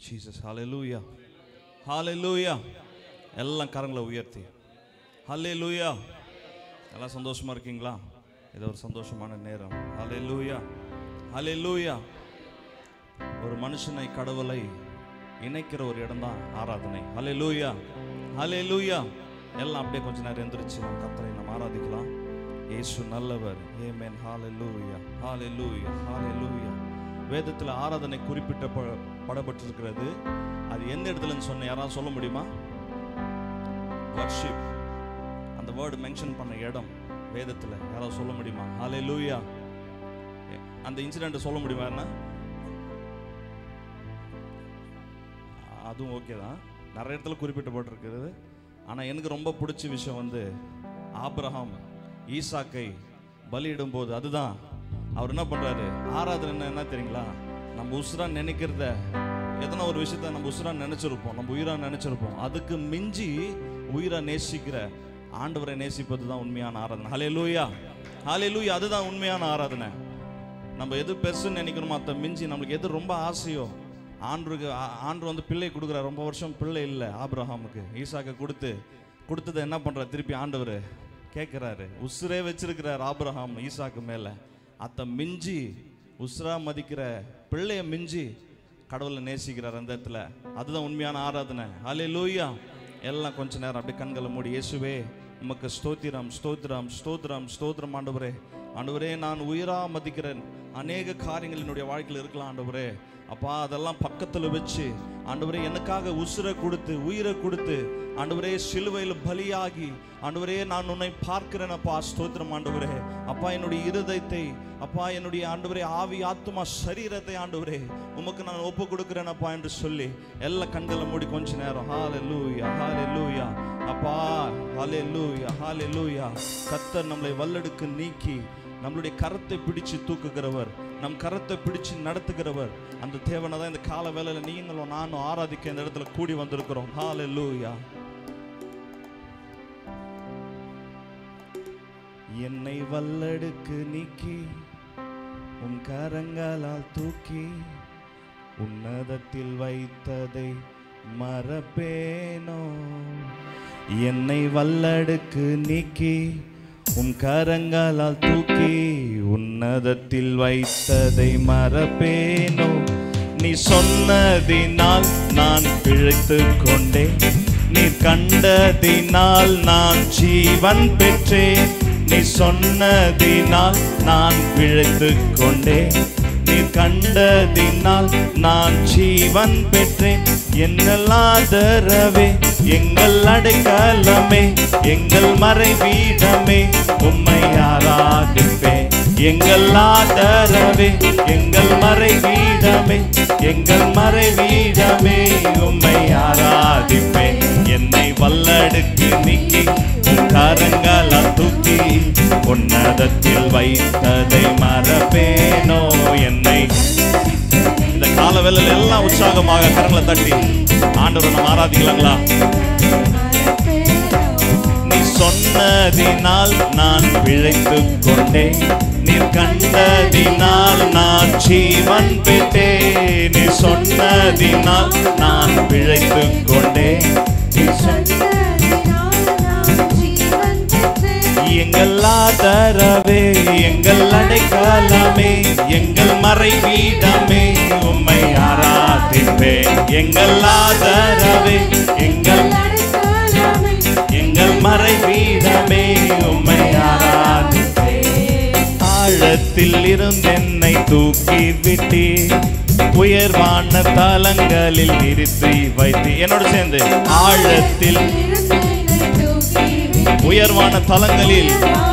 Jesus ஹalleluya ஹalleluya எல்லாம் கரங்களை உயர்த்தி ஹalleluya எல்லாம் சந்தோஷமா இருக்கீங்களா இது ஒரு சந்தோஷமான நேரம் ஹalleluya ஹalleluya ஒரு மனுஷனை கடவுளை இணைக்கிற ஒரு இடம் தான் ஆராதனை ஹalleluya ஹalleluya எல்லாம் அப்படியே கொஞ்ச நேரம் எந்திரிச்சு நம்ம கர்த்தரை நம்ம ஆராதிக்கலாம் இயேசு நல்லவர் ஆமென் ஹalleluya ஹalleluya ஹalleluya வேதத்தில் ஆராதனை குறிப்பிட்ட ப- படப்பட்டிருக்கிறது அது எந்த இடத்துலன்னு சொன்ன யாராவது சொல்ல முடியுமா வர்ஷிப் அந்த வேர்டு மென்ஷன் பண்ண இடம் வேதத்தில் யாராவது சொல்ல முடியுமா ஹalleluya அந்த இன்சிடென்ட் சொல்ல முடியுமா என்ன அதுவும் ஓகே தான் நிறைய இடத்துல குறிப்பிட்டப்பட்டிருக்கிறது ஆனால் எனக்கு ரொம்ப பிடிச்ச விஷயம் வந்து ஆபிரகாம் ஈசாக்கை பலியிடும்போது அதுதான் அவர் என்ன பண்ணுறாரு ஆராதனை என்ன தெரியுங்களா நம்ம உசுரா நினைக்கிறத எதனா ஒரு விஷயத்த நம்ம உசுரா நினைச்சிருப்போம் நம்ம உயிரா நினைச்சிருப்போம் அதுக்கு மிஞ்சி உயிரா நேசிக்கிற ஆண்டவரை நேசிப்பது தான் உண்மையான ஆராதனை ஹலே லூயா ஹலே லூயா அதுதான் உண்மையான ஆராதனை நம்ம எது பெருசுன்னு நினைக்கிறோமோ அதை மிஞ்சி நம்மளுக்கு எது ரொம்ப ஆசையோ ஆண்டுக்கு ஆண்டு வந்து பிள்ளை கொடுக்குறார் ரொம்ப வருஷம் பிள்ளை இல்லை ஆபிரஹாமுக்கு ஈசாக்கு கொடுத்து கொடுத்ததை என்ன பண்ணுறார் திருப்பி ஆண்டவர் கேட்குறாரு உசுரே வச்சிருக்கிறார் ஆபிரஹாம் ஈசாக்கு மேலே அதை மிஞ்சி உசுரா மதிக்கிற பிள்ளைய மிஞ்சி கடவுளை நேசிக்கிறார் அந்த இடத்துல அதுதான் உண்மையான ஆராதனை அலே லூயா எல்லாம் கொஞ்ச நேரம் அப்படியே கண்களை மூடி இயேசுவே உமக்கு ஸ்தோத்திரம் ஸ்தோத்திரம் ஸ்தோத்திரம் ஸ்தோத்திரம் ஆண்டவரே ஆண்டவரே நான் உயிரா மதிக்கிறேன் அநேக காரியங்கள் என்னுடைய வாழ்க்கையில் இருக்கலாம் ஆண்டவரே அப்பா அதெல்லாம் பக்கத்தில் வச்சு ஆண்டவரே எனக்காக உசுரை கொடுத்து உயிரை கொடுத்து ஆண்டவரே சிலுவையில் பலியாகி ஆண்டவரே நான் உன்னை பார்க்கிறேன் அப்பா ஸ்தோத்திரம் ஆண்டவரே அப்பா என்னுடைய இருதயத்தை அப்பா என்னுடைய ஆண்டவரே ஆவி ஆத்துமா சரீரத்தை ஆண்டவரே உமக்கு நான் ஒப்பு கொடுக்கிறேன் அப்பா என்று சொல்லி எல்லா கண்களை மூடி கொஞ்ச நேரம் ஹாலே லூயா ஹாலே லூயா அப்பா ஹாலே லூயா ஹாலே லூயா கத்தர் நம்மளை வல்லெடுக்கு நீக்கி நம்மளுடைய கரத்தை பிடிச்சு தூக்குகிறவர் நம் கரத்தை பிடிச்சு நடத்துகிறவர் அந்த தேவனை தான் இந்த கால வேளையில நீங்களும் நானும் ஆராதிக்க இந்த இடத்துல கூடி வந்திருக்கிறோம் ஹாலே லூயா என்னை வல்லடுக்கு நீக்கி உன் கரங்களால் தூக்கி உன்னதத்தில் வைத்ததை மறப்பேனோ என்னை வல்லடுக்கு நீக்கி உன் கரங்களால் தூக்கி உன்னதத்தில் வைத்ததை மறப்பேனோ நீ சொன்னதினால் நான் பிழைத்து கொண்டேன் நீ கண்டதினால் நான் ஜீவன் பெற்றேன் நீ சொன்னதினால் நான் பிழைத்து கொண்டேன் நீ கண்டதினால் நான் ஜீவன் பெற்றேன் என்னல்லாதரவே எங்கள் அடைக்கலமே எங்கள் மறைவீடமே உம்மை ஆராதிப்பேன் எங்கள் ஆதரவே எங்கள் மறைவீடமே எங்கள் மறைவீடமே உம்மை ஆராதிப்பேன் என்னை வல்லடுக்கு நீக்கி உன் கரங்களால் தூக்கி உன்னதத்தில் வைத்ததை மறப்பேனோ என்னை இந்த கால வேளையில எல்லாம் உற்சாகமாக கரங்களை தட்டி ஆண்டவரை நம்ம ஆராதிக்கலாங்களா நீ சொன்னதினால் நான் பிழைத்து கொண்டேன் நீ கண்டதினால் நான் ஜீவன் பெற்றேன் நீ சொன்னதினால் நான் பிழைத்து கொண்டேன் நீ சொன்ன எங்கள் ஆதரவே எங்கள் அடைக்கலமே எங்கள் மறைவீடமே உம்மை ஆராதிப்பேன் எங்கள் ஆதரவே எங்கள் எங்கள் மறைவீடமே உம்மை ஆராதிப்பேன் ஆழத்தில் இருந்தென்னை தூக்கி விட்டி உயர்வான தலங்களில் நிறுத்தி வைத்து என்னோட சேர்ந்து ஆழத்தில் உயர்வான தலங்களில்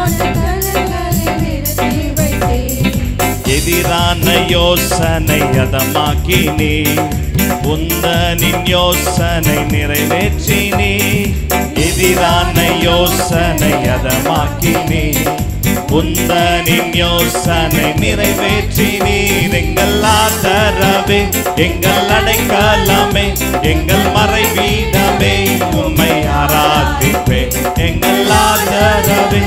எதிரான யோசனை அதமாக்கி நீ உந்தனின் யோசனை நிறைவேற்றி நீ எதிரான யோசனை அதமாக்கி நீ உந்தனின் யோசனை நிறைவேற்றி நீர் எங்கள் ஆதரவே எங்கள் அடைக்கலமே எங்கள் மறைவீடமே உம்மை ஆராதிப்பே எங்கள் ஆதரவே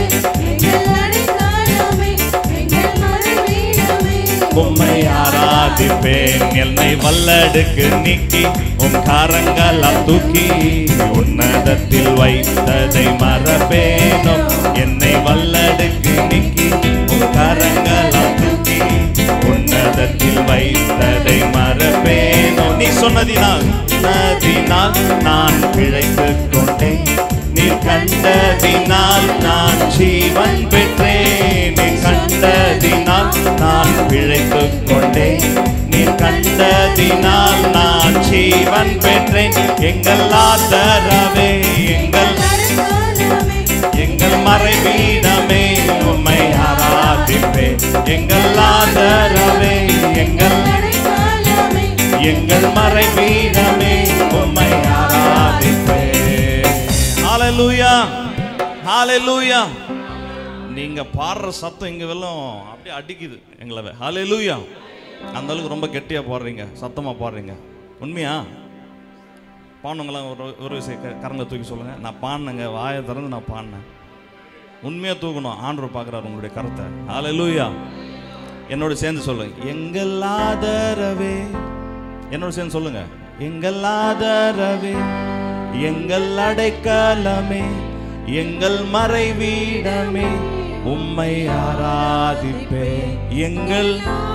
உம்மை ஆராதிப்பேன் என்னை வல்லடுக்கு நீக்கி உன் கரங்களால் தூக்கி உன்னதத்தில் வைத்ததை மறப்பேனோ என்னை வல்லடுக்கு நீக்கி உன் கரங்களால் தூக்கி உன்னதத்தில் வைத்ததை மறப்பேனோ நீ சொன்னதினால் சொன்னதினால் நான் பிழைத்துக் கொண்டேன் நீ கண்டதினால் நான் ஜீவன் பெற்றேன் நீ கண்டதினால் நான் பிழைத்துக் கொண்டேன் நீ கண்டதினால் நான் ஜீவன் பெற்றேன் எங்கள் ஆதரவே எங்கள் எங்கள் மறைவீடமே உம்மை ஆராதிப்பே எங்கள் ஆதரவே எங்கள் எங்கள் மறைவீடமே உம்மை ஆராதிப்பே ஹalleluya ஹalleluya நீங்க பாடுற சத்தம் இங்க வெல்லம் அப்படியே அடிக்குது எங்களை ஹalleluya அந்த அளவுக்கு ரொம்ப கெட்டியா பாடுறீங்க சத்தமா பாடுறீங்க உண்மையா பாடுனவங்களாம் ஒரு ஒரு விஷயம் க- கரங்களை தூக்கி சொல்லுங்க நான் பாடினேங்க வாயை திறந்து நான் பாடினேன் உண்மையா தூக்கணும் ஆண்டவர் பார்க்குறாரு உங்களுடைய கருத்தை ஹalleluya என்னோட சேர்ந்து சொல்லுங்க எங்கள் ஆதரவே என்னோட சேர்ந்து சொல்லுங்க எங்கள் ஆதரவே எங்கள் அடைக்கலமே எங்கள் மறைவீடமே உம்மை ஆராதிப்பே எங்கள்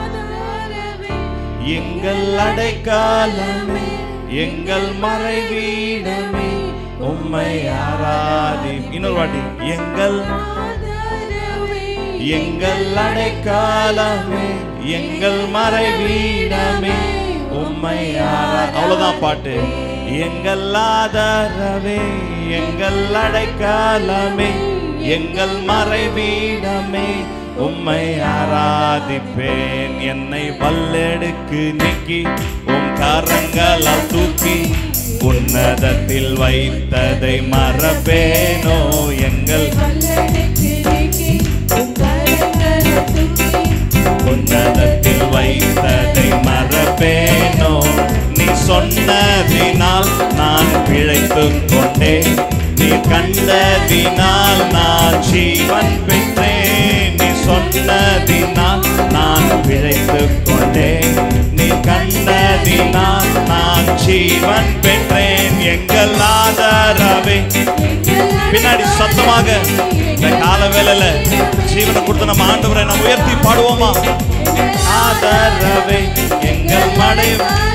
எங்கள் அடைக்காலமே எங்கள் மறைவீடமே உம்மை ஆராதி இன்னொரு வாட்டி எங்கள் எங்கள் அடைக்காலமே எங்கள் மறைவீடமே உம்மை ஆரா அவ்வளவுதான் பாட்டு எங்கள் ஆதரவே எங்கள் அடைக்காலமே எங்கள் மறைவீடமே உம்மை ஆராதிப்பேன் என்னை வல்லெடுக்கு நீக்கி உம் கரங்களால் தூக்கி உன்னதத்தில் வைத்ததை மறப்பேனோ எங்கள் உன்னதத்தில் வைத்ததை மறப்பேனோ நீ சொன்னதினால் நான் பிழைத்துக் கொண்டேன் நீ கண்டதினால் நான் ஜீவன் பெற்றேன் நீ சொன்னதினால் நான் பிழைத்துக் கொண்டேன் நீ கண்டதினால் நான் ஜீவன் பெற்றேன் எங்கள் ஆதரவே பின்னாடி சத்தமாக இந்த கால வேலையில ஜீவனை கொடுத்து நம்ம ஆண்டவரை நம்ம உயர்த்தி பாடுவோமா ஆதரவே எங்கள் மடை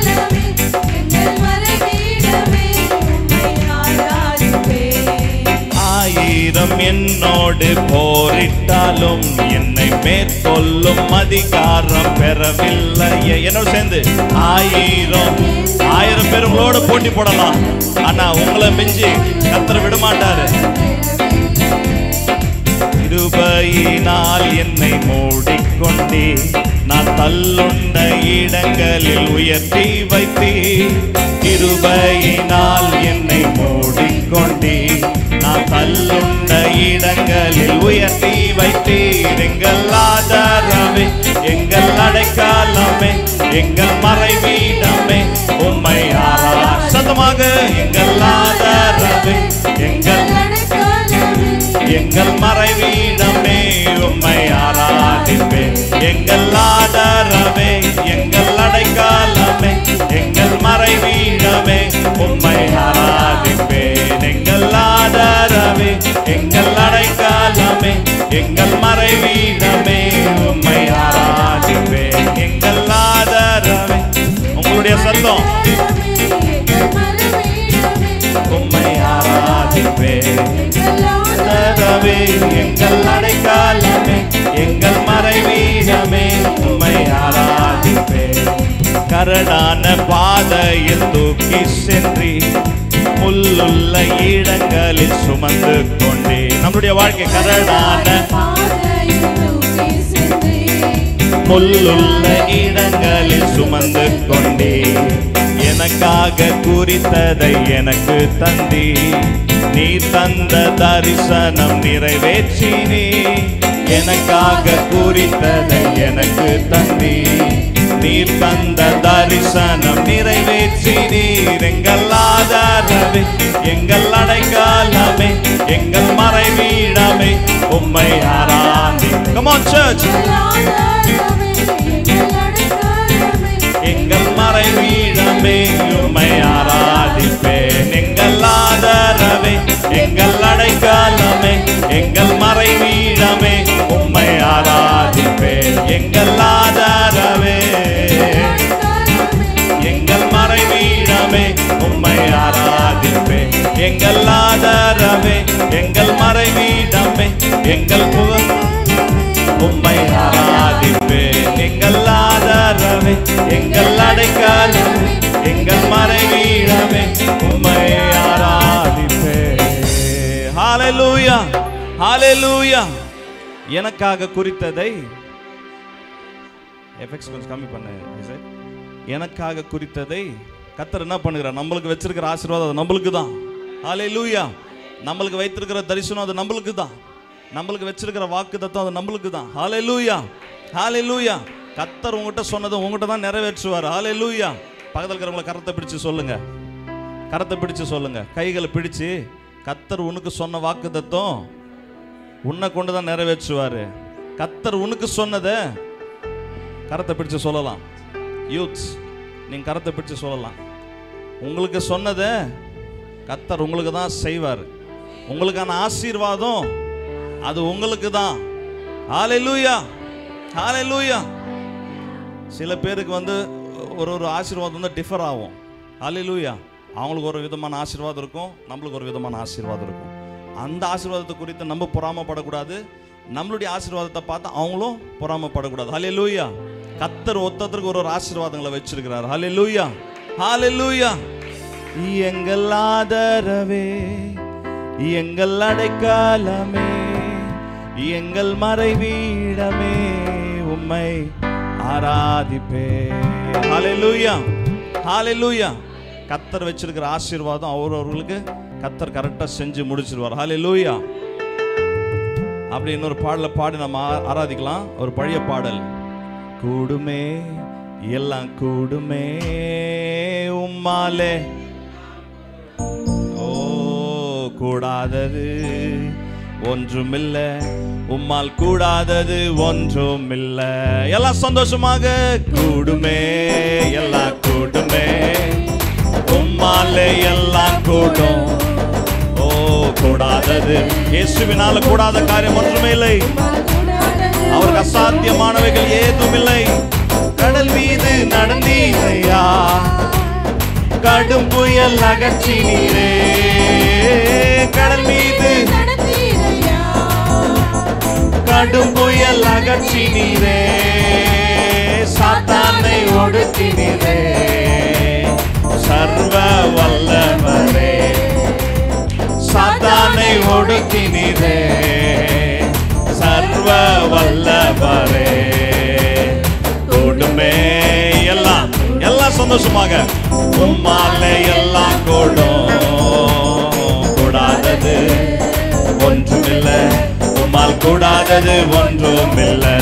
ஆயிரம் என்னோடு போரிட்டாலும் என்னை மேற்கொள்ளும் அதிகாரம் பெறவில்லையே என்னோட சேர்ந்து ஆயிரம் ஆயிரம் பேர் உங்களோட போட்டி போடலாம் ஆனா உங்களை மிஞ்சி கத்தரை விட மாட்டாரு கிருபையினால் என்னை மூடிக்கொண்டே நான் தள்ளுண்ட இடங்களில் உயர்த்தி வைத்தே கிருபையினால் என்னை மூடிக்கொண்டே நான் தள்ளுண்ட இடங்களில் உயர்த்தி வைத்தீர் எங்கள் ஆதாரமே எங்கள் அடைக்காலமே எங்கள் மறைவீடமே உம்மை ஆரா சத்தமாக எங்கள் ஆதாரமே எங்கள் எங்கள் மறைவீடமே உம்மை ஆராதிப்பேன் எங்கள் ஆதாரமே எங்கள் அடைக்காலமே எங்கள் மறைவீடமே உம்மை ஆராதிப்பேன் எங்கள் ஆதாரமே எங்கள் அடைக்காலமே எங்கள் மறைவீடமே உம்மை ஆராதிப்பேன் எங்கள் ஆதாரமே உங்களுடைய சத்தம் உம்மை ஆராதிப்பேன் ஆதரவே எங்கள் அடைக்காலமே எங்கள் மறைவீடமே உம்மை ஆராதிப்பே கரடான பாதையில் தூக்கி சென்றி முள்ளுள்ள இடங்களில் சுமந்து கொண்டே நம்முடைய வாழ்க்கை கரடான முள்ளுள்ள இடங்களில் சுமந்து கொண்டே எனக்காக குறித்ததை எனக்கு தந்தி நீ தந்த தரிசனம் நிறைவேற்றினே எனக்காக குறித்ததை எனக்கு தந்தி நீர் தந்த தரிசனம் நிறைவேற்றினீர் எங்கள் ஆதாரமே எங்கள் அடைக்காலமே எங்கள் மறைவீடமே உம்மை ஆராதி Come on church எங்கள் மறைவி எங்கள் புகழ் உம்மை ஆராதிப்பேன் எங்கள் ஆதாரமே எங்கள் அடைக்காலமே எங்கள் மறைவீடமே உம்மை ஆராதிப்பேன் ஹalleluya ஹalleluya எனக்காக குறித்ததை எஃபெக்ட்ஸ் கொஞ்சம் கம்மி பண்ணு சார் எனக்காக குறித்ததை கத்தர் என்ன பண்ணுகிறார் நம்மளுக்கு வச்சிருக்கிற ஆசீர்வாதம் அது நம்மளுக்கு தான் ஹalleluya நம்மளுக்கு வைத்திருக்கிற தரிசனம் அது நம்மளுக்கு தான் நம்மளுக்கு வச்சிருக்கிற வாக்கு தத்துவம் அது நம்மளுக்கு தான் ஹalleluya ஹalleluya கத்தர் உங்ககிட்ட சொன்னதை உங்ககிட்ட தான் நிறைவேற்றுவார் ஹalleluya பக்கத்தில் இருக்கிறவங்களை கரத்தை பிடிச்சு சொல்லுங்க கரத்தை பிடிச்சு சொல்லுங்க கைகளை பிடிச்சு கத்தர் உனக்கு சொன்ன வாக்கு தத்துவம் உன்னை கொண்டு தான் நிறைவேற்றுவார் கத்தர் உனக்கு சொன்னதை கரத்தை பிடிச்சு சொல்லலாம் யூத்ஸ் நீங்கள் கரத்தை பிடிச்சு சொல்லலாம் உங்களுக்கு சொன்னதை கத்தர் உங்களுக்கு தான் செய்வார் உங்களுக்கான ஆசீர்வாதம் அது உங்களுக்கு தான் ஹalleluya ஹalleluya சில பேருக்கு வந்து ஒரு ஒரு ஆசீர்வாதம் வந்து டிஃபர் ஆகும் ஹalleluya அவங்களுக்கு ஒரு விதமான ஆசீர்வாதம் இருக்கும் நம்மளுக்கு ஒரு விதமான ஆசீர்வாதம் இருக்கும் அந்த ஆசீர்வாதத்தை குறித்து நம்ம பொறாமப்படக்கூடாது நம்மளுடைய ஆசீர்வாதத்தை பார்த்து அவங்களும் பொறாமப்படக்கூடாது ஹalleluya கத்தர் ஒத்தத்திற்கு ஒரு ஒரு ஆசீர்வாதங்களை வச்சிருக்கிறார் ஹalleluya ஹalleluya எங்கள் ஆதரவே எங்கள் அடைக்காலமே எங்கள் மறைவீடமே உம்மை ஆராதிப்பே ஹalleluya ஹalleluya கத்தர் வச்சிருக்கிற ஆசீர்வாதம் அவரவர்களுக்கு கத்தர் கரெக்டாக செஞ்சு முடிச்சிருவார் ஹalleluya அப்படி இன்னொரு பாடலை பாடி நம்ம ஆ- ஆராதிக்கலாம் ஒரு பழைய பாடல் கூடுமே எல்லாம் கூடுமே உம்மாலே ஓ கூடாதது ஒன்றுமில்ல உம்மால் கூடாதது ஒன்றுமில்ல எல்லாம் சந்தோஷமாக கூடுமே எல்லாம் கூடுமே உம்மாலே எல்லாம் கூடும் ஓ கூடாதது இயேசுவினால கூடாத காரியம் ஒன்றுமே இல்லை அவருக்கு அசாத்தியமானவைகள் ஏதும் இல்லை கடல் மீது நடந்தீரையா கடும் புயல் அகற்றி நீரே கடல் மீது கடும் புயல் அகற்றி நீரே சாத்தானை ஒடுக்கி நீரே சர்வ வல்லவரே சாத்தானை ஒடுக்கி நீரே சர்வ வல்லவரே கூடுமே எல்லாம் எல்லாம் சந்தோஷமாக உம்மாலே எல்லாம் கூடும் கூடாதது ஒன்றுமில்லை உம்மால் கூடாதது ஒன்றுமில்லை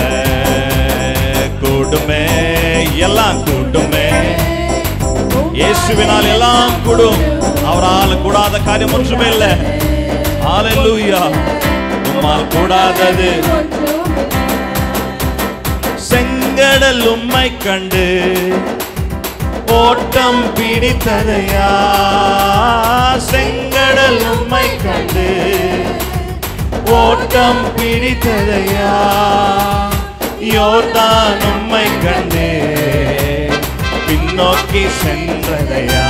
கூடுமே எல்லாம் கூடுமே இயேசுவினால் எல்லாம் கூடும் அவரால் கூடாத காரியம் ஒன்றுமே இல்லை ஹalleluya உம்மால் கூடாதது செங்கடல் உம்மை கண்டு ஓட்டம் பிடித்ததையா செங்கடல் உம்மை கண்டு ஓட்டம் பிடித்ததையா யோர்தான் உம்மை கண்டு பின்னோக்கி சென்றதையா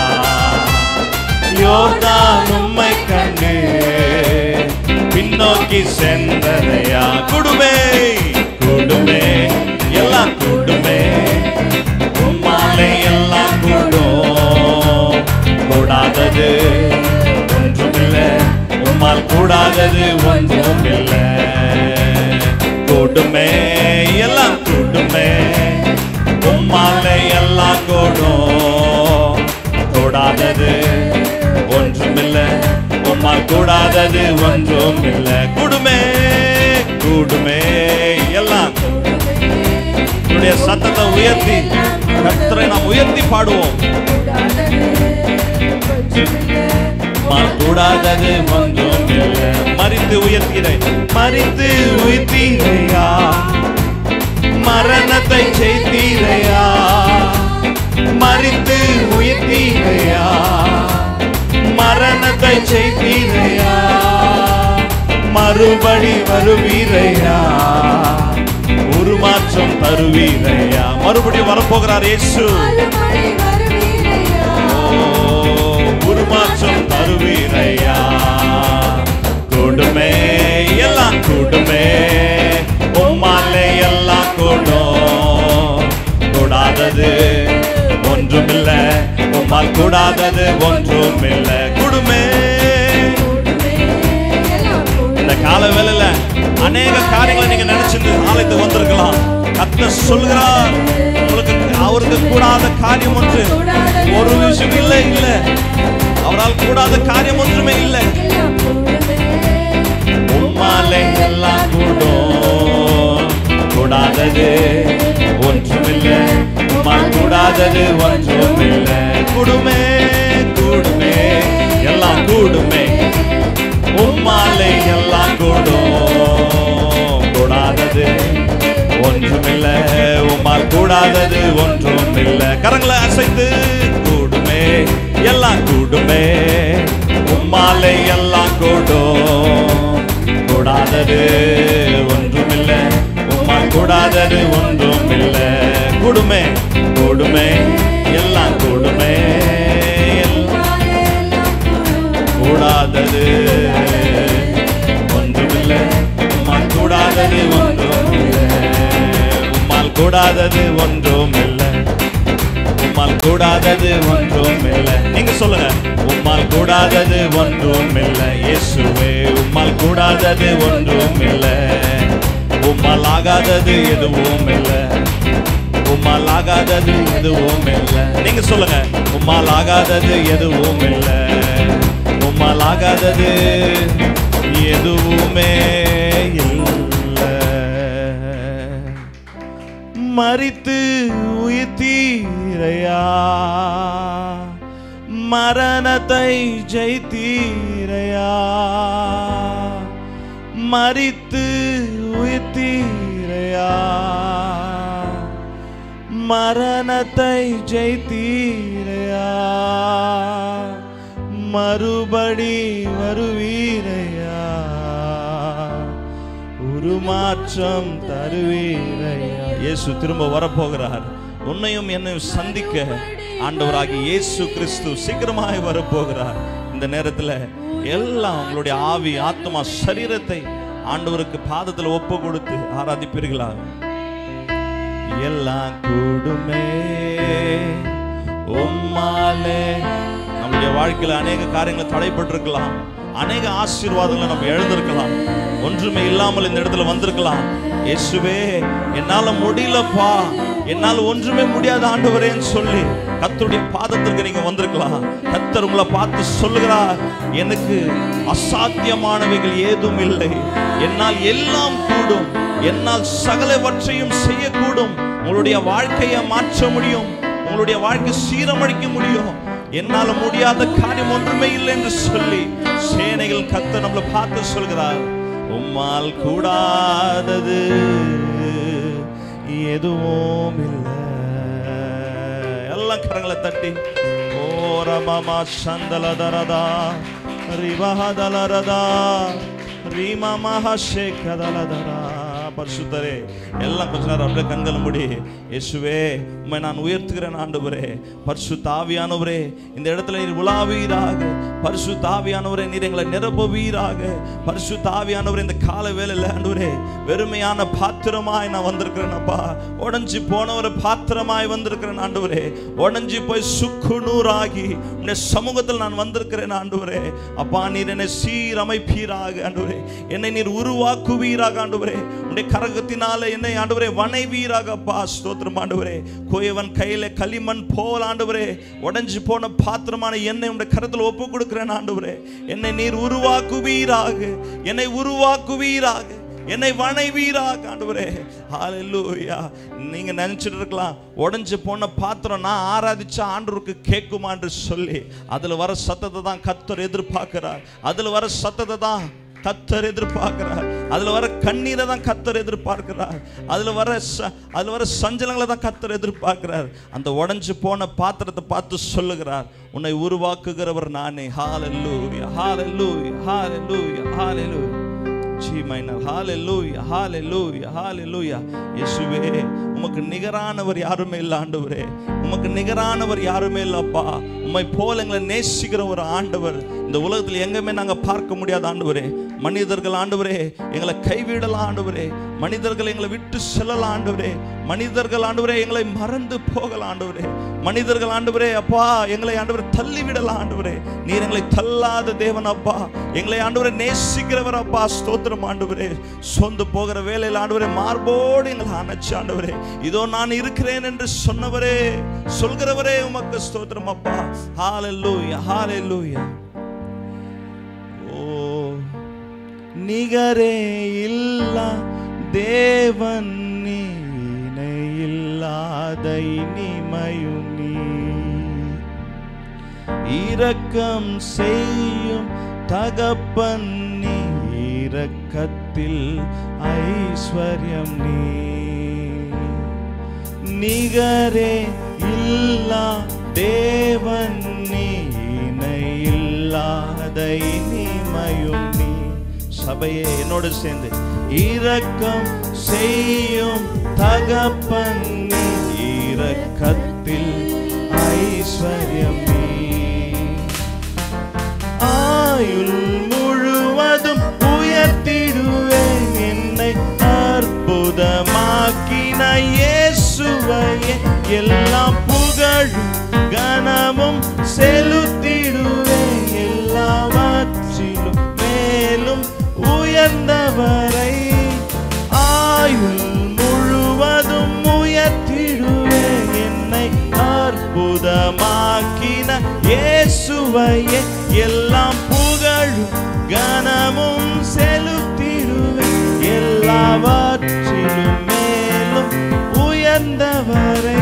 யோர்தான் உம்மை கண்டு பின்னோக்கி சென்றதையா குடுமே குடுமே எல்லாம் குடுமே உம்மாலே எல்லாம் கூடும் கூடாதது ஒன்றுமில்லை உம்மால் கூடாதது ஒன்றுமில்லை கூடுமே எல்லாம் கூடுமே உம்மாலே எல்லாம் கூடும் கூடாதது ஒன்றுமில்லை உம்மால் கூடாதது ஒன்றுமில்லை கூடுமே கூடுமே எல்லாம் உன்னுடைய சத்தத்தை உயர்த்தி கர்த்தரை நாம் உயர்த்தி பாடுவோம் உம்மால் கூடாதது ஒன்றும் இல்லை மறித்து உயர்த்தினேன் மறித்து உயர்த்தீரையா மரணத்தை செய்தீரையா மறித்து உயர்த்தீரையா மரணத்தை செய்தீரையா மறுபடி வருவீரையா உருமாற்றம் தருவீரையா மறுபடியும் வரப்போகிறார் இயேசு ஓ, உருமாற்றம் தருவீரையா கூடுமே எல்லாம் கூடுமே கூடாதது ஒன்றும் இல்லை குடுமே இந்த கால வேலையில அநேக காரியங்களை நீங்க நினைச்சிட்டு ஆலயத்துக்கு வந்திருக்கலாம் கத்த சொல்கிறார் உங்களுக்கு அவருக்கு கூடாத காரியம் ஒன்று ஒரு விஷயம் இல்லை இல்லை அவரால் கூடாத காரியம் ஒன்றுமே இல்லை உம்மாலே எல்லாம் கூடும் கூடாதது ஒன்றுமில்லை உம்மால் கூடாதது ஒன்றுமில்லை கூடுமே கூடுமே எல்லாம் கூடுமே உம்மாலே எல்லாம் கூடும் கூடாதது ஒன்றுமில்லை உம்மால் கூடாதது ஒன்றுமில்லை கரங்களை அசைத்து கூடுமே எல்லாம் கூடுமே உம்மாலே எல்லாம் கூடும் கூடாதது ஒன்றுமில்லை உம்மால் கூடாதது ஒன்றுமில்லை கூடுமே கூடுமே எல்லாம் கூடுமே எல்லாம் கூடாதது ஒன்றுமில்லை உம்மால் கூடாதது ஒன்றுமில்லை உம்மால் கூடாதது ஒன்றுமில்லை உம்மால் கூடாதது ஒன்றுமில்லை நீங்க சொல்லுங்க உம்மால் கூடாதது ஒன்றுமில்லை இயேசுவே உம்மால் கூடாதது ஒன்றுமில்லை உம்மால் ஆகாதது எதுவும் இல்லை உம்மால் ஆகாதது எதுவும் இல்லை நீங்க சொல்லுங்க உம்மால் ஆகாதது எதுவும் இல்லை உம்மால் ஆகாதது எதுவுமே இல்லை மறித்து உயிர்த்தீரையா மரணத்தை ஜெயித்தீரையா மறித்து உயிர்த்தீரையா மரணத்தை ஜெயித்தீரையா மறுபடி வருவீரையா உருமாற்றம் தருவீரையா இயேசு திரும்ப வரப்போகிறார் உன்னையும் என்னையும் சந்திக்க ஆண்டவராகி இயேசு கிறிஸ்து சீக்கிரமாய் வரப்போகிறார் இந்த நேரத்தில் எல்லாம் உங்களுடைய ஆவி ஆத்மா சரீரத்தை ஆண்டவருக்கு பாதத்தில் ஒப்பு கொடுத்து ஆராதிப்பீர்களா எல்லாம் கூடுமே உம்மாலே நம்முடைய வாழ்க்கையில அநேக காரியங்கள் தடைப்பட்டிருக்கலாம் அநேக ஆசீர்வாதங்களை நம்ம எழுந்திருக்கலாம் ஒன்றுமே இல்லாமல் இந்த இடத்துல வந்திருக்கலாம் இயேசுவே என்னால முடியலப்பா என்னால ஒன்றுமே முடியாத ஆண்டவரேன்னு சொல்லி கத்தருடைய பாதத்திற்கு நீங்க வந்திருக்கலாம் கத்தர் உங்களை பார்த்து சொல்லுகிறார் எனக்கு அசாத்தியமானவைகள் ஏதும் இல்லை என்னால் எல்லாம் கூடும் என்னால் சகலவற்றையும் செய்யக்கூடும் உங்களுடைய வாழ்க்கையை மாற்ற முடியும் உங்களுடைய வாழ்க்கை சீரமழிக்க முடியும் என்னால முடியாத காரியம் ஒன்றுமே இல்லை என்று சொல்லி சேனைகள் கத்த நம்மளை பார்த்து சொல்கிறார் உம்மால் கூடாதது எதுவும் இல்லை எல்லாம் கரங்களை தட்டி ஓரமமா சந்தலதரதா ரிவஹதலரதா ரீமமஹ ஷேக்கதலதரா பரிசுத்தரே எல்லாம் கொஞ்ச நேரம் அப்படியே கண்கள் முடி இயேசுவே உம்மை நான் உயர்த்துகிறேன் ஆண்டவரே பரிசு தாவியானவரே இந்த இடத்துல நீர் உலாவீராக பரிசு தாவியானவரே நீர் எங்களை நிரப்புவீராக பரிசு தாவியானவரே இந்த கால வேலையில் ஆண்டவரே வெறுமையான பாத்திரமாய் நான் வந்திருக்கிறேன் அப்பா உடஞ்சி போனவரை பாத்திரமாய் வந்திருக்கிறேன் ஆண்டவரே உடஞ்சி போய் சுக்கு நூறாகி உன்னுடைய சமூகத்தில் நான் வந்திருக்கிறேன் ஆண்டவரே அப்பா நீர் என்னை சீரமைப்பீராக ஆண்டவரே என்னை நீர் உருவாக்குவீராக ஆண்டவரே உன்னுடைய கரகத்தினால என்னை ஆண்டவரே வனைவீராக அப்பா ஸ்தோத்திரம் ஆண்டவரே கோயவன் கையில களிமண் போல் ஆண்டவரே உடைஞ்சு போன பாத்திரமான என்னை உடைய கரத்தில் ஒப்பு கொடுக்கிறேன் ஆண்டவரே என்னை நீர் உருவாக்குவீராக என்னை உருவாக்குவீராக என்னை வணைவீராக ஆண்டவரே ஹalleluya நீங்க நினைச்சிட்டு இருக்கலாம் உடைஞ்சு போன பாத்திரம் நான் ஆராதிச்ச ஆண்டவருக்கு கேட்குமான்னு சொல்லி அதுல வர சத்தத்தை தான் கத்தர் எதிர்பார்க்கிறார் அதுல வர சத்தத்தை தான் கத்தர் எதிர்பார்க்கிறார் அதுல வர கண்ணீரை தான் கத்தர் எதிர்பார்க்கிறார் அதுல வர ச- அதுல வர சஞ்சலங்களை தான் கத்தர் எதிர்பார்க்கிறார் அந்த உடைஞ்சு போன பாத்திரத்தை பார்த்து சொல்லுகிறார் உன்னை உருவாக்குகிறவர் நானே ஹalleluya ஹalleluya ஹalleluya ஹalleluya ஜி மைனர் ஹalleluya ஹalleluya ஹalleluya இயேசுவே உமக்கு நிகரானவர் யாருமே இல்லை ஆண்டவரே உமக்கு நிகரானவர் யாருமே இல்லப்பா உம்மை போல எங்களை நேசிக்கிற ஒரு ஆண்டவர் இந்த உலகத்தில் எங்கேயுமே நாங்கள் பார்க்க முடியாத ஆண்டவரே மனிதர்கள் ஆண்டவரே எங்களை கைவிடலாம் ஆண்டவரே மனிதர்கள் எங்களை விட்டு செல்லலாம் ஆண்டவரே மனிதர்கள் ஆண்டவரே எங்களை மறந்து போகலாம் ஆண்டவரே மனிதர்கள் ஆண்டவரே அப்பா எங்களை ஆண்டவரே தள்ளி விடலாம் ஆண்டவரே நீர் எங்களை தள்ளாத தேவன் அப்பா எங்களை ஆண்டவரே நேசிக்கிறவர் அப்பா ஸ்தோத்திரம் ஆண்டவரே சொந்து போகிற வேலையில் ஆண்டவரே மார்போடு எங்களை அணைச்சு ஆண்டவரே இதோ நான் இருக்கிறேன் என்று சொன்னவரே சொல்கிறவரே உமக்கு ஸ்தோத்திரம் அப்பா ஹalleluya ஹalleluya ஓ நிகரே இல்லா தேவன் நீ இணை இல்லாத இனிமையும் நீ இரக்கம் செய்யும் தகப்பன் நீ இரக்கத்தில் ஐஸ்வர்யம் நீ நிகரே இல்லா தேவன் நீ இணை இல்லாத இனிமையும் நீ சபையே என்னோடு சேர்ந்து இரக்கம் செய்யும் தகப்பன் நீ இரக்கத்தில் ஐஸ்வர்யம் நீ ஆயுள் முழுவதும் உயர்த்திடுவேன் என்னை அற்புதமாக்கின இயேசுவையே எல்லாம் புகழும் கனமும் செலுத்திடுவேன் எல்லாவற்றிலும் மேலும் உயர்ந்தவரை ஆயுள் முழுவதும் உயர்த்திடுவேன் என்னை அற்புதமாக்கின இயேசுவையே எல்லாம் புகழும் கனமும் செலுத்திடுவேன் எல்லாவற்றிலும் மேலும் உயர்ந்தவரை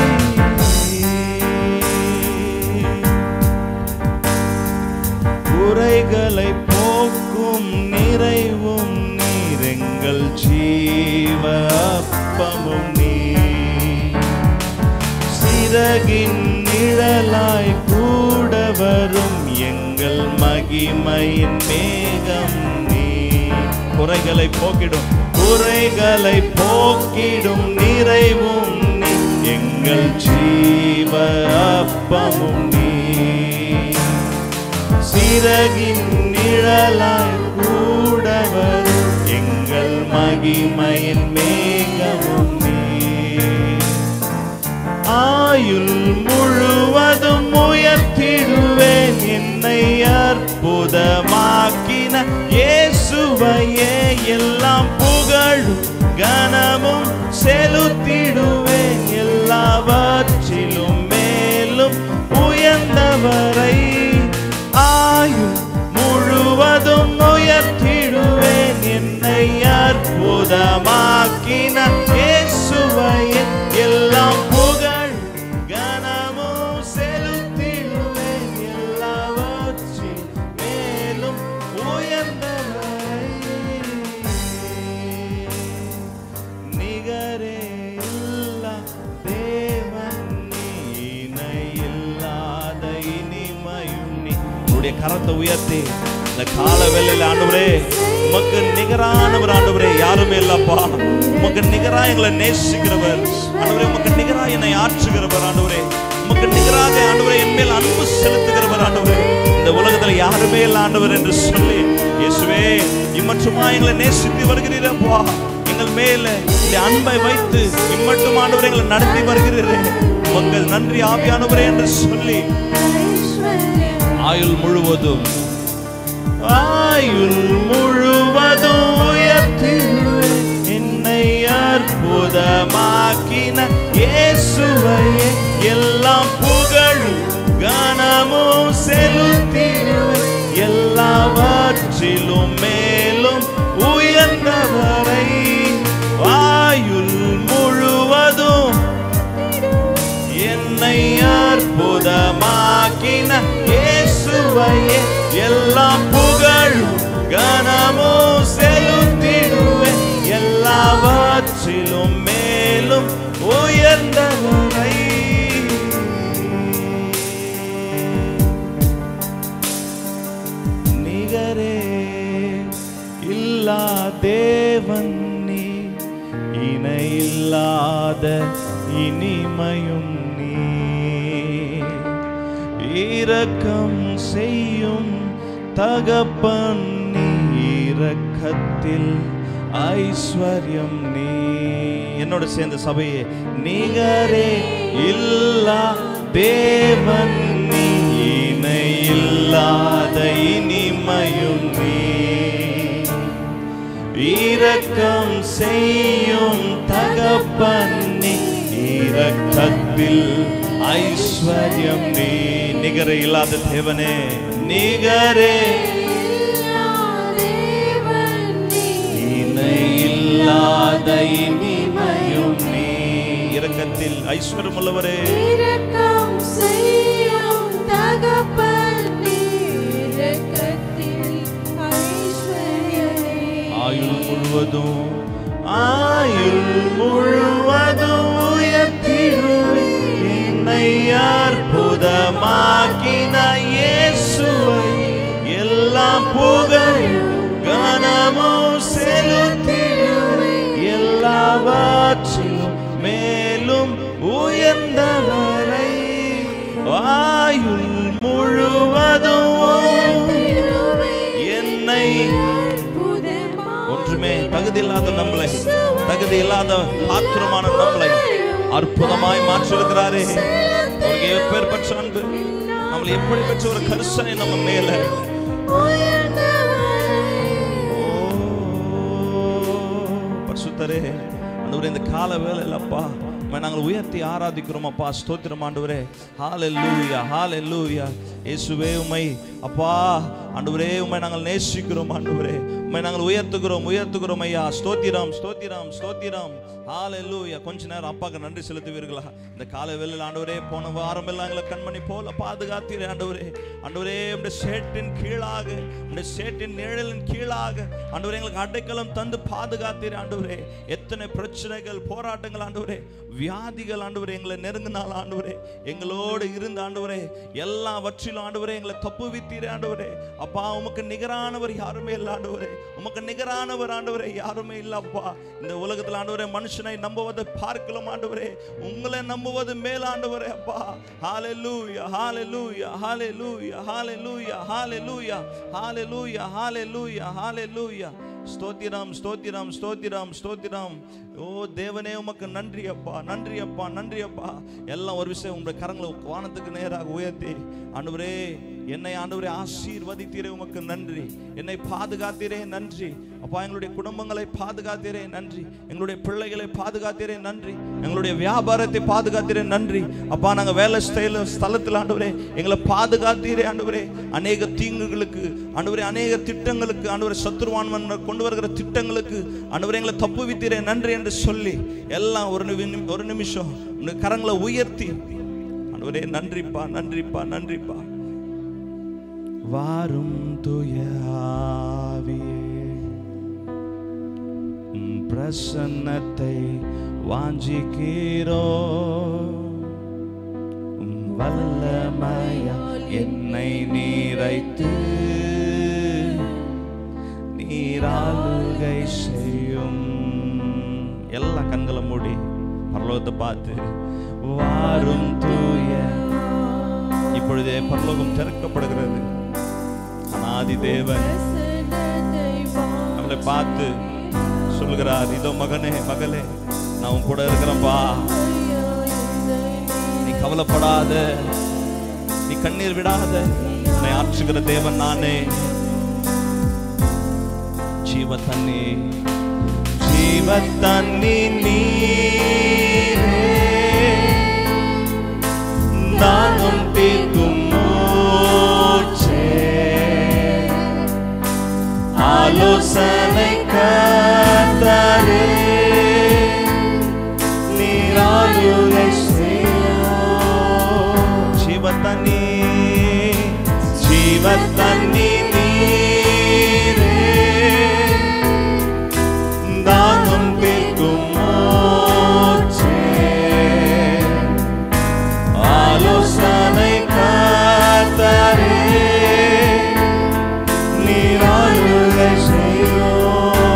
குறைகளை போக்கும் நிறைவும் நீரெங்கள் ஜீவ அப்பமும் நீ சிறகின் நிழலாய் கூட வரும் எங்கள் மகிமையின் மேகம் நீ குறைகளை போக்கிடும் குறைகளை போக்கிடும் நிறைவும் நீ எங்கள் ஜீவ அப்பமும் நீ சிறகின் நிழலாய் கூட வரும் எங்கள் மகிமையின் மேகமும் நீ ஆயுள் முழுவதும் உயர்த்திடுவேன் என்னை அற்புதமாக்கின இயேசுவையே எல்லாம் புகழும் கனமும் செலுத்திடுவேன் எல்லாவற்றிலும் மேலும் உயர்ந்தவரை ஆயுள் முழுவதும் உயர்த்திடுவேன் என்னை அற்புதமாக்கின இயேசுவையே எல்லாம் புகழ் கனமும் செலுத்திடுவேன் எல்லாவற்றில் மேலும் உயர்ந்தவரை நிகரே இல்லா தேவன் நீ இணை இல்லாத இனிமையும் நீ உடைய கரத்தை உயர்த்தி இந்த கால வேளையில ஆண்டவரே உமக்கு நிகரானவர் ஆண்டவரே யாருமே இல்லப்பா உமக்கு நிகரா எங்களை நேசிக்கிறவர் ஆண்டவரே உமக்கு நிகரா என்னை ஆற்றுகிறவர் ஆண்டவரே உமக்கு நிகராக ஆண்டவரே என் மேல் அன்பு செலுத்துகிறவர் ஆண்டவரே இந்த உலகத்துல யாருமே இல்லை ஆண்டவர் என்று சொல்லி இயேசுவே இம்மட்டுமா எங்களை நேசித்து வருகிறீரப்பா எங்கள் மேல இந்த அன்பை வைத்து இம்மட்டும் ஆண்டவரை எங்களை நடத்தி வருகிறீரே உங்கள் நன்றி ஆவியானவரே என்று சொல்லி ஆயுள் முழுவதும் ஆயுள் முழுவதும் உயர்த்திடுவேன் என்னை அற்புதமாக்கின இயேசுவையே எல்லாம் புகழும் கனமும் செலுத்திடுவேன் எல்லாவற்றிலும் மேலும் உயர்ந்தவரை ஆயுள் முழுவதும் என்னை அற்புதமாக்கின இயேசுவையே எல்லாம் புகழும் கனமும் செலுத்திடுவேன் எல்லாவற்றிலும் மேலும் உயர்ந்தவரை நிகரே இல்லா தேவன் நீ இணை இல்லாத இனிமையும் நீ இரக்கம் செய்யும் தகப்பன் நீ இரக்கத்தில் ஐஸ்வர்யம் நீ என்னோட சேர்ந்த சபையே நிகரே இல்லா தேவன் நீ இணை இல்லாத இனிமையும் நீ இரக்கம் செய்யும் தகப்பன் நீ இரக்கத்தில் ஐஸ்வர்யம் நீ நிகர இல்லாத தேவனே நிகரே இணை இல்லாத இனிமையும் நீ இரக்கத்தில் ஐஸ்வர்யம் உள்ளவரே இரக்கம் செய்யும் தகப்பன் இரக்கத்தில் ஐஸ்வர்யமே ஆயுள் முழுவதும் ஆயுள் முழுவதும் உயர்த்திடுவே என்னை அற்புதமாக்கின இயேசுவை எல்லாம் புகழும் கனமும் செலுத்திடுவே எல்லாவற்றிலும் மேலும் உயர்ந்தவரை ஆயுள் முழுவதும் என்னை ஒன்றுமே தகுதி இல்லாத நம்மளை தகுதி இல்லாத பாத்திரமான நம்மளை அற்புதமாய் மாற்றிருக்கிறாரே அவருக்கு எப்பேர் பெற்ற அன்பு நம்மளை எப்படி பெற்ற ஒரு கரிசனை நம்ம மேல பரிசுத்தரே ஆண்டவரே இந்த கால வேலையில் அப்பா உம்மை நாங்கள் உயர்த்தி ஆராதிக்கிறோம் அப்பா ஸ்தோத்திரம் ஆண்டவரே ஹalleluya ஹalleluya இயேசுவே உம்மை அப்பா ஆண்டவரே உம்மை நாங்கள் நேசிக்கிறோம் ஆண்டவரே உம்மை நாங்கள் உயர்த்துகிறோம் உயர்த்துகிறோம் ஐயா ஸ்தோத்திரம் ஸ்தோத்திரம் ஸ்தோத்திரம் ஹalleluya கொஞ்ச நேரம் அப்பாக்கு நன்றி செலுத்துவீர்களா இந்த கால வேளையில் ஆண்டவரே போன வாரம் எல்லாம் எங்களை கண்மணி போல பாதுகாத்தீரே ஆண்டவரே ஆண்டவரே உடைய சேட்டின் கீழாக உடைய சேட்டின் நிழலின் கீழாக ஆண்டவரே எங்களுக்கு அடைக்கலம் தந்து பாதுகாத்தீரே ஆண்டவரே எத்தனை பிரச்சனைகள் போராட்டங்கள் ஆண்டவரே வியாதிகள் ஆண்டவரே எங்களை நெருங்கினால் ஆண்டவரே எங்களோடு இருந்த ஆண்டவரே எல்லாவற்றிலும் ஆண்டவரே எங்களை தப்பு வித்தீரே ஆண்டவரே அப்பா உமக்கு நிகரானவர் யாருமே இல்லை ஆண்டவரே உமக்கு நிகரானவர் ஆண்டவரே யாருமே இல்லை அப்பா இந்த உலகத்தில் ஆண்டவரே மனுஷனை நம்புவதை பார்க்கலாம் ஆண்டவரே உங்களை நம்புவது மேல் ஆண்டவரே அப்பா ஹalleluya ஹalleluya ஹalleluya ஹalleluya ஹalleluya ஹalleluya ஹalleluya ஹalleluya ஸ்தோத்திரம் ஸ்தோத்திரம் ஸ்தோத்திரம் ஸ்தோத்திரம் ஓ தேவனே உமக்கு நன்றி அப்பா நன்றி அப்பா நன்றி அப்பா எல்லாம் ஒரு விஷயம் உங்களுடைய கரங்களை வானத்துக்கு நேராக உயர்த்தி ஆண்டவரே என்னை ஆண்டவரே ஆசீர்வதித்தீரே உமக்கு நன்றி என்னை பாதுகாத்தீரே நன்றி அப்பா எங்களுடைய குடும்பங்களை பாதுகாத்தீரே நன்றி எங்களுடைய பிள்ளைகளை பாதுகாத்தீரே நன்றி எங்களுடைய வியாபாரத்தை பாதுகாத்தீரே நன்றி அப்பா நாங்கள் வேலை ஸ்டைல ஸ்தலத்தில் ஆண்டவரே எங்களை பாதுகாத்தீரே ஆண்டவரே அநேக தீங்குகளுக்கு ஆண்டவரே அநேக திட்டங்களுக்கு ஆண்டவரே சத்துருவான் கொண்டு வருகிற திட்டங்களுக்கு ஆண்டவரே எங்களை தப்பு வித்தீரே நன்றி என்று சொல்லி எல்லாம் ஒரு நிமி- ஒரு நிமிஷம் உங்க கரங்களை உயர்த்தி ஆண்டவரே நன்றிப்பா நன்றிப்பா நன்றிப்பா வாரும் துயாவியே உம் பிரசன்னத்தை வாஞ்சிக்கிறோ உம் வல்லமையா என்னை நீரைத்து நீராளுகை செய்யும் எல்லா கண்களை மூடி பரலோகத்தை பார்த்து வாரும் தூய இப்பொழுதே பரலோகம் திறக்கப்படுகிறது அனாதி தேவன் நம்மளை பார்த்து சொல்லுகிறார் இதோ மகனே மகளே நான் உன் கூட இருக்கிறேன்பா நீ கவலைப்படாத நீ கண்ணீர் விடாத உன்னை ஆற்றுகிற தேவன் நானே ஜீவ தண்ணி ஜீவ தண்ணி நீரே தாகம் தீர்க்கும் மூச்சே ஆலோசனை கத்தரே நீராயுரை ஜீவத்தண்ணி ஜீவத்தண்ணி நீரே தாகம் தீர்க்கும் மூச்சே ஆலோசனை கத்தரே நீராயுரை செய்யும்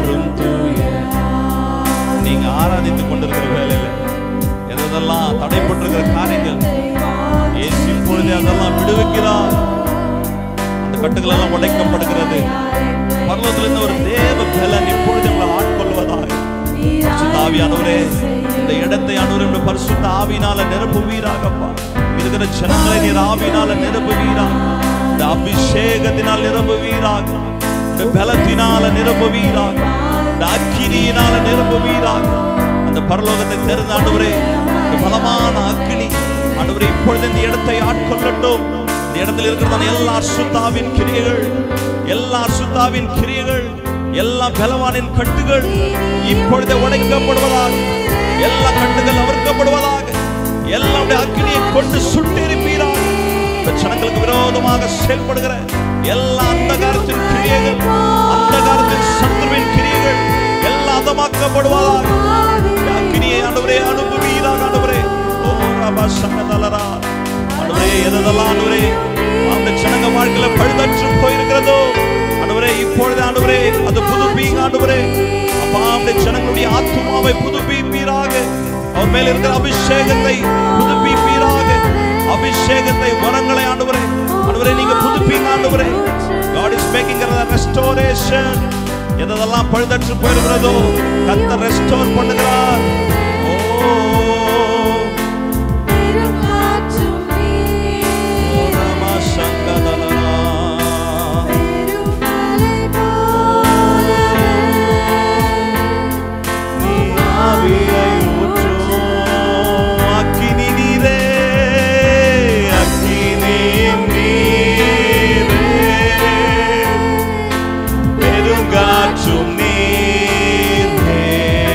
வாரும் தூய நீங்க ஆராதித்துக் கொண்டிருக்கிற வேலையில எதெல்லாம் தடைப்பட்டிருக்கிற காரியங்கள் இயேசு இப்பொழுதே அதெல்லாம் விடுவிக்கிறார் அந்த கட்டுகள் எல்லாம் உடைக்கப்படுகிறது பரலோகத்திலிருந்து ஒரு தேவ பலன் இப்பொழுது உங்களை ஆட்கொள்வதாக பரிசுத்த ஆவியானவரே இந்த இடத்தை அனுவரை பரிசுத்த ஆவினால நிரப்புவீராகப்பா இருக்கிற ஜனங்களை நீர் ஆவினால நிரப்புவீராக இந்த அபிஷேகத்தினால் நிரப்புவீராக இந்த பலத்தினால நிரப்புவீராக இந்த அக்கினியினால நிரப்புவீராக அந்த பரலோகத்தை திறந்த ஆண்டவரே இந்த பலமான அக்கினி ஆண்டவரே இப்பொழுது இந்த இடத்தை ஆட்கொள்ளட்டும் இந்த இடத்தில் இருக்கிறதான எல்லா அசுத்தாவின் கிரியைகள் எல்லா அசுத்தாவின் கிரியைகள் எல்லா பலவானின் கட்டுகள் இப்பொழுது உடைக்கப்படுவதாக எல்லா கட்டுகள் அவிர்க்கப்படுவதாக எல்லாருடைய அக்கினியை கொண்டு சுட்டெரிப்பீராக இந்த ஜனங்களுக்கு விரோதமாக செயல்படுகிற எல்லா அந்த காலத்தின் கிரியைகள் அந்த காலத்தின் சத்துருவின் கிரியைகள் எல்லாம் அதமாக்கப்படுவதாக இந்த அக்கினியை ஆண்டவரே அனுப்புவீராக ஆண்டவரே ஓ ரபா சங்கதலரா ஆண்டவரே எதெல்லாம் ஆண்டவரே அந்த ஜனங்க வாழ்க்கையில பழுதற்று போயிருக்கிறதோ ஆண்டவரே இப்பொழுது ஆண்டவரே அது புதுப்பீங்க ஆண்டவரே அப்பா அந்த ஜனங்களுடைய ஆத்மாவை புதுப்பிப்பீராக அவர் மேல் இருக்கிற அபிஷேகத்தை புதுப்பிப்பீராக அபிஷேகத்தை வரங்களை ஆண்டவரே ஆண்டவரே நீங்க புதுப்பீங்க ஆண்டவரே God is making a restoration எதெல்லாம் பழுதற்று போயிருக்கிறதோ கத்த ரெஸ்டோர் பண்ணுகிறார் ஓ ஓ ரமா சங்கதலரா நீ ஆவியை ஊற்றும் அக்கினி நீரே அக்கினி நீரே பெருங்காற்றும் நீரே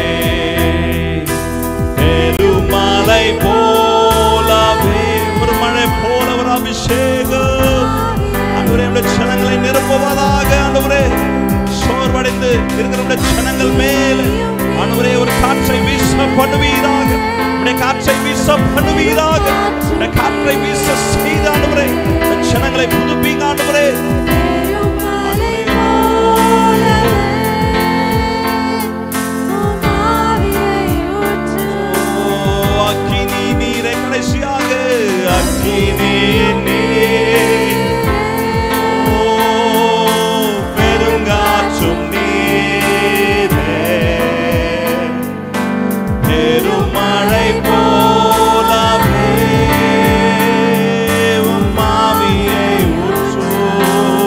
பெருமலை போலவே ஒரு மழை போல ஒரு அபிஷேகம் ஆண்டவரே நம்முடைய ஜனங்களை நிரப்புவதாக ஆண்டவரே சோர்வடைந்து இருக்கிற ஜனங்கள் மேல் ஆண்டவரே ஒரு காற்றை வீச பண்ணுவீராக உடைய காற்றை வீச பண்ணுவீராக உடைய காற்றை வீச செய்த ஆண்டவரே இந்த ஜனங்களை புதுப்பீங்க ஆண்டவரே ஓ, அக்கினி நீரை கடைசியாக அக்கினி நீர் ஓ, பெருங்காற்றும் நீரே பெருமழை போலவே உம் ஆவியை ஊற்றும்.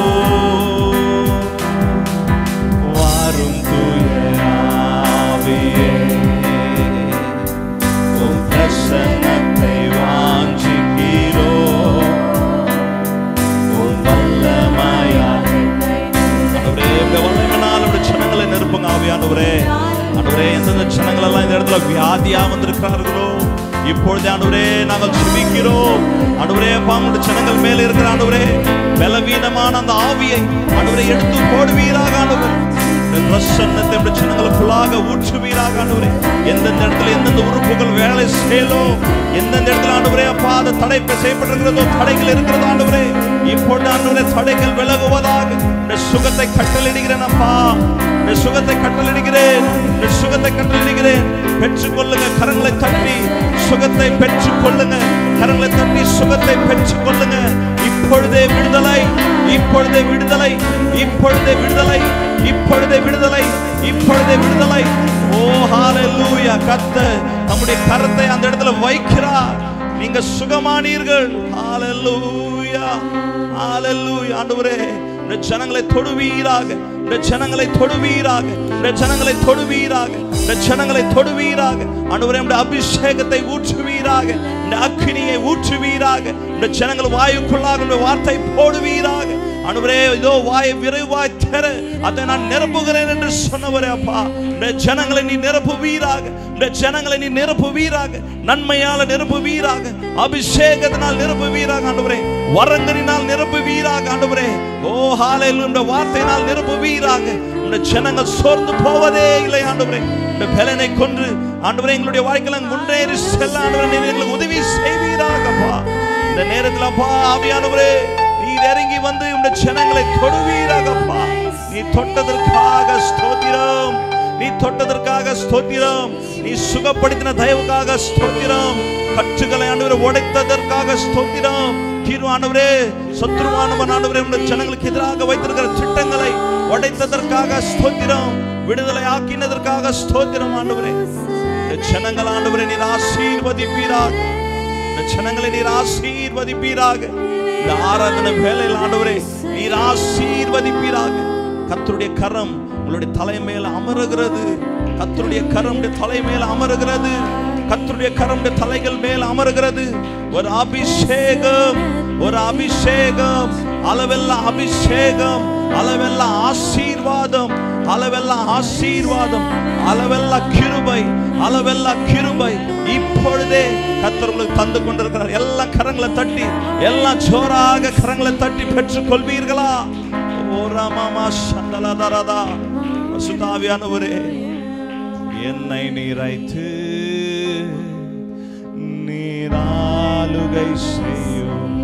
வாரும் தூய ஆவியே, உம் பிரசன்னத்தை வாஞ்சிக்கிறோம். உம் வல்லமையால் ஆண்டவரே, உங்க வல்லமையினால் உடைய ஜனங்களை நிரப்புங்க ஆவியானவரே ஆண்டவரே எந்தெந்த ஜனங்கள் எல்லாம் இந்த இடத்துல வியாதியா வந்திருக்கிறார்களோ இப்பொழுது ஆண்டவரே நாங்கள் ஜெபிக்கிறோம் ஆண்டவரே பாம்புடைய ஜனங்கள் மேல இருக்கிற ஆண்டவரே பலவீனமான அந்த ஆவியை ஆண்டவரை எடுத்து போடுவீராக ஆண்டவரே இந்த பிரசன்னத்தை உடைய ஜனங்களுக்குள்ளாக ஊற்றுவீராக ஆண்டவரே எந்தெந்த இடத்துல எந்தெந்த உறுப்புகள் வேலை செய்யலும் எந்தெந்த இடத்துல ஆண்டவரே அப்பா அது தடை செய்யப்பட்டிருக்கிறதோ தடைகள் இருக்கிறதோ ஆண்டவரே இப்பொழுது ஆண்டவரே தடைகள் விலகுவதாக இந்த சுகத்தை கட்டளிடுகிறேன் அப்பா இந்த சுகத்தை கட்டளிடுகிறேன் இந்த சுகத்தை கட்டளிடுகிறேன் பெற்றுக்கொள்ளுங்க கரங்களை தட்டி சுகத்தை பெற்றுக்கொள்ளுங்க கரங்களை தட்டி சுகத்தை பெற்றுக்கொள்ளுங்க இப்பொழுதே விடுதலை இப்பொழுதே விடுதலை இப்பொழுதே விடுதலை இப்பொழுதே விடுதலை இப்பொழுதே விடுதலை ஓ ஹalleluya கத்த நம்முடைய கரத்தை அந்த இடத்துல வைக்கிறார் நீங்க சுகமானீர்கள் ஹalleluya ஹalleluya ஆண்டவரே இந்த ஜனங்களை தொடுவீராக இந்த ஜனங்களை தொடுவீராக இந்த ஜனங்களை தொடுவீராக இந்த ஜனங்களை தொடுவீராக ஆண்டவரே உம்முடைய அபிஷேகத்தை ஊற்றுவீராக இந்த அக்கினியை ஊற்றுவீராக இந்த ஜனங்கள் வாயுக்குள்ளாக உம்முடைய வார்த்தை போடுவீராக ஆண்டவரே இதோ வாயை விரைவாய் திற அதை நான் நிரப்புகிறேன் என்று சொன்னவரே அப்பா இந்த ஜனங்களை நீ நிரப்புவீராக இந்த ஜனங்களை நீ நிரப்புவீராக நன்மையால நிரப்புவீராக அபிஷேகத்தினால் நிரப்புவீராக ஆண்டவரே வரங்களினால் நிரப்புவீராக ஆண்டவரே ஓ ஹalleluya இந்த வார்த்தையினால் நிரப்புவீராக இந்த ஜனங்கள் சோர்ந்து போவதே இல்லை ஆண்டவரே இந்த பலனை கொன்று ஆண்டவரே எங்களுடைய வாழ்க்கையில முன்னேறி செல்ல ஆண்டவரே நீர் எங்களுக்கு உதவி செய்வீராகப்பா இந்த நேரத்தில் அப்பா ஆவியானவரே நீர் இறங்கி வந்து இந்த ஜனங்களை தொடுவீராகப்பா நீ தொட்டதற்காக ஸ்தோத்திரம் நீ தொட்டதற்காக ஸ்தோத்திரம் நீ சுகப்படுத்தின தயவுக்காக ஸ்தோத்திரம் கற்றுகளை ஆண்டவரே உடைத்ததற்காக ஸ்தோத்திரம் தீர்வானவரே சத்துருவானவன் ஆண்டவரே உடைய ஜனங்களுக்கு எதிராக வைத்திருக்கிற திட்டங்களை உடைத்ததற்காக ஸ்தோத்திரம் விடுதலை ஆக்கினதற்காக ஸ்தோத்திரம் ஆண்டவரே இந்த ஜனங்கள் ஆண்டவரே நீர் ஆசீர்வதிப்பீராக இந்த ஜனங்களை நீர் ஆசீர்வதிப்பீராக இந்த ஆராதனை வேலையில் ஆண்டவரே நீர் ஆசீர்வதிப்பீராக கர்த்தருடைய கரம் உங்களுடைய தலை மேல அமருகிறது கர்த்தருடைய கரம் உடைய தலை மேல அமருகிறது கர்த்தருடைய கரம் உடைய தலைகள் மேல அமருகிறது ஒரு அபிஷேகம் ஒரு அபிஷேகம் அளவெல்ல அபிஷேகம் அளவெல்ல ஆசீர்வாதம் அளவெல்ல ஆசீர்வாதம் அளவெல்ல கிருபை அளவெல்ல கிருபை இப்பொழுதே கர்த்தர் உங்களுக்கு தந்து கொண்டிருக்கிறார் எல்லா கரங்களை தட்டி எல்லாம் ஜோராக கரங்களை தட்டி பெற்றுக் கொள்வீர்களா ஓ ராமாமா சந்தலதரதா சுதாவியானவரே என்னை நீரைத்து நீராளுகை செய்யும்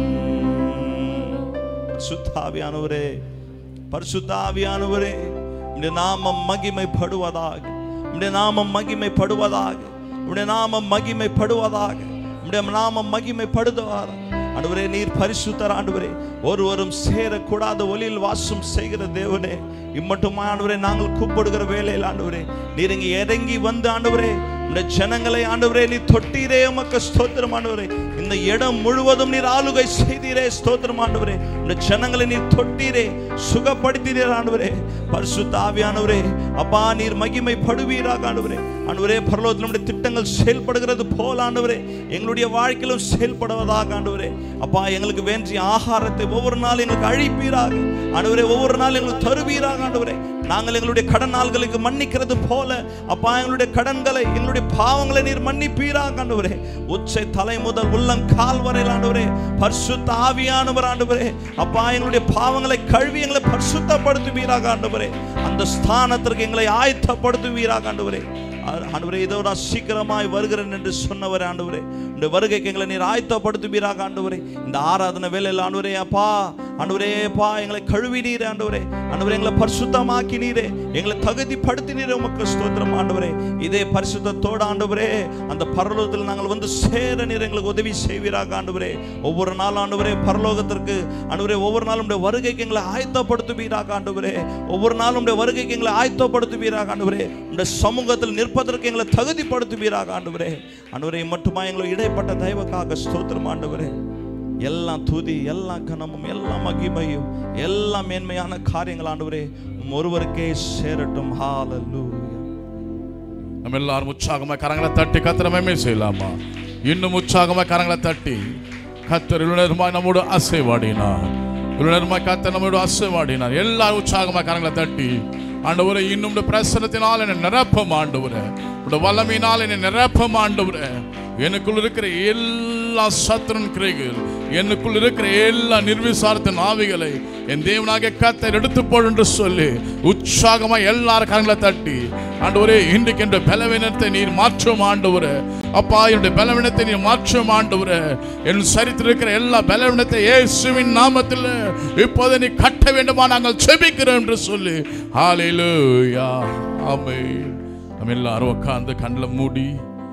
சுத்தாவியானவரே பரிசுத்தாவியானவரே உடைய நாமம் மகிமைப்படுவதாக உடைய நாமம் மகிமைப்படுவதாக உடைய நாமம் மகிமைப்படுவதாக உடைய நாமம் மகிமைப்படுவதாக ஆண்டவரே நீர் பரிசுத்தர் ஆண்டவரே ஒருவரும் சேரக்கூடாத ஒளியில் வாசம் செய்கிற தேவனே இம்மட்டுமா ஆண்டவரே நாங்கள் கூப்பிடுகிற வேலையில் ஆண்டவரே நீர் இங்கே இறங்கி வந்து ஆண்டவரே இந்த ஜனங்களை ஆண்டவரே நீ தொட்டீரே உமக்கு ஸ்தோத்திரம் ஆண்டவரே இந்த இடம் முழுவதும் நீர் ஆளுகை செய்தீரே ஸ்தோத்திரம் ஆண்டவரே இந்த ஜனங்களை நீர் தொட்டீரே சுகப்படுத்தினீர் ஆண்டவரே பரிசுத்த ஆவியானவரே அப்பா நீர் மகிமை படுவீராக ஆண்டவரே ஆண்டவரே பரலோகத்தில் நம்முடைய திட்டங்கள் செயல்படுகிறது போல ஆண்டவரே எங்களுடைய வாழ்க்கையிலும் செயல்படுவதாக ஆண்டவரே அப்பா எங்களுக்கு வேண்டிய ஆகாரத்தை ஒவ்வொரு நாளும் எங்களுக்கு அழிப்பீராக ஆண்டவரே ஒவ்வொரு நாளும் எங்களுக்கு தருவீராக ஆண்டவரே நாங்கள் எங்களுடைய கடன் நாள்களுக்கு மன்னிக்கிறது போல அப்பா எங்களுடைய கடன்களை எங்களுடைய பாவங்களை நீர் மன்னிப்பீராக ஆண்டவரே உச்சை தலை முதல் உள்ளம் கால் வரையில் ஆண்டவரே பரிசுத்த ஆவியானவர் ஆண்டவரே அப்பா எங்களுடைய பாவங்களை கழுவி எங்களை பரிசுத்தப்படுத்துவீராக ஆண்டவரே அந்த ஸ்தானத்திற்கு எங்களை ஆயத்தப்படுத்துவீராக ஆண்டவரே ஆ- ஆண்டவரே இதோ நான் சீக்கிரமாய் வருகிறேன் என்று சொன்னவர் ஆண்டவரே இந்த வருகைக்கு எங்களை நீர் ஆயத்தப்படுத்துவீராக ஆண்டவரே இந்த ஆராதனை வேலையில் ஆண்டவரே அப்பா ஆண்டவரே அப்பா எங்களை கழுவினீரே ஆண்டவரே ஆண்டவரே எங்களை பரிசுத்தமாக்கினீரே எங்களை தகுதிப்படுத்தினீரே உமக்கு ஸ்தோத்திரம் ஆண்டவரே இதே பரிசுத்தத்தோடு ஆண்டவரே அந்த பரலோகத்தில் நாங்கள் வந்து சேர நீர் எங்களுக்கு உதவி செய்வீராக ஆண்டவரே ஒவ்வொரு நாள் ஆண்டவரே பரலோகத்திற்கு ஆண்டவரே ஒவ்வொரு நாளும் உடைய வருகைக்கு எங்களை ஆயத்தப்படுத்துவீராக ஆண்டவரே ஒவ்வொரு நாளும் உடைய வருகைக்கு எங்களை ஆயத்தப்படுத்துவீராக ஆண்டவரே உடைய சமூகத்தில் நிற்பதற்கு எங்களை தகுதிப்படுத்துவீராக ஆண்டவரே ஆண்டவரே மட்டுமா எங்களை இடைப்பட்ட தெய்வக்காக ஸ்தோத்திரம் ஆண்டவரே எல்லாம் துதி எல்லாம் கனமும் எல்லாம் மகிமையும் எல்லாம் மேன்மையான காரியங்கள் ஆண்டவரே உம் ஒருவருக்கே சேரட்டும் ஹalleluya நம்ம எல்லாரும் உற்சாகமா கரங்களை தட்டி கத்திர மேமே செய்யலாமா இன்னும் உற்சாகமா கரங்களை தட்டி கத்தர் இளைஞருமாய் நம்மோடு அசைவாடினார் இளைஞருமாய் கத்தர் நம்மோடு அசைவாடினார் எல்லாரும் உற்சாகமா கரங்களை தட்டி ஆண்டவரே இன்னும் உடைய பிரசனத்தினால் என்னை நிரப்பம் ஆண்டவரே உடைய வல்லமையினால் என்னை நிரப்பம் ஆண்டவரே எனக்குள் இருக்கிற எல்லா சத்துரன் கிரைகள் எனக்குள் இருக்கிற எல்லா நிர்விசாரத்தின் ஆவிகளை என் தேவனாக கத்தர் எடுத்து போடு என்று சொல்லி உற்சாகமா எல்லாரும் கரங்களை தட்டி ஆண்டவரே இன்றைக்கு என்ற பலவீனத்தை நீர் மாற்றும் ஆண்டவரே அப்பா என்னுடைய பலவீனத்தை நீர் மாற்றும் ஆண்டவரே என் சரித்திர இருக்கிற எல்லா பலவீனத்தை இயேசுவின் நாமத்தில் இப்போது நீ கட்ட வேண்டுமா நாங்கள் செபிக்கிறோம் என்று சொல்லி ஹalleluya ஆமென் நம்ம எல்லாரும் உட்கார்ந்து கண்ணில் மூடி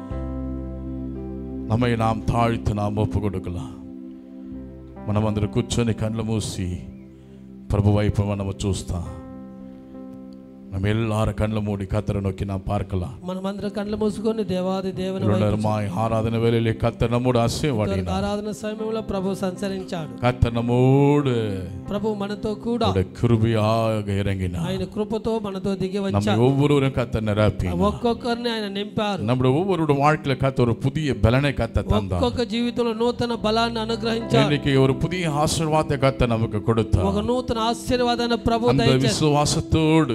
நம்மை நாம் தாழ்த்து நாம் ఒప్పు கொடுக்கலாம் మనమందరం కూర్చొని కళ్ళు మూసి ప్రభు వైపు మనము చూస్తాం நம்ம எல்லாரும் கண்ணில் மூடி கத்தரை நோக்கி நாம் பார்க்கலாம் మనమందరం కళ్ళు మూసుకొని దేవాది దేవుని వైపు உள்ளரமாய் ஆராதனை வேலையிலே கத்தர் நம்மோடு அசைவாடினார் ఆరాధన సమయంలో ప్రభు సంచరించాడు கத்தர் நம்மோடு ప్రభు మనతో కూడా அவருடைய கிருபையாக இறங்கினார் ఆయన కృపతో మనతో దిగి நம்மை వచ్చాడు ஒவ்வொருவரும் கத்தர் நிரப்பி ఒక్కొక్కరిని ఆయన నింపారు நம்முடைய ஒவ்வொருடைய வாழ்க்கையில கத்த ஒரு புதிய பலனை கத்த தந்தார் ఒక్కొక్క జీవితంలో నూతన బలాన్ని అనుగ్రహించాడు இன்னைக்கு ஒரு புதிய ஆசீர்வாதத்தை கத்த நமக்கு கொடுத்தார் ఒక నూతన ఆశీర్వాదాన్ని ప్రభు அந்த దయచేసి விசுவாசத்தோடு ఆ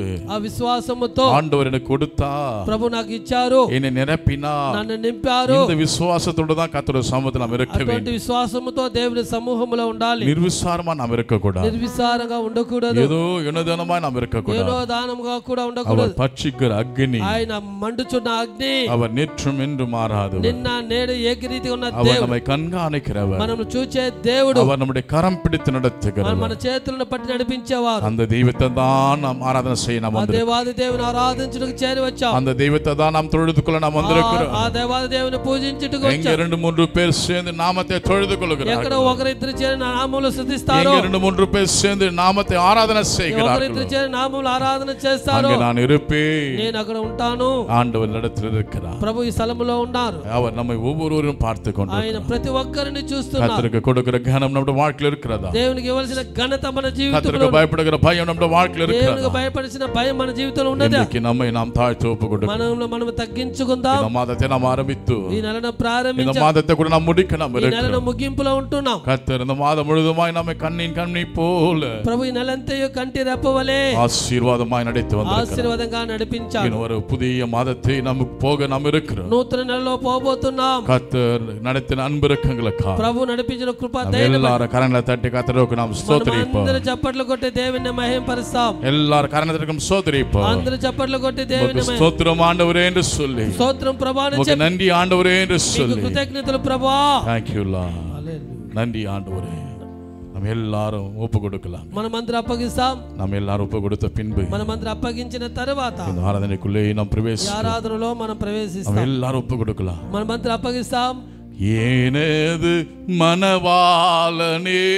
విశ్వాసముతో ஆண்டவர் எனக்கு கொடுத்தா ప్రభు నాకు ఇచ్చారు என்னை நிரப்பினா నన్ను నింపారు இந்த விசுவாசத்தோடு தான் கத்தோட சமூகத்தில் நாம் இருக்க అటువంటి வேண்டும் విశ్వాసముతో దేవుని సమూహంలో ఉండాలి நிர்விசாரமா நாம் இருக்கக்கூடாது నిర్విసారంగా ఉండకూడదు ஏதோ இனதனமா நாம் ఏదో இருக்கக்கூடாது దానముగా కూడా அவர் ఉండకూడదు பட்சிக்கிற அக்னி ఆయన మండుచున్న అగ్ని அவர் நேற்றும் என்று மாறாது నిన్న నేడు ఏకరీతి ఉన్న அவர் దేవుడు நம்மை கண்காணிக்கிறவர் మనం చూచే దేవుడు அவர் நம்முடைய கரம் பிடித்து మన- நடத்துகிறவர் మన చేతులను పట్టి నడిపించేవారు அந்த தெய்வத்தை தான் நாம் ஆராதனை செய்ய நாம் ఆ வந்திருக்கிறோம் దేవాది దేవుని ఆరాధించుటకు చేరి వచ్చాం அந்த தெய்வத்தை தான் நாம் தொழுது கொள்ள நாம் ఆ- வந்திருக்கிறோம் ఆ దేవాది దేవుని పూజించుటకు எங்க వచ్చాం ரெண்டு மூன்று பேர் சேர்ந்து நாமத்தை தொழுது ఎక్కడ கொள்கிறார்கள் ఒకరిద్దరు చేరి నా నామములు శుద్ధిస్తారో எங்க ரெண்டு மூன்று பேர் சேர்ந்து நாமத்தை ஆராதனை ఒకరిద్దరు செய்கிறார்கள் చేరి నామములు ఆరాధన చేస్తారో அங்கே நான் இருப்பேன் నేను అక్కడ ఉంటాను ஆண்டவர் இடத்தில் இருக்கிறார் ప్రభు ఈ స్థలములో ఉన్నారు அவர் நம்மை ஒவ்வொருவரும் பார்த்து கொண்டு ఆయన ప్రతి ఒక్కరిని చూస్తున్నారు கத்தருக்கு கொடுக்கிற கனம் நம்முடைய வாழ்க்கையில் இருக்கிறதா దేవునికి ఇవ్వాల్సిన ఘనత మన జీవితంలో கத்தருக்கு பயப்படுகிற பயம் நம்முடைய வாழ்க்கையில் దేవునికి இருக்கிறதா భయపడిసిన భయం మన జీవితంలో ఉన్నదా இன்றைக்கு நம்மை நாம் தாழ்த்து ஒப்பு கொடுக்கிறோம் మనలో మనం తగ్గించుకుందాం இந்த மாதத்தை நாம் ஆரம்பித்து ఈ నెలను இந்த ప్రారంభించాం மாதத்தை கூட நாம் முடிக்க நாம் ఈ నెలను இருக்கிறோம் ముగింపులో ఉంటున్నాం கத்தர் இந்த மாதம் முழுதுமாய் நம்மை கண்ணின் கண்ணி போல ప్రభు ఈ నెలంతయు కంటి రెప్పవలే ஆசீர்வாதமாய் நடத்தி வந்திருக்கிறார் ఆశీర్వాదంగా నడిపించాడు இன்னும் ஒரு புதிய மாதத்தை நமக்கு போக நாம் இருக்கிறோம் నూతన నెలలో పోబోతున్నాం கத்தர் நடத்தின அன்பிறக்கங்களுக்கா ప్రభు నడిపించిన కృప நம்ம ధైర్యం எல்லாரும் கரங்களை தட்டி கத்தருக்கு நாம் ஸ்தோத்திரிப்போம் అందరూ చప్పట్లు కొట్టి దేవుని మహింపరుస్తాం எல்லாரும் கரணத்திற்கும் ஸ்தோத்திரிப்போம் అందరూ చప్పట్లు కొట్టి దేవుని உமக்கு ஸ்தோத்திரம் ஆண்டவரே என்று சொல்லி స్తోత్రం ప్రభాని உமக்கு நன்றி ஆண்டவரே என்று మీకు சொல்லி కృతజ్ఞతలు ప్రభా தேங்க்யூ நன்றி ஆண்டவரே நம்ம எல்லாரும் ஒப்பு கொடுக்கலாம் మనమందరం అప్పగిస్తాం நம்ம எல்லாரும் ஒப்பு கொடுத்த பின்பு మనమందరం అప్పగించిన తర్వాత இந்த ஆராதனைக்குள்ளே நாம் ఈ பிரவேசி ఆరాధనలో మనం நம்ம ప్రవేశిస్తాం எல்லாரும் ஒப்பு கொடுக்கலாம் మనమందరం అప్పగిస్తాం எனது மனவாளனே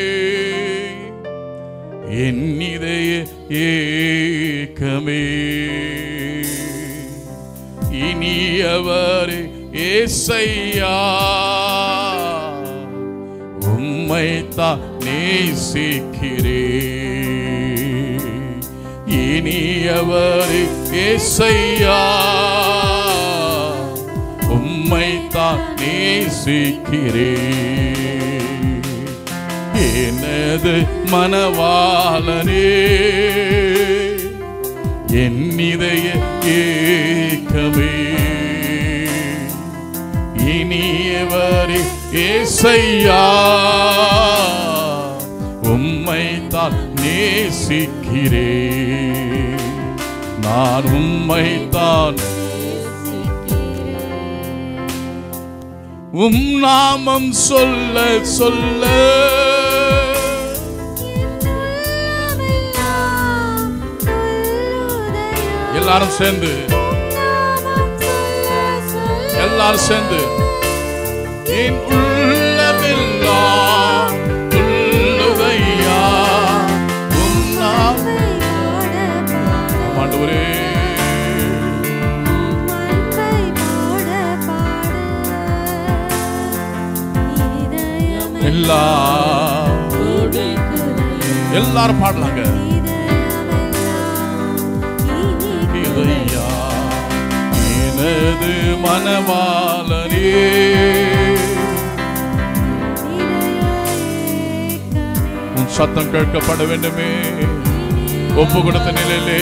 என் இதய ஏக்கமே இனியவரே ஏசையா உம்மைத்தான் நேசிக்கிறே இனியவரே ஏசையா உம்மைத்தான் நேசிக்கிறே எனது மனவாளனே என் இதய ஏக்கமே இனியவரே ஏசையா உம்மைத்தான் நேசிக்கிறே நான் உம்மைத்தான் உம் நாமம் சொல்ல சொல்ல எல்லாரும் சேர்ந்து எல்லாரும் சேர்ந்து என் உள்ளமெல்லாம் துள்ளுதையா உம் நாமம் ஆண்டவரே எல்லா எல்லாரும் பாடலாங்க இதையா எனது மனவாளனே உன் சத்தம் கேட்கப்பட வேண்டுமே ஒப்பு கொடுத்த நிலையிலே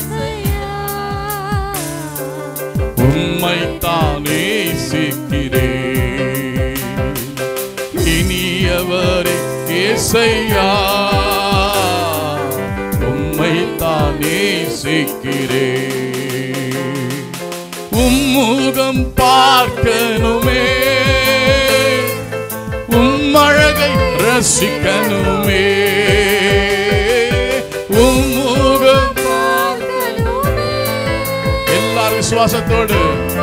உம்மை தானே சிக்கிறே இனியவரே ஏசையா உம்மை தானே சிக்கிறே உம்முகம் பார்க்கணுமே உம் அழகை ரசிக்கணுமே உம்முகம் எல்லாரும் விசுவாசத்தோடு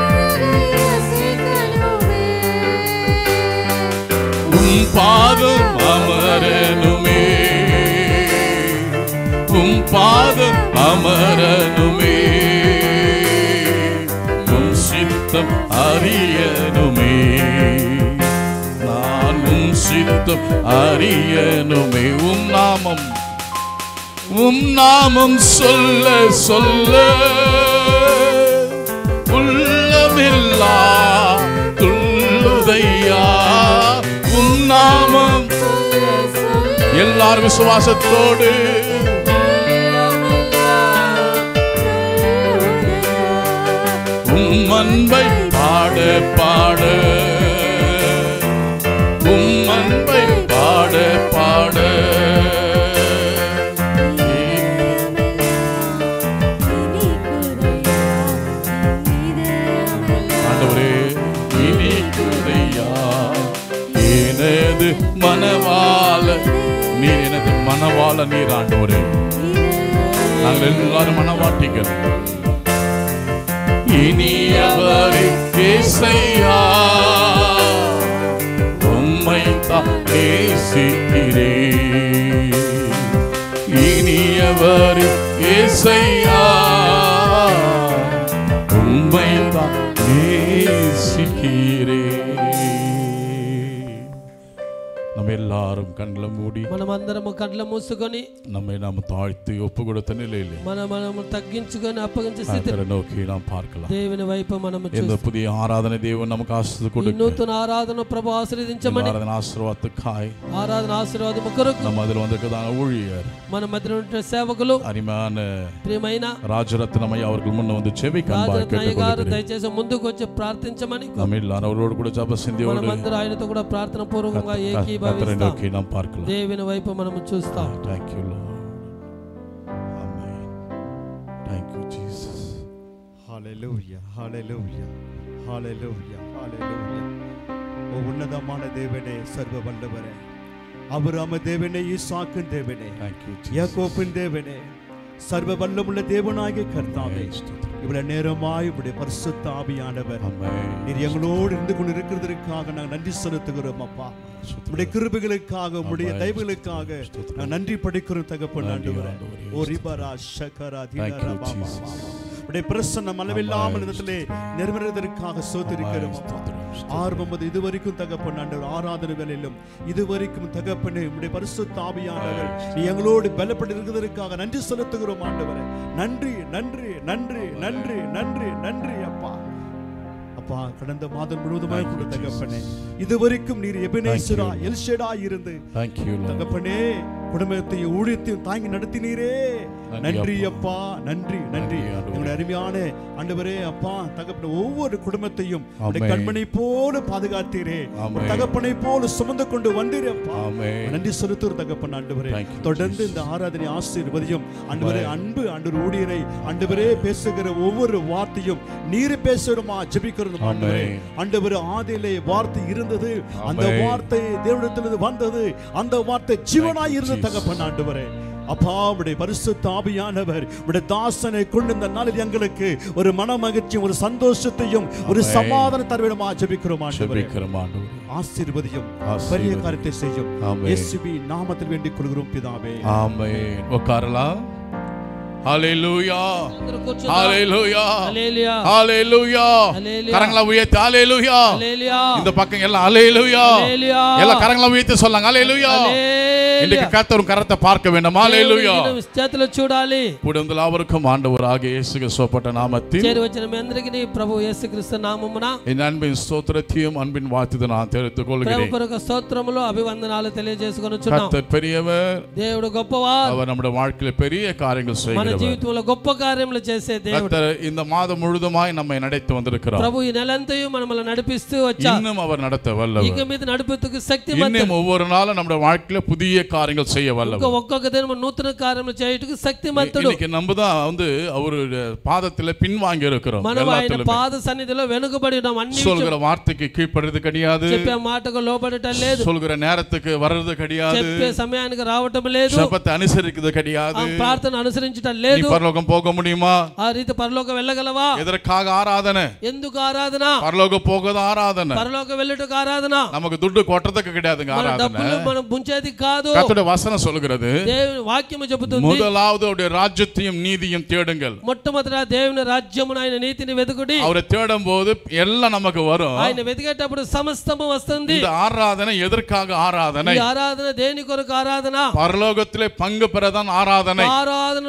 உம் பாதம் அமரனுமே உம் பாதம் அமரனுமே உம் சித்தம் அறியனுமே நான் உம் சித்தம் அறியனுமே உம் நாமம் உம் நாமம் சொல்ல சொல்ல உள்ளமில்லா துள்ளுதையா உம் நாமம் எல்லார் விசுவாசத்தோடு உம் அன்பை பாடு பாடு உம் அன்பை பாடு பாடு ஆண்டவரே இனிக்குதையா எனது மனவாள நீர் எனது மனவாள நீர் ஆண்டவரே நாங்கள் எல்லாரும் மனவாட்டிகள் இனியவரே கேசையா உம்மை தான் நேசிக்கிறே இனியவரே கேசையா உம்மை தான் நேசிக்கிறே நம்ம எல்லாரும் கண்களை மூடி మనమందరము కళ్ళు మూసుకొని நம்மை நாம் தாழ்த்தி ஒப்பு கொடுத்த நிலையிலே మన మనము తగ్గించుకొని అప్పగించే స్థితి கர்த்தரை நோக்கி நாம் பார்க்கலாம் దేవుని వైపు మనము இந்த చూస్తాం புதிய ஆராதனை தேவன் நமக்கு ஆசிரியர் ఈ கொடுக்க నూతన ఆరాధన ప్రభు இந்த ఆశీర్వదించమని ஆராதனை ஆசீர்வாதத்துக்காய் ఆరాధన ఆశీర్వాదము కొరకు நம்ம அதில் வந்திருக்கதான ஊழியர் మన మధ్య ఉండే సేవకులు அருமையான ప్రియమైన ராஜரத்னமை அவர்கள் முன்ன வந்து செவிக்க அன்பாக రాజరత్నయ్య గారు கேட்டுக்கொள்கிறேன் దయచేసి ముందుకు వచ్చి ప్రార్థించమని நம்ம எல்லாரும் அவரோடு கூட ஜப சிந்தியோடு మనమందరూ ఆయనతో కూడా ప్రార్థన పూర్వకంగా கத்தரை ఏకీభవిస్తాం நோக்கி நாம் பார்க்கலாம் దేవుని వైపు మనము చూస్తాం Thank you, Lord. Amen. Thank you, Jesus. ஹalleluya ஹalleluya ஹalleluya ஹalleluya ஓ உன்னதமான தேவனே சர்வ வல்லவரே அபிராம தேவனே ஈசாக்கின் தேவனே Thank you, Jesus. யாக்கோப்பின் தேவனே சர்வ வல்லமுள்ள தேவனாகிய கர்த்தாவே இவ்வளவு நேரமாய் உடைய பரிசுத்த ஆவியானவர் Amen. நீர் எங்களோடு இருந்து கொண்டு இருக்கிறதற்காக நாங்கள் நன்றி செலுத்துகிறோம் அப்பா உடைய கிருபைகளுக்காக உடைய ஆமென். தயவுகளுக்காக நாங்கள் நன்றி படிக்கிறோம் தகப்பன் நன்றி, ஆண்டவரே ஆண்டவரே. ஓ ரிபரா ஷகரா Thank you, தினரா பாபா Jesus. உடைய பிரசன்னம் அளவில்லாமல் இடத்திலே நிறைவேறுவதற்காக சோத்திருக்கிறோம் அப்பா. ஆர்வம் அது இதுவரைக்கும் தகப்பன் ஆண்டவர் ஆராதனை வேலையிலும் இதுவரைக்கும் தகப்பனே உடைய பரிசுத்த ஆவியானவர் நீ எங்களோடு பலப்பட்டு இருக்கிறதற்காக நன்றி செலுத்துகிறோம் ஆண்டவரே நன்றி நன்றி நன்றி நன்றி நன்றி நன்றி அப்பா அப்பா கடந்த மாதம் முழுவதுமாய் கூட தகப்பனே இதுவரைக்கும் நீர் எபினேசரா Thank you. எல்ஷடா இருந்து Thank you, Lord. தகப்பனே குடும்பத்தையும் ஊழியத்தையும் தாங்கி நடத்தினீரே நன்றி நன்றி அப்பா. அப்பா நன்றி நன்றி நன்றி, ஆண்டவரே. எங்களுடைய அருமையான ஆண்டவரே அப்பா தகப்பன ஒவ்வொரு குடும்பத்தையும் உடைய ஆமென். கண்மணி போல பாதுகாத்தீரே ஆமென். தகப்பனை போல சுமந்து கொண்டு வந்தீரே அப்பா Amen. நன்றி செலுத்துற தகப்பன் ஆண்டவரே Thank you, தொடர்ந்து Jesus. இந்த ஆராதனை ஆசீர்வதியும் ஆண்டவரே அன்பு ஆண்டவர் ஊழியரை ஆண்டவரே பேசுகிற ஒவ்வொரு வார்த்தையும் நீர் பேசுறமா ஜெபிக்கிறது ஆண்டவரே ஆமென். ஆண்டவர் ஆதியிலே வார்த்தை இருந்தது அந்த ஆமென். வார்த்தை தேவனிடத்திலிருந்து வந்தது அந்த வார்த்தை ஜீவனாய் இருந்த Jesus. தகப்பன் ஆண்டவரே அப்பா உடைய பரிசுத்த ஆவியானவர் உடைய தாசனை கொண்டு இந்த நாளில் எங்களுக்கு ஒரு மன மகிழ்ச்சியும் ஒரு சந்தோஷத்தையும் ஒரு ஆமென். சமாதான தருவிடமா ஜெபிக்கிறோம் ஆண்டவரே ஜெபிக்கிறோம் ஆண்டவரே. ஆசீர்வதியும் ஆசீர்வதியும். பெரிய காரியத்தை செய்யும் ஆமென். இயேசுவி நாமத்தில் வேண்டிக் கொள்கிறோம் பிதாவே ஆமென். உட்காரலாம் ஹalleluya అందరూ కూర్చుందాం. ஹalleluya హల్లెలూయా. ஹalleluya ஹalleluya. கரங்களை உயர்த்தி ஹalleluya హల్లెలూయా. இந்த பக்கம் எல்லாம் ஹalleluya ஹalleluya. எல்லாம் கரங்களை உயர்த்தி சொல்லாங்க ஹalleluya హల్లెలూయా. இன்னைக்கு கர்த்தர் கரத்தை பார்க்க வேண்டும் ஹalleluya దేవుని చేతులు చూడాలి கூடுதல் அவருக்கும் ஆண்டவராக இயேசு கிறிஸ்துவப்பட்ட நாமத்தில் చేరి వచ్చిన మీ అందరికీ ప్రభు యేసుక్రీస్తు నామమున என் அன்பின் ஸ்தோத்திரத்தையும் அன்பின் வாழ்த்து நான் தெரிவித்துக் ప్రేమ கொள்கிறேன் పూర్వక స్తోత్రములు అభివందనాలు తెలియజేసుకొనుచున్నాం கர்த்தர் பெரியவர் దేవుడు గొప్పవారు அவர் நம்முடைய வாழ்க்கையில பெரிய காரியங்கள் మన செய்கிறவர் జీవితంలో గొప్ప కార్యములు చేసే దేవుడు கர்த்தர் இந்த மாதம் முழுதுமாய் நம்மை நடத்தி வந்திருக்கிறார் ప్రభు ఈ నెలంతయు మనల్ని నడిపిస్తూ వచ్చారు இன்னும் அவர் நடத்த ఇక வல்லவர் మీద నడిపితుకు శక్తి இன்னும் ஒவ்வொரு நாளும் நம்முடைய வாழ்க்கையில புதிய காரியங்கள் செய்ய ఇంకా வல்லவர் ఒక్కొక్క దినం నూతన కార్యములు చేయుటకు శక్తిమంతుడు இன்னைக்கு நம்ம தான் வந்து அவருடைய பாதத்துல பின்வாங்கி இருக்கிறோம் మనం ఆయన எல்லாத்திலுமே పాద సన్నిధిలో వెనుకబడి ఉన్నాం అన్ని சொல்கிற வார்த்தைக்கு கீழ்ப்படுறது கிடையாது చెప్పే మాటకు లోబడటం లేదు சொல்கிற நேரத்துக்கு வர்றது கிடையாது చెప్పే సమయానికి రావటం లేదు சபத்தை அனுசரிக்கிறது ఆ கிடையாது ప్రార్థన అనుసరించటం நீ లేదు பரலோகம் போக முடியுமா ఆ రీతి పరలోక వెళ్ళగలవా எதற்காக ஆராதனை ఎందుకు ఆరాధన பரலோகம் போகிறது ஆராதனை పరలోక వెళ్ళుటకు ఆరాధన நமக்கு துட்டு கொட்டுறதுக்கு கிடையாதுங்க మన ஆராதனை డబ్బులు మనం ముంచేది కాదు கர்த்தருடைய வசனம் சொல்கிறது దేవుని వాక్యము చెబుతుంది முதலாவது அவருடைய ராஜ்யத்தையும் நீதியும் தேடுங்கள் మొట్టమొదట దేవుని రాజ్యమును ఆయన నీతిని వెతుకుడి அவரை தேடும் போது எல்லாம் நமக்கு வரும் ఆయన వెతికేటప్పుడు సమస్తము వస్తుంది இந்த ஆராதனை எதற்காக ஆராதனை ఈ ఆరాధన దేని కొరకు ఆరాధన பரலோகத்திலே பங்கு பெறதான் ஆராதனை ఆరాధన ప- పరలోక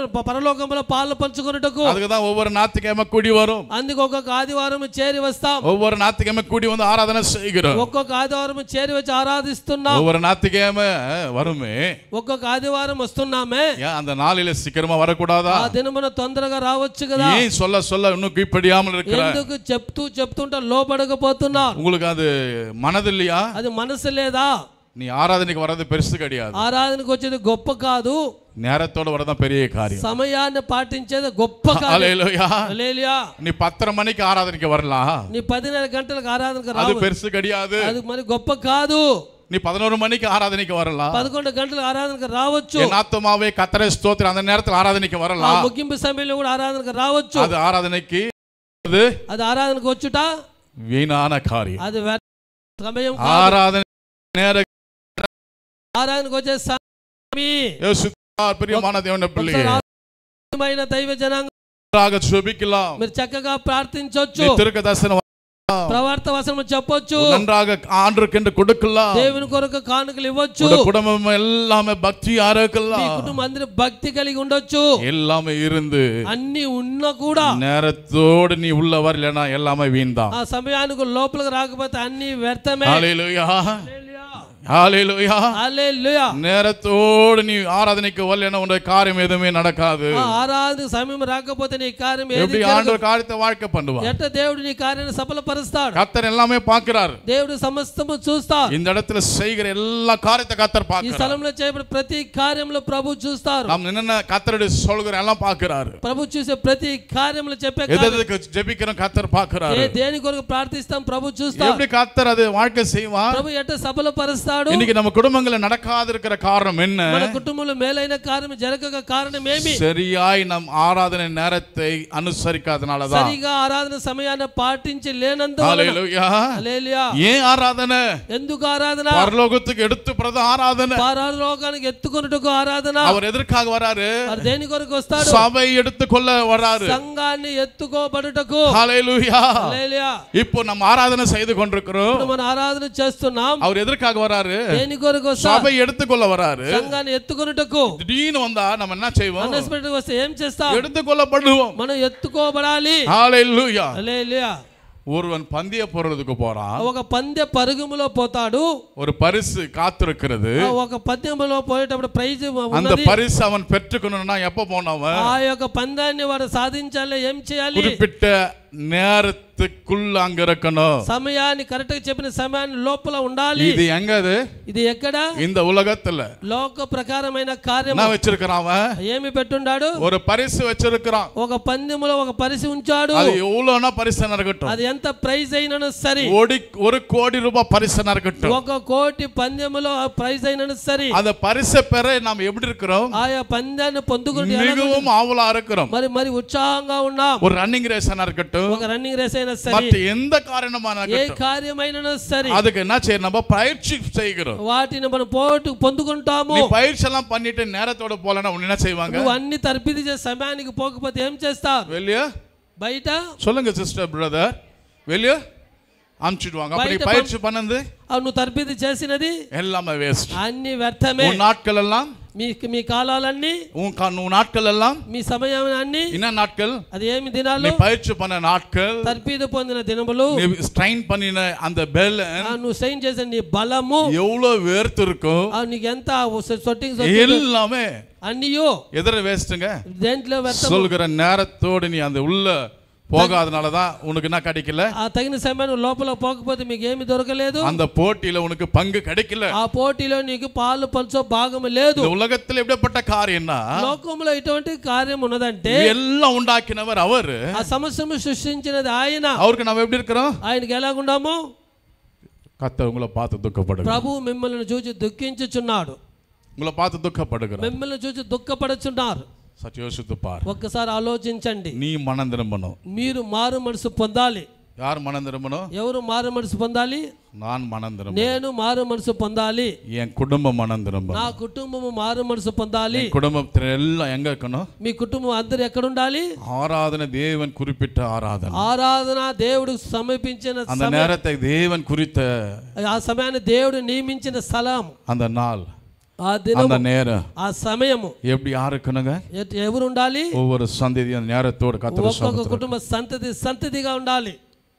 పరలోకంలో పాలు పంచుకొనుటకు அதுக்கு தான் ஒவ்வொரு ஞாயிற்றுக்கிழமை கூடி வரும் అందుకు ఒక్కొక్క ఆదివారం చేరి వస్తాం ஒவ்வொரு ஞாயிற்றுக்கிழமை கூடி வந்து ஆராதனை செய்கிறோம் ఒక్కొక్క ఆదివారం చేరి వచ్చి ఆరాధిస్తున్నాం ஒவ்வொரு ஞாயிற்றுக்கிழமை வருமே ఒక్కొక్క ఆదివారం వస్తున్నామే ஏன் அந்த நாளில சீக்கிரமா வரக்கூடாதா ఆ దినమున తొందరగా రావచ్చు కదా ஏன் சொல்ல சொல்ல இன்னும் கீழ்ப்படியாமல் இருக்கிற ఎందుకు చెప్తూ చెప్తుంటే లోపడకపోతున్నారు உங்களுக்கு அது மனது இல்லையா అది మనసు లేదా நீ ஆராதனைக்கு வர்றது பெருசு கிடையாது ఆరాధనకు వచ్చేది గొప్ప కాదు நேரத்தோட வரதான் பெரிய காரியம் సమయాన్ని పాటించేది గొప్ప కాదు ஹalleluya. హల్లెలూయా. நீ பத்தரை மணிக்கு ஆராதனைக்கு வரலாம் నీ పదిన్నర గంటలకు ఆరాధనకు அது రావు பெருசு கிடையாது అది మరి గొప్ప కాదు நீ பதினோரு மணிக்கு ஆராதனைக்கு வரலாம் పదకొండు గంటలకు ఆరాధనకు రావచ్చు என் ஆத்துமாவே கத்தரை ஸ்தோத்திரம் அந்த நேரத்தில் ஆராதனைக்கு ఆ வரலாம் ముగింపు సమయంలో కూడా ఆరాధనకు రావచ్చు அது ஆராதனைக்கு அது అది ఆరాధనకు వచ్చుట வீணான காரியம் అది వ్యర్థ సమయం కాదు. ஆராதனை நேர ఆరాధనకు వచ్చే సమయం யோசித்தார் பிரியமான தேவன பிள்ளையே ఒకసారి ఆత్మీయమైన దైవ జనాంగం நன்றாக ஜெபிக்கலாம் మీరు చక్కగా நீ ప్రార్థించవచ్చు திருக்க தரிசனம் ప్రవర్త వసనం చెప్పొచ్చు நன்றாக ஆண்டுக்கென்று கொடுக்கலாம் దేవుని కొరకు కానుకలు ఇవ్వచ్చు உங்க குடும்பம் எல்லாமே பக்தியா మీ இருக்கலாம் కుటుంబం అందరూ భక్తి కలిగి ఉండొచ్చు எல்லாமே இருந்து అన్ని ఉన్నా కూడా நேரத்தோடு நீ உள்ள வரலனா எல்லாமே வீண்தான் ఆ సమయానికి లోపలికి రాకపోతే అన్ని వ్యర్థమే ஹalleluya ஹalleluya హల్లెలూయా. நேரத்தோடு நீ ஆராதனைக்கு வரலனா உன்னுடைய காரியம் எதுவுமே நடக்காது ఆ ఆరాధన సమయం రాకపోతే నీ కార్యం ఏది எப்படி జరగదు. ஆண்டவர் காரியத்தை வாழ்க்கை பண்ணுவார் ఎట్ట దేవుడు నీ కార్యాన్ని సఫలపరుస్తాడు கத்தர் எல்லாமே பார்க்கிறார் దేవుడు సమస్తము చూస్తాడు இந்த இடத்துல செய்கிற எல்லா காரியத்தை கத்தர் ఈ பார்க்கிறார் స్థలంలో చేయబడిన ప్రతి కార్యంలో ప్రభు చూస్తారు நாம் என்ன கத்தருடைய சொல்கிற எல்லாம் பார்க்கிறாரு ప్రభు చూసే ప్రతి కార్యంలో చెప్పే எது కార్యం- எதுக்கு ஜெபிக்கிறோம் கத்தர் பார்க்கிறாரு ఏ దేని కొరకు ప్రార్థిస్తాం ప్రభు చూస్తాడు எப்படி கத்தர் அது வாழ்க்கை செய்வார் ప్రభు ఎట్ట సఫలపరుస్తాడు இன்னைக்கு நம்ம குடும்பங்களை நடக்காது இருக்கிற காரணம் என்ன మన కుటుంబంలో మేలైన కార్యం జరగక కారణం ఏమి சரியாய் நம் ஆராதனை நேரத்தை அனுசரிக்காதனாலதான் సరిగా ఆరాధన సమయాన్ని పాటించి లేనందు ஹalleluya. ஏன் ஆராதனை ఎందుకు ఆరాధన பரலோகத்துக்கு எடுத்து பிரத ஆராதனை పరలోకానికి ఎత్తుకొనుటకు ఆరాధన அவர் ఎదర్కాக வராரு మరి దేని కొరకు వస్తాడు சபை எடுத்துக்கொள்ள வராரு సంఘాన్ని ఎత్తుకోబడుటకు ஹalleluya. హల్లెలూయా. இப்போ நம்ம ஆராதனை செய்து கொண்டிருக்கிறோம் ఇప్పుడు మన ఆరాధన చేస్తున్నాం அவர் எதற்காக வராரு దేని కొరకు వస్తా சபை எடுத்துக்கொள்ள வராரு సంఘాన్ని ఎత్తుకొనుటకు திடீர்னு வந்தா நம்ம என்ன செய்வோம் అన్ఎక్స్పెక్టెడ్ వస్తే ఏం చేస్తాం எடுத்துக்கொள்ளப்படுவோம் మనం ఎత్తుకోబడాలి ஹalleluya. హల్లెలూయా. ஒருவன் பந்தய போறதுக்கு போறான் ఒక పందె పరుగుములో పోతాడు ஒரு பரிசு காத்திருக்கிறது ఆ ఒక పందెంలో పోయేటప్పుడు ప్రైజ్ அந்த ఉన్నది பரிசு அவன் பெற்றுக்கணும்னா எப்ப போனவன் ఆ యొక్క పందాన్ని వాడు సాధించాలి ఏం చేయాలి குறிப்பிட்ட நேரத்துக்குள்ள அங்க இருக்கணும் సమయాన్ని కరెక్ట్ గా చెప్పిన సమయాన్ని లోపల ఉండాలి இது எங்க அது ఇది ఎక్కడ இந்த உலகத்துல లోక ప్రకారమైన కార్యం என்ன வச்சிருக்கிறான் அவன் ఏమి పెట్టుండాడు ஒரு பரிசு வச்சிருக்கிறான் ఒక పందెములో ఒక పరిసి ఉంచాడు அது எவ்வளவுனா பரிசு இருக்கட்டும் అది ఎంత ప్రైజ్ అయినను సరే ஒரு ஒரு கோடி ரூபாய் பரிசு இருக்கட்டும் ఒక కోటి పందెములో ఆ ప్రైజ్ అయినను సరే அந்த பரிசை பெற நாம் எப்படி இருக்கிறோம் ఆయా పందాన్ని పొందుకుంటే ఎలా மிகவும் ஆவலா இருக்கிறோம் మరి మరి ఉత్సాహంగా ఉన్నాం ஒரு రన్నింగ్ ரேஸ் இருக்கட்டும் ఒక రన్నింగ్ రేస్ అయినా సరే மற்ற எந்த காரணமான ఏ இருக்கட்டும் కార్యమైనా సరే அதுக்கு என்ன செய்யணும் நம்ம பயிற்சி செய்கிறோம் వాటిని మనం పోటు పొందుకుంటాము நீ பயிற்சி எல்லாம் பண்ணிட்டு நேரத்தோட போலனா உன்னை என்ன செய்வாங்க నువ్వు అన్ని తర్పిది చేసే సమయానికి పోకపోతే ఏం చేస్తావు வெளியே బయట சொல்லுங்க సిస్టర్ బ్రదర్ வெளியே அனுப்பிச்சிடுவாங்க அப்படி பயிற்சி பயிற்சி பண்ணது ఆ నువ్వు తర్పిది చేసినది எல்லாமே வேஸ்ட் అన్ని వ్యర్థమే உன் நாட்கள் எல்லாம் మీ మీ కాలాలన్నీ உன் கா- உன் நாட்கள் எல்லாம் మీ సమయం అన్ని என்ன நாட்கள் అది ఏమి நீ దినాలు பயிற்சி பண்ண நாட்கள் తర్పీదు పొందిన దినములు நீ ஸ்ட்ரைன் பண்ணின அந்த பெல் ఆ నువ్వు సైన్ చేసిన నీ బలము எவ்வளவு வேர்த்து இருக்கும் ఆ నీకు ఎంత సొట్టింగ్ எல்லாமே అన్నీయో எதிர வேஸ்ட்டுங்க దేంట్లో వ్యర్థం சொல்கிற நேரத்தோடு நீ அந்த உள்ள போகாதனால தான் உனக்கு என்ன கிடைக்கல ఆ తగిన సమయం లోపల పోకపోతే మీకు ఏమి దొరకలేదు அந்த போட்டியில உனக்கு பங்கு கிடைக்கல ఆ పోటీలో నీకు పాలు పంచో భాగం లేదు இந்த உலகத்தில் எப்படிப்பட்ட காரியம்னா లోకంలో ఇటువంటి కార్యం ఉన్నదంటే எல்லாம் உண்டாக்கினவர் அவரு ఆ సమస్యను సృష్టించినది ఆయన அவருக்கு நம்ம எப்படி இருக்கிறோம் ఆయనకి ఎలాగుండాము கத்த உங்களை பார்த்து துக்கப்படுகிறோம் ప్రభు మిమ్మల్ని చూసి దుఃఖించుచున్నాడు உங்களை பார்த்து துக்கப்படுகிறோம் మిమ్మల్ని చూసి దుఃఖపడుచున్నారు சற்று யோசித்து பார் ఒక్కసారి ఆలోచించండి நீ மனம் திரும்பணும் మీరు మారు మనసు పొందాలి யார் மனம் திரும்பணும் ఎవరు మారు మనసు పొందాలి நான் மனம் திரும்பணும் నేను మారు మనసు పొందాలి என் குடும்பம் மனம் திரும்பணும் నా కుటుంబము మారు మనసు పొందాలి என் குடும்பத்தில் எல்லாம் எங்க இருக்கணும் మీ కుటుంబం అందరు ఎక్కడ ఉండాలి ஆராதனை தேவன் குறிப்பிட்ட ஆராதனை ఆరాధన దేవుడు సమీపించిన அந்த సమయం நேரத்தை தேவன் குறித்த ఆ సమయాన్ని దేవుడు నియమించిన స్థలం அந்த நாள் ఆ దినము அந்த நேரம் ఆ సమయము எப்படி யாருக்குனுங்க ఎట్- ఎవరు ఉండాలి ஒவ்வொரு சந்ததி அந்த நேரத்தோடு கத்திர ఒక్కొక్క కుటుంబ సంతతి సంతతిగా ఉండాలి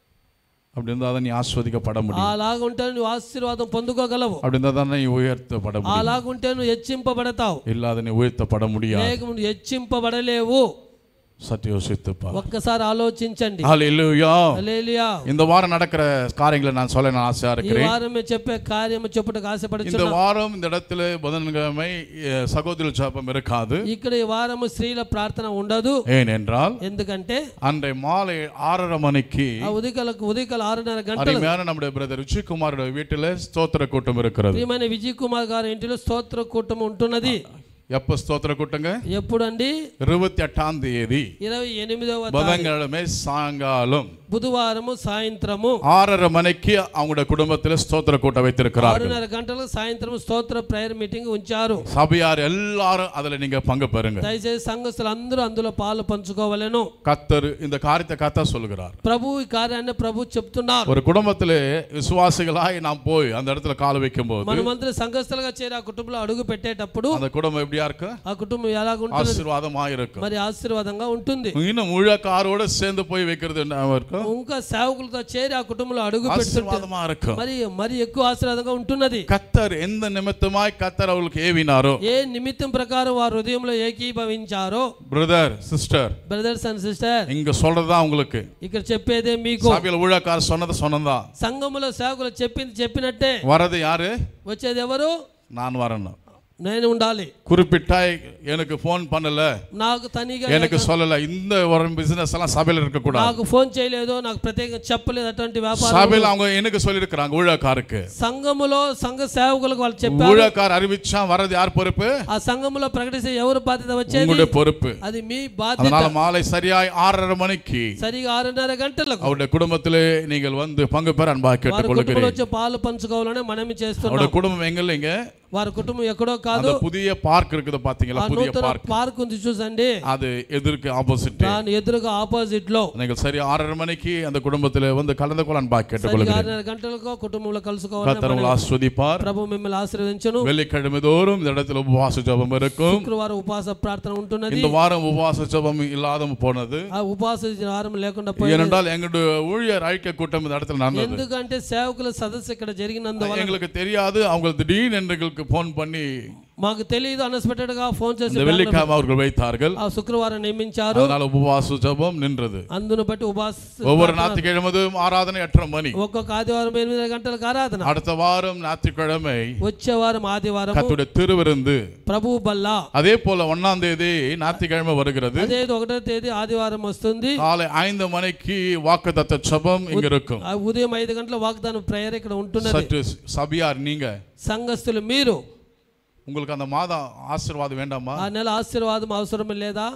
அப்படி இருந்தால் தான் நீ ஆஸ்வதிக்கப்பட முடியும் అలాగ ఉంటే నువ్వు ఆశీర్వాదం పొందుకోగలవు அப்படி இருந்தால் தான் நீ உயர்த்தப்பட முடியும் అలాగ ఉంటే నువ్వు హెచ్చింపబడతావు இல்லாத நீ உயர்த்தப்பட முடியாது లేక నువ్వు హెచ్చింపబడలేవు சற்று யோசித்துப்பா ఒక్కసారి ఆలోచించండి ஹalleluya హల్లెలూయా. இந்த வாரம் நடக்கிற காரியங்களை நான் சொல்ல நான் ஆசையா ఈ இருக்கிறேன் వారమే చెప్పే కార్యము చెప్పుటకు இந்த ఆశపడుచున్నా வாரம் இந்த இடத்துல புதன்கிழமை அஹ், சகோதரி ஜாபம் இருக்காது ఇక్కడ ఈ వారము స్త్రీల ప్రార్థన ఉండదు ஏனென்றால் ఎందుకంటే அன்றை மாலை ஆறரை மணிக்கு ఆ ఉదయకాలకు ఉదయకాల ఆరున్నర గంటలు அருமையான நம்முடைய பிரதர் ருச்சிகுமாரோட வீட்டில் ஸ்தோத்திர கூட்டம் இருக்கிறது ప్రియమైన విజయ్ కుమార్ గారి ఇంటిలో స్తోత్ర కూటమి ఉంటున్నది எப்போ ஸ்தோத்திர கூட்டங்க ఎప్పుడండి இருபத்தி எட்டாம் தேதி ఇరవై ఎనిమిదవ తారీఖు புதன்கிழமை சாயங்காலம் బుధవారము సాయంత్రము ஆறரை மணிக்கு அவங்களுடைய குடும்பத்தில் ஸ்தோத்திர கூட்டம் வைத்திருக்கிறார்கள் ఆరున్నర గంటలకు సాయంత్రం స్తోత్ర ప్రేయర్ మీటింగ్ ఉంచారు சபையார் எல்லாரும் அதுல நீங்க பங்கு பெறுங்க దయచేసి సంఘస్థులు అందరూ అందులో పాలు పంచుకోవాలను கத்தர் இந்த காரியத்தை கத்த சொல்லுகிறார் ప్రభు ఈ కార్యాన్ని ప్రభు చెప్తున్నారు ஒரு குடும்பத்திலே விசுவாசிகளாய் நாம் போய் அந்த இடத்துல கால் வைக்கும் போது మనమందరూ సంఘస్థలుగా చేరి ఆ కుటుంబంలో అడుగు పెట్టేటప్పుడు அந்த குடும்பம் எப்படியா இருக்கு ఆ కుటుంబం ఎలాగుంటుంది ஆசீர்வாதமா இருக்கும் మరి ఆశీర్వాదంగా ఉంటుంది இன்னும் முழக்காரோட சேர்ந்து போய் வைக்கிறது என்ன இருக்கும் ఇంకా సేవకులతో చేరి ఆ కుటుంబంలో అడుగు పెడుతుంటే ஆசீர்வாதமா இருக்கும் మరి మరి ఎక్కువ ఆశీర్వాదంగా ఉంటున్నది கத்தர் எந்த நிமித்தமாய் கத்தர் அவளுக்கு ஏவினாரோ ఏ నిమిత్తం ప్రకారం వారు హృదయంలో ఏకీభవించారో brother sister brothers and sister இங்க சொல்றதுதான் உங்களுக்கு ఇక్కడ చెప్పేదే మీకు சபையில் ஊழக்கார் சொன்னது சொன்னதா సంఘములో సేవకులు చెప్పింది చెప్పినట్టే வரது யாரு వచ్చేది ఎవరు நான் வரணும் నేను ఉండాలి குறிப்பிட்டா எனக்கு ஃபோன் பண்ணல నాకు తనిగా எனக்கு சொல்லல இந்த ஒரு பிசினஸ் எல்லாம் சபையில் இருக்கக்கூடாது నాకు ఫోన్ చేయలేదు నాకు ప్రత్యేకంగా చెప్పలేదు అటువంటి వ్యాపారం சபையில் அவங்க எனக்கு சொல்லியிருக்கிறாங்க ஊழக்காருக்கு సంఘములో సంఘ సేవకులకు వాళ్ళు చెప్పారు ஊழக்கார் அறிவிச்சா வர்றது யார் பொறுப்பு ఆ సంఘములో ప్రకటిస్తే ఎవరు బాధ్యత వచ్చేది உங்களுடைய பொறுப்பு అది మీ బాధ్యత அதனால மாலை சரியாய் ஆறரை மணிக்கு సరిగా ఆరున్నర గంటలకు அவருடைய குடும்பத்திலே நீங்கள் வந்து பங்கு பெற அன்பாக వారి కుటుంబంలో கேட்டுக்கொள்கிறேன் వచ్చే పాలు పంచుకోవాలని మనమి చేస్తున్నాం அவருடைய குடும்பம் எங்க இல்லைங்க వారి కుటుంబం ఎక్కడో కాదు அந்த புதிய பார்க் இருக்குது ఆ பாத்தீங்களா புதிய నూతన பார்க் పార్క్ ఉంది చూసండి அது எதிர்க்கு ஆப்போசிட் దాని ఎదురుగా ఆపోజిట్ లో நீங்கள் சரி ஆறரை மணிக்கு அந்த குடும்பத்திலே வந்து கலந்து கொள்ள அன்பாக సరిగా கேட்டுக்கொள்கிறேன் ఆరున్నర గంటలకు కుటుంబంలో కలుసుకోవాలని கத்தர் உங்களை ஆஸ்வதிப்பார் ప్రభు మిమ్మల్ని ఆశీర్వదించును வெள்ளிக்கிழமை தோறும் இந்த இடத்துல உபவாச ஜெபம் இருக்கும் శుక్రవారం ఉపవాస ప్రార్థన ఉంటున్నది இந்த வாரம் உபவாச ஜெபம் இல்லாத போனது ఆ ఉపవాస వారం లేకుండా పోయింది ஏனென்றால் எங்களுடைய ஊழியர் ஐக்கிய கூட்டம் இந்த இடத்துல நடந்தது ఎందుకంటే సేవకుల సదస్సు ఇక్కడ జరిగినందువల్ల எங்களுக்கு தெரியாது அவங்க திடீர்னு எங்களுக்கு போன் பண்ணி మాకు తెలియదు అన్ఎక్స్పెక్టెడ్ గా ఫోన్ చేసి இந்த வெள்ளிக்கிழமை அவர்கள் வைத்தார்கள் ఆ శుక్రవారం నియమించారు அதனால உபவாச ஜெபம் நின்றது అందును బట్టి ఉపవాస ஒவ்வொரு ஞாயிற்றுக்கிழமையும் ஆராதனை எட்டரை மணி ఒక్కొక్క ఆదివారం ఎనిమిది గంటలకు ఆరాధన அடுத்த வாரம் ஞாயிற்றுக்கிழமை వచ్చే వారం ఆదివారం கத்துடைய திருவிருந்து ప్రభు బల్లా அதே போல ஒன்னாம் தேதி ஞாயிற்றுக்கிழமை வருகிறது అదే ఒకటో తేదీ ఆదివారం వస్తుంది காலை ஐந்து மணிக்கு வாக்குத்தத்த ஜெபம் இங்க இருக்கும் ఆ ఉదయం ఐదు గంటల వాగ్దానం ప్రేయర్ ఇక్కడ ఉంటున్నది சற்று சபையார் நீங்க సంఘస్థులు మీరు உங்களுக்கு அந்த மாதம் ஆசீர்வாதம் வேண்டாமா ఆ నెల ఆశీర్వాదం అవసరం లేదా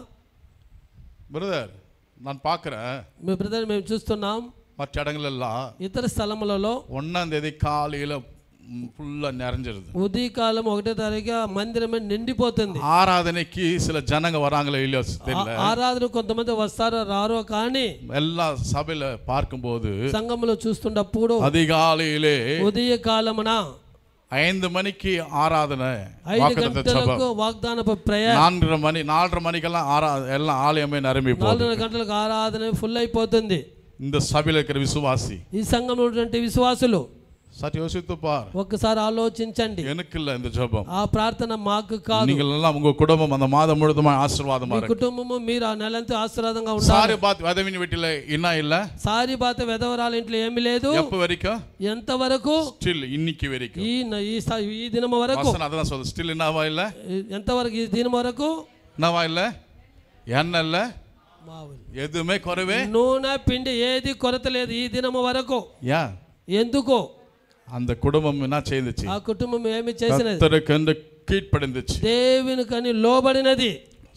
பிரதர் நான் பார்க்குறேன் మీ బ్రదర్ మేము చూస్తున్నాం மற்ற இடங்களெல்லாம் ఇతర స్థలములలో ஒன்னாம் தேதி காலையில ஃபுல்லா நிறைஞ்சிருது ఉదయకాలం ఒకటో తారీఖు ఆ మందిరమే నిండిపోతుంది ஆராதனைக்கு சில ஜனங்க வராங்களோ இல்லையோ தெரியல ఆ- ఆరాధన కొంతమంది వస్తారో రారో కానీ எல்லா சபையில பார்க்கும்போது సంఘములో చూస్తున్నప్పుడు அதிகாலையிலே ఉదయ కాలమున ஐந்து மணிக்கு ஆராதனை ఐదు வாக்குத்தத்த గంటలకు ஜெபம் వాగ్దానపు ప్రేయర్ நான்கரை மணி நாலரை மணிக்கெல்லாம் ஆரா எல்லாம் ஆலயமே நிரம்பி போகுது నాలుగున్నర గంటలకు ఆరాధన ఫుల్ అయిపోతుంది இந்த சபையில இருக்கிற விசுவாசி ఈ సంఘంలో ఉన్నటువంటి విశ్వాసులు சற்று யோசித்து பார் ఒక్కసారి ఆలోచించండి எனக்கு இல்ல இந்த ஜெபம் ఆ ప్రార్థన మాకు కాదు நீங்கள் எல்லாம் உங்க குடும்பம் அந்த மாதம் முழுதுமா ஆசீர்வாதமா మీ இருக்கு కుటుంబము మీరు ఆ నెలంతా ఆశీర్వాదంగా ఉండాలి சாரி பாத் வதவின் வீட்டில என்ன இல்ல సారి బాత వెదవరాల ఇంట్లో ఏమీ లేదు எப்ப வரைக்கும் ఎంత వరకు ஸ்டில் இன்னைக்கு வரைக்கும் ఈ న- ఈ స- ఈ దినం వరకు வசனம் அதான் சொல்லுது ஸ்டில் என்னவா இல்ல ఎంత వరకు ఈ దినం వరకు என்னவா இல்ல என்ன இல்ல మావులు. எதுவுமே குறைவே నూనె పిండి ఏది కొరత లేదు ఈ దినము వరకు ஏன் ఎందుకో அந்த குடும்பம் என்ன செய்துச்சு ఆ కుటుంబం ఏమి చేసినది கத்தருக்கு கீழ்ப்படிந்துச்சு దేవునికని లోబడినది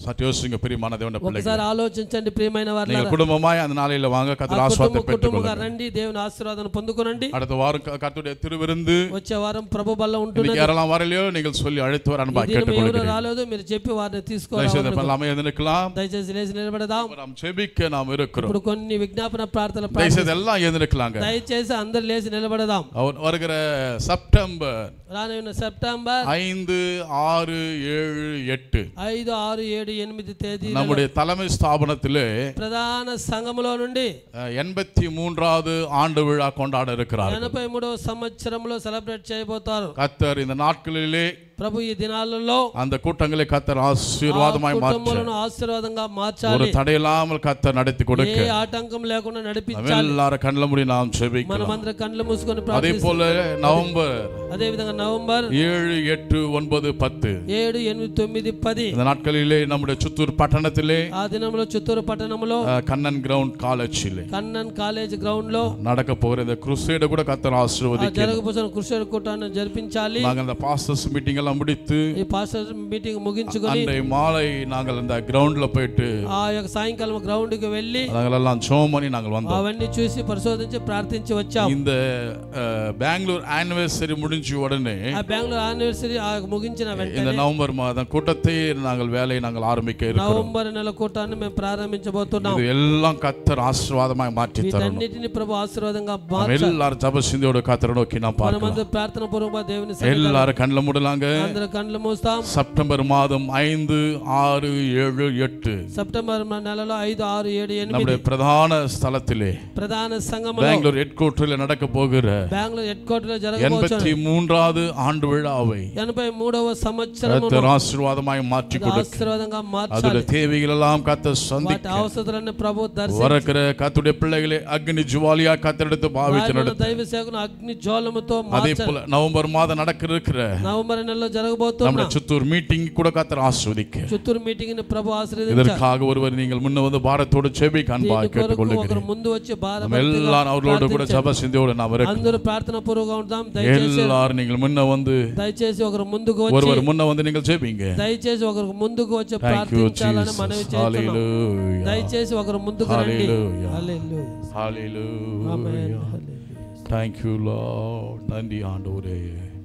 சற்று யோசிங்க பிரியமான தேவன பிள்ளைகள் ఒకసారి ఆలోచించండి ప్రియమైన நீங்க వారు குடும்பமாய் அந்த நாளையில வாங்க கத்திர కుటుంబ ஆசீர்வாதத்தை కుటుంబంగా பெற்றுக்கொள்ளுங்க రండి దేవుని ఆశీర్వాదం పొందుకోనండి அடுத்த வாரம் க- கர்த்தருடைய திருவிருந்து వచ్చే వారం ప్రభు బల్ల ఉంటుంది இன்னைக்கு யாரெல்லாம் வரலையோ நீங்கள் சொல்லி அழைத்து வர அன்பா ఎవరు கேட்டுக்கொள்கிறேன் రాలేదు మీరు చెప్పి వారిని தயவுசெய்து తీసుకోవాలి எல்லாமே எழுந்திருக்கலாம் దయచేసి లేచి నిలబడదాం நாம் ஜெபிக்க நாம் இருக்கிறோம் ఇప్పుడు కొన్ని విజ్ఞాపన ప్రార్థన தயவுசெய்து எல்லாம் எழுந்திருக்கலாங்க దయచేసి అందరు లేచి నిలబడదాం அவர் வருகிற செப்டம்பர் రానున్న సెప్టెంబర్ ஐந்து ஆறு ஏழு எட்டு ఐదు ఆరు ఏడు ఎనిమిది తేదీ நம்முடைய தலைமை ஸ்தாபனத்திலே ప్రధాన సంఘములో నుండి அஹ், எண்பத்தி மூன்றாவது ஆண்டு விழா கொண்டாட இருக்கிறார் ఎనభై మూడవ సంవత్సరంలో సెలబ్రేట్ చేయబోతారు கத்தர் இந்த நாட்களிலே ప్రభు ఈ దినాలలో அந்த கூட்டங்களை கத்தர் ஆசீர்வாதமாய் மாற்ற కుటుంబాలను ఆశీర్వాదంగా ஒரு మార్చాలి தடையில்லாமல் கத்தர் நடத்தி ఏ கொடுக்க ఆటంకం లేకుండా நம்ம నడిపించాలి எல்லாரும் கண்ணில் முடி நாம் ஜெபிக்கலாம் మనమందరం కళ్ళు మూసుకొని அதே ప్రార్థిస్తాం போல நவம்பர் అదే విధంగా నవంబర్ ஏழு எட்டு ஒன்பது பத்து ఏడు ఎనిమిది తొమ్మిది పది இந்த நாட்களிலே நம்முடைய சித்தூர் பட்டணத்திலே ఆ దినంలో చిత్తూరు పట్టణంలో அஹ், கண்ணன் கிரவுண்ட் காலேஜிலே కన్నన్ కాలేజ్ గ్రౌండ్ లో நடக்க போகிற இந்த క్రుసేட கூட కత్తర్ ఆ ఆశీర్వదిக்க జరగబోతున్న కృషి కూటాన్ని జరిపించాలి நாங்கள் அந்த பாஸ்டர்ஸ் மீட்டிங் எல்லாம் முடித்து ఈ పాస్టర్ మీటింగ్ ముగించుకొని அன்றைய மாலை நாங்கள் அந்த கிரவுண்ட்ல போயிட்டு ఆ యొక్క సాయంకాలం గ్రౌండ్ కి వెళ్ళి நாங்கள் எல்லாம் ஜோம் பண்ணி நாங்கள் வந்தோம் అవన్నీ చూసి పరిశోధించి ప్రార్థించి వచ్చాం இந்த அஹ், பெங்களூர் ஆனிவர்சரி முடிஞ்ச உடனே ఆ బెంగళూరు యానివర్సరీ ఆ ముగించిన இந்த వెంటనే நவம்பர் மாதம் கூட்டத்தை நாங்கள் வேலையை நாங்கள் ஆரம்பிக்க இருக்கிறோம் నవంబర్ నెల కూటాన్ని మేము ప్రారంభించబోతున్నాం இது எல்லாம் கத்தர் ஆசீர்வாதமாய் மாற்றி தரணும் వీటన్నిటిని ప్రభు ఆశీర్వాదంగా நம்ம మార్చాలి எல்லாரும் ஜப சிந்தையோட கத்தரை நோக்கி நான் பார்க்கலாம் మనమందరం ప్రార్థన పూర్వకంగా దేవుని సన్నిధిలో எல்லாரும் கண்ணில் மூடலாங்க అందరూ కళ్ళు మూస్తాం செப்டம்பர் மாதம் ஐந்து ஆறு ஏழு எட்டு సెప్టెంబర్ నెలలో ఐదు ఆరు ఏడు ఎనిమిది நம்முடைய பிரதான ஸ்தலத்திலே ప్రధాన సంఘములో பெங்களூர் ஹெட் குவார்டரில் நடக்க போகிற బెంగళూరు హెడ్ క్వార్టర్ లో జరగబోతున్న எண்பத்தி மூன்றாவது ஆண்டு விழாவை ఎనభై మూడవ సంవత్సరము கத்தர் ஆசீர்வாதமாய் மாற்றி கொடுக்க ఆశీర్వాదంగా మార్చాలి அதோட தேவைகள் எல்லாம் கத்த వాటి சந்திக்க అవసరాన్ని ప్రభు దర్శించి வரக்கிற கத்துடைய பிள்ளைகளை அக்னி ஜுவாலியா கத்தெடுத்து பாவிச்சு రానున్న நடத்த దైవ సేవకును అగ్ని జ్వాలముతో அதே మార్చాలి போல நவம்பர் மாதம் நடக்க இருக்கிற నవంబర్ నెలలో జరగబోతున్న நம்முடைய சித்தூர் மீட்டிங் கூட கத்தர் ஆஸ்வதிக்க చిత్తూరు మీటింగ్ ని ప్రభు ఆశ్రయించాలి இதற்காக ஒருவர் நீங்கள் முன்ன வந்து பாரத்தோடு செபி காண்பா దీని కొరకు கேட்டுக்கொள்ளுகிறேன் ఒకరు ముందు వచ్చి நம்ம భారభక్తిగా எல்லாரும் அவர்களோடு கூட ప్రార్థించాలి. ஜப சிந்தையோடு நாம் இருக்க అందరూ ప్రార్థన పూర్వకంగా ఉంటాం దయచేసి எல்லாரும் நீங்கள் முன்ன வந்து దయచేసి ఒకరు ముందుకు వచ్చి ஒருவர் முன்ன வந்து நீங்கள் ஜெபிங்க దయచేసి ఒకరు ముందుకు వచ్చి Thank you, ప్రార్థించాలని Jesus. మనవి చేస్తున్నాం Hallelujah. దయచేసి ఒకరు ముందుకు రండి Hallelujah. Hallelujah. Hallelujah. Amen. Hallelujah. Thank you, Lord. நன்றி ஆண்டவரே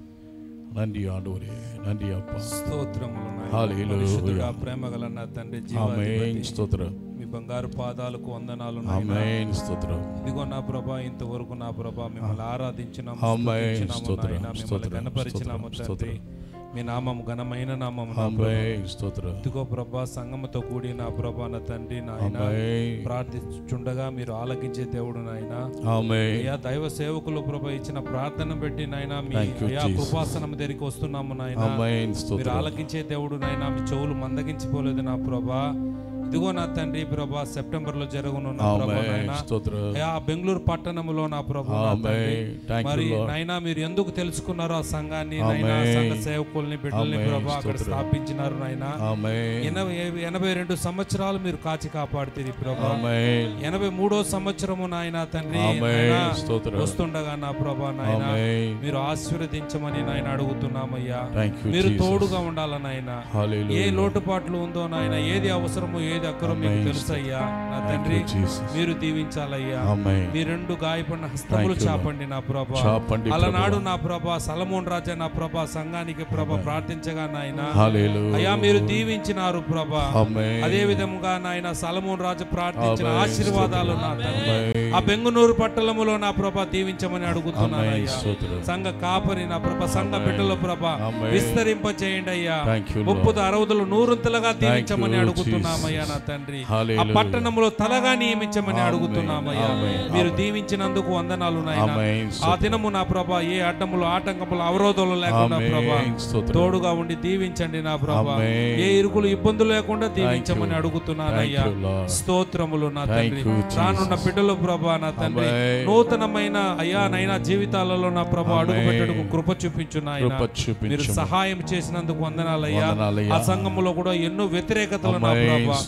நன்றி ஆண்டவரே நன்றி அப்பா స్తోత్రములు నాయనా. హల్లెలూయా. పరిశుద్ధుడా, ప్రేమగల నా తండ్రి ஆமென் జీవాధిపతి ஸ்தோத்திரம் మీ బంగారు పాదాలకు వందనాలు నాయనా. ஆமென் ஸ்தோத்திரம் ఇదిగో నా ప్రభా ఇంతవరకు నా ప్రభా మిమ్మల్ని ఆరాధించినాము ఆమేన్. స్తుతించినాము స్తోత్రం, నాయనా. మిమ్మల్ని స్తోత్రం, గణపరిచినాము స్తోత్రం, తండ్రి మీ నామం ఘనమైన నామం నా ప్రభా. ஆமென் ஸ்தோத்திரம் ఇదిగో ప్రభా సంగమతో కూడి నా ప్రభా నా తండ్రి నాయన ஆமென் ప్రార్థించుండగా మీరు ఆలకించే దేవుడు నాయన ஆமென் అయ్యా దైవ సేవకులు ప్రభా ఇచ్చిన ప్రార్థన బట్టి నాయన మీ Thank you, అయ్యా Jesus. కృపాసనం దగ్గరికి వస్తున్నాము నాయన ஆமென் మీరు ஸ்தோத்திரம் ఆలకించే దేవుడు నాయన మీ చెవులు మందగించిపోలేదు నా ప్రభా ఇదిగో నా తండ్రి ప్రభా సెప్టెంబర్ లో జరగనున్న ప్రభా ஆமென் నాయన ஸ்தோத்திரம் అయ్యా బెంగళూరు పట్టణంలో నా ప్రభు నా తండ్రి. ஆமென் థ్యాంక్ మరి యూ లార్డ్ నైనా మీరు ఎందుకు తెలుసుకున్నారో ఆ సంఘాన్ని నైనా ఆమేన్. సంఘ సేవకుల్ని బిడ్డల్ని ఆమేన్. ప్రభా అక్కడ స్తోత్రం. స్థాపించినారు నాయనా ஆமென் ఎనభై ఎనభై రెండు సంవత్సరాలు మీరు కాచి కాపాడుతుంది ప్రభా ஆமென் ఎనభై మూడో సంవత్సరము నాయన తండ్రి ఆమేన్. నాయనా, స్తోత్రం. వస్తుండగా నా ప్రభా నాయన ஆமென் మీరు ఆశీర్వదించమని నాయన అడుగుతున్నామయ్యా థ్యాంక్ యూ మీరు జీసస్ తోడుగా ఉండాల నాయన ఏ హల్లెలూయా లోటుపాట్లు ఉందో నాయన ఏది అవసరమో ఏది అక్కరో మీకు ఆమేన్. తెలుసయ్యా నా థ్యాంక్ తండ్రి యూ జీసస్ మీరు దీవించాలయ్యా ఆమేన్ మీ రెండు గాయపడిన హస్తములు Thank you, Lord. చాపండి నా ప్రభా చాపండి అలనాడు నా ప్రభా సలమోన్ రాజా నా ప్రభా సంఘానికి ప్రభా ప్రార్థించగా నాయన హల్లెలూయా అయ్యా మీరు దీవించినారు ప్రభా ఆమేన్ అదే విధముగా నాయన సలమోన్ రాజు ప్రార్థించిన ఆమేన్. ఆశీర్వాదాలు నా తండ్రి ఆమేన్. ఆ బెంగునూరు పట్టణములో నా ప్రభా దీవించమని అడుగుతున్నాను ఆమేన్ అయ్యా స్తోత్రం సంఘ కాపరి నా ప్రభా సంఘ ఆమేన్. బిడ్డల ప్రభా ఆమేన్. విస్తరింప చేయండి అయ్యా థ్యాంక్ యూ ముప్పుదు అరవదులు నూరంతలుగా దీవించమని you, అడుగుతున్నామయ్యా నా తండ్రి ఆ హల్లెలూయా పట్టణంలో తలగా నియమించమని ఆమేన్. అడుగుతున్నామయ్యా ఆమేన్. మీరు ఆమేన్. దీవించినందుకు వందనాలు నాయన ఆమేన్ ఆ స్తోత్రం దినము నా ప్రభా ఏ అడ్డములు ఆటంకములు అవరోధాలు లేకుండా ప్రభా ఆమేన్ స్తోత్రం తోడుగా ఉండి దీవించండి నా ప్రభా ఆమేన్. ఏ ఇరుకులు ఇబ్బందులు లేకుండా దీవించమని you. అడుగుతున్నానయ్యా Thank you, Lord. స్తోత్రములు నా Thank తండ్రి you, Jesus. రానున్న బిడ్డలు ప్రభా నా తండ్రి ఆమేన్. నూతనమైన అయ్యా నైనా జీవితాలలో నా ప్రభా ఆమేన్. అడుగు పెట్టడుకు కృప చూపించు నాయన కృప మీరు చూపించు సహాయం చేసినందుకు వందనాలయ్యా వందనాలయ్యా. ఆ సంఘములో కూడా ఎన్నో వ్యతిరేకతలు నా ఆమేన్. ప్రభా స్తోత్రం.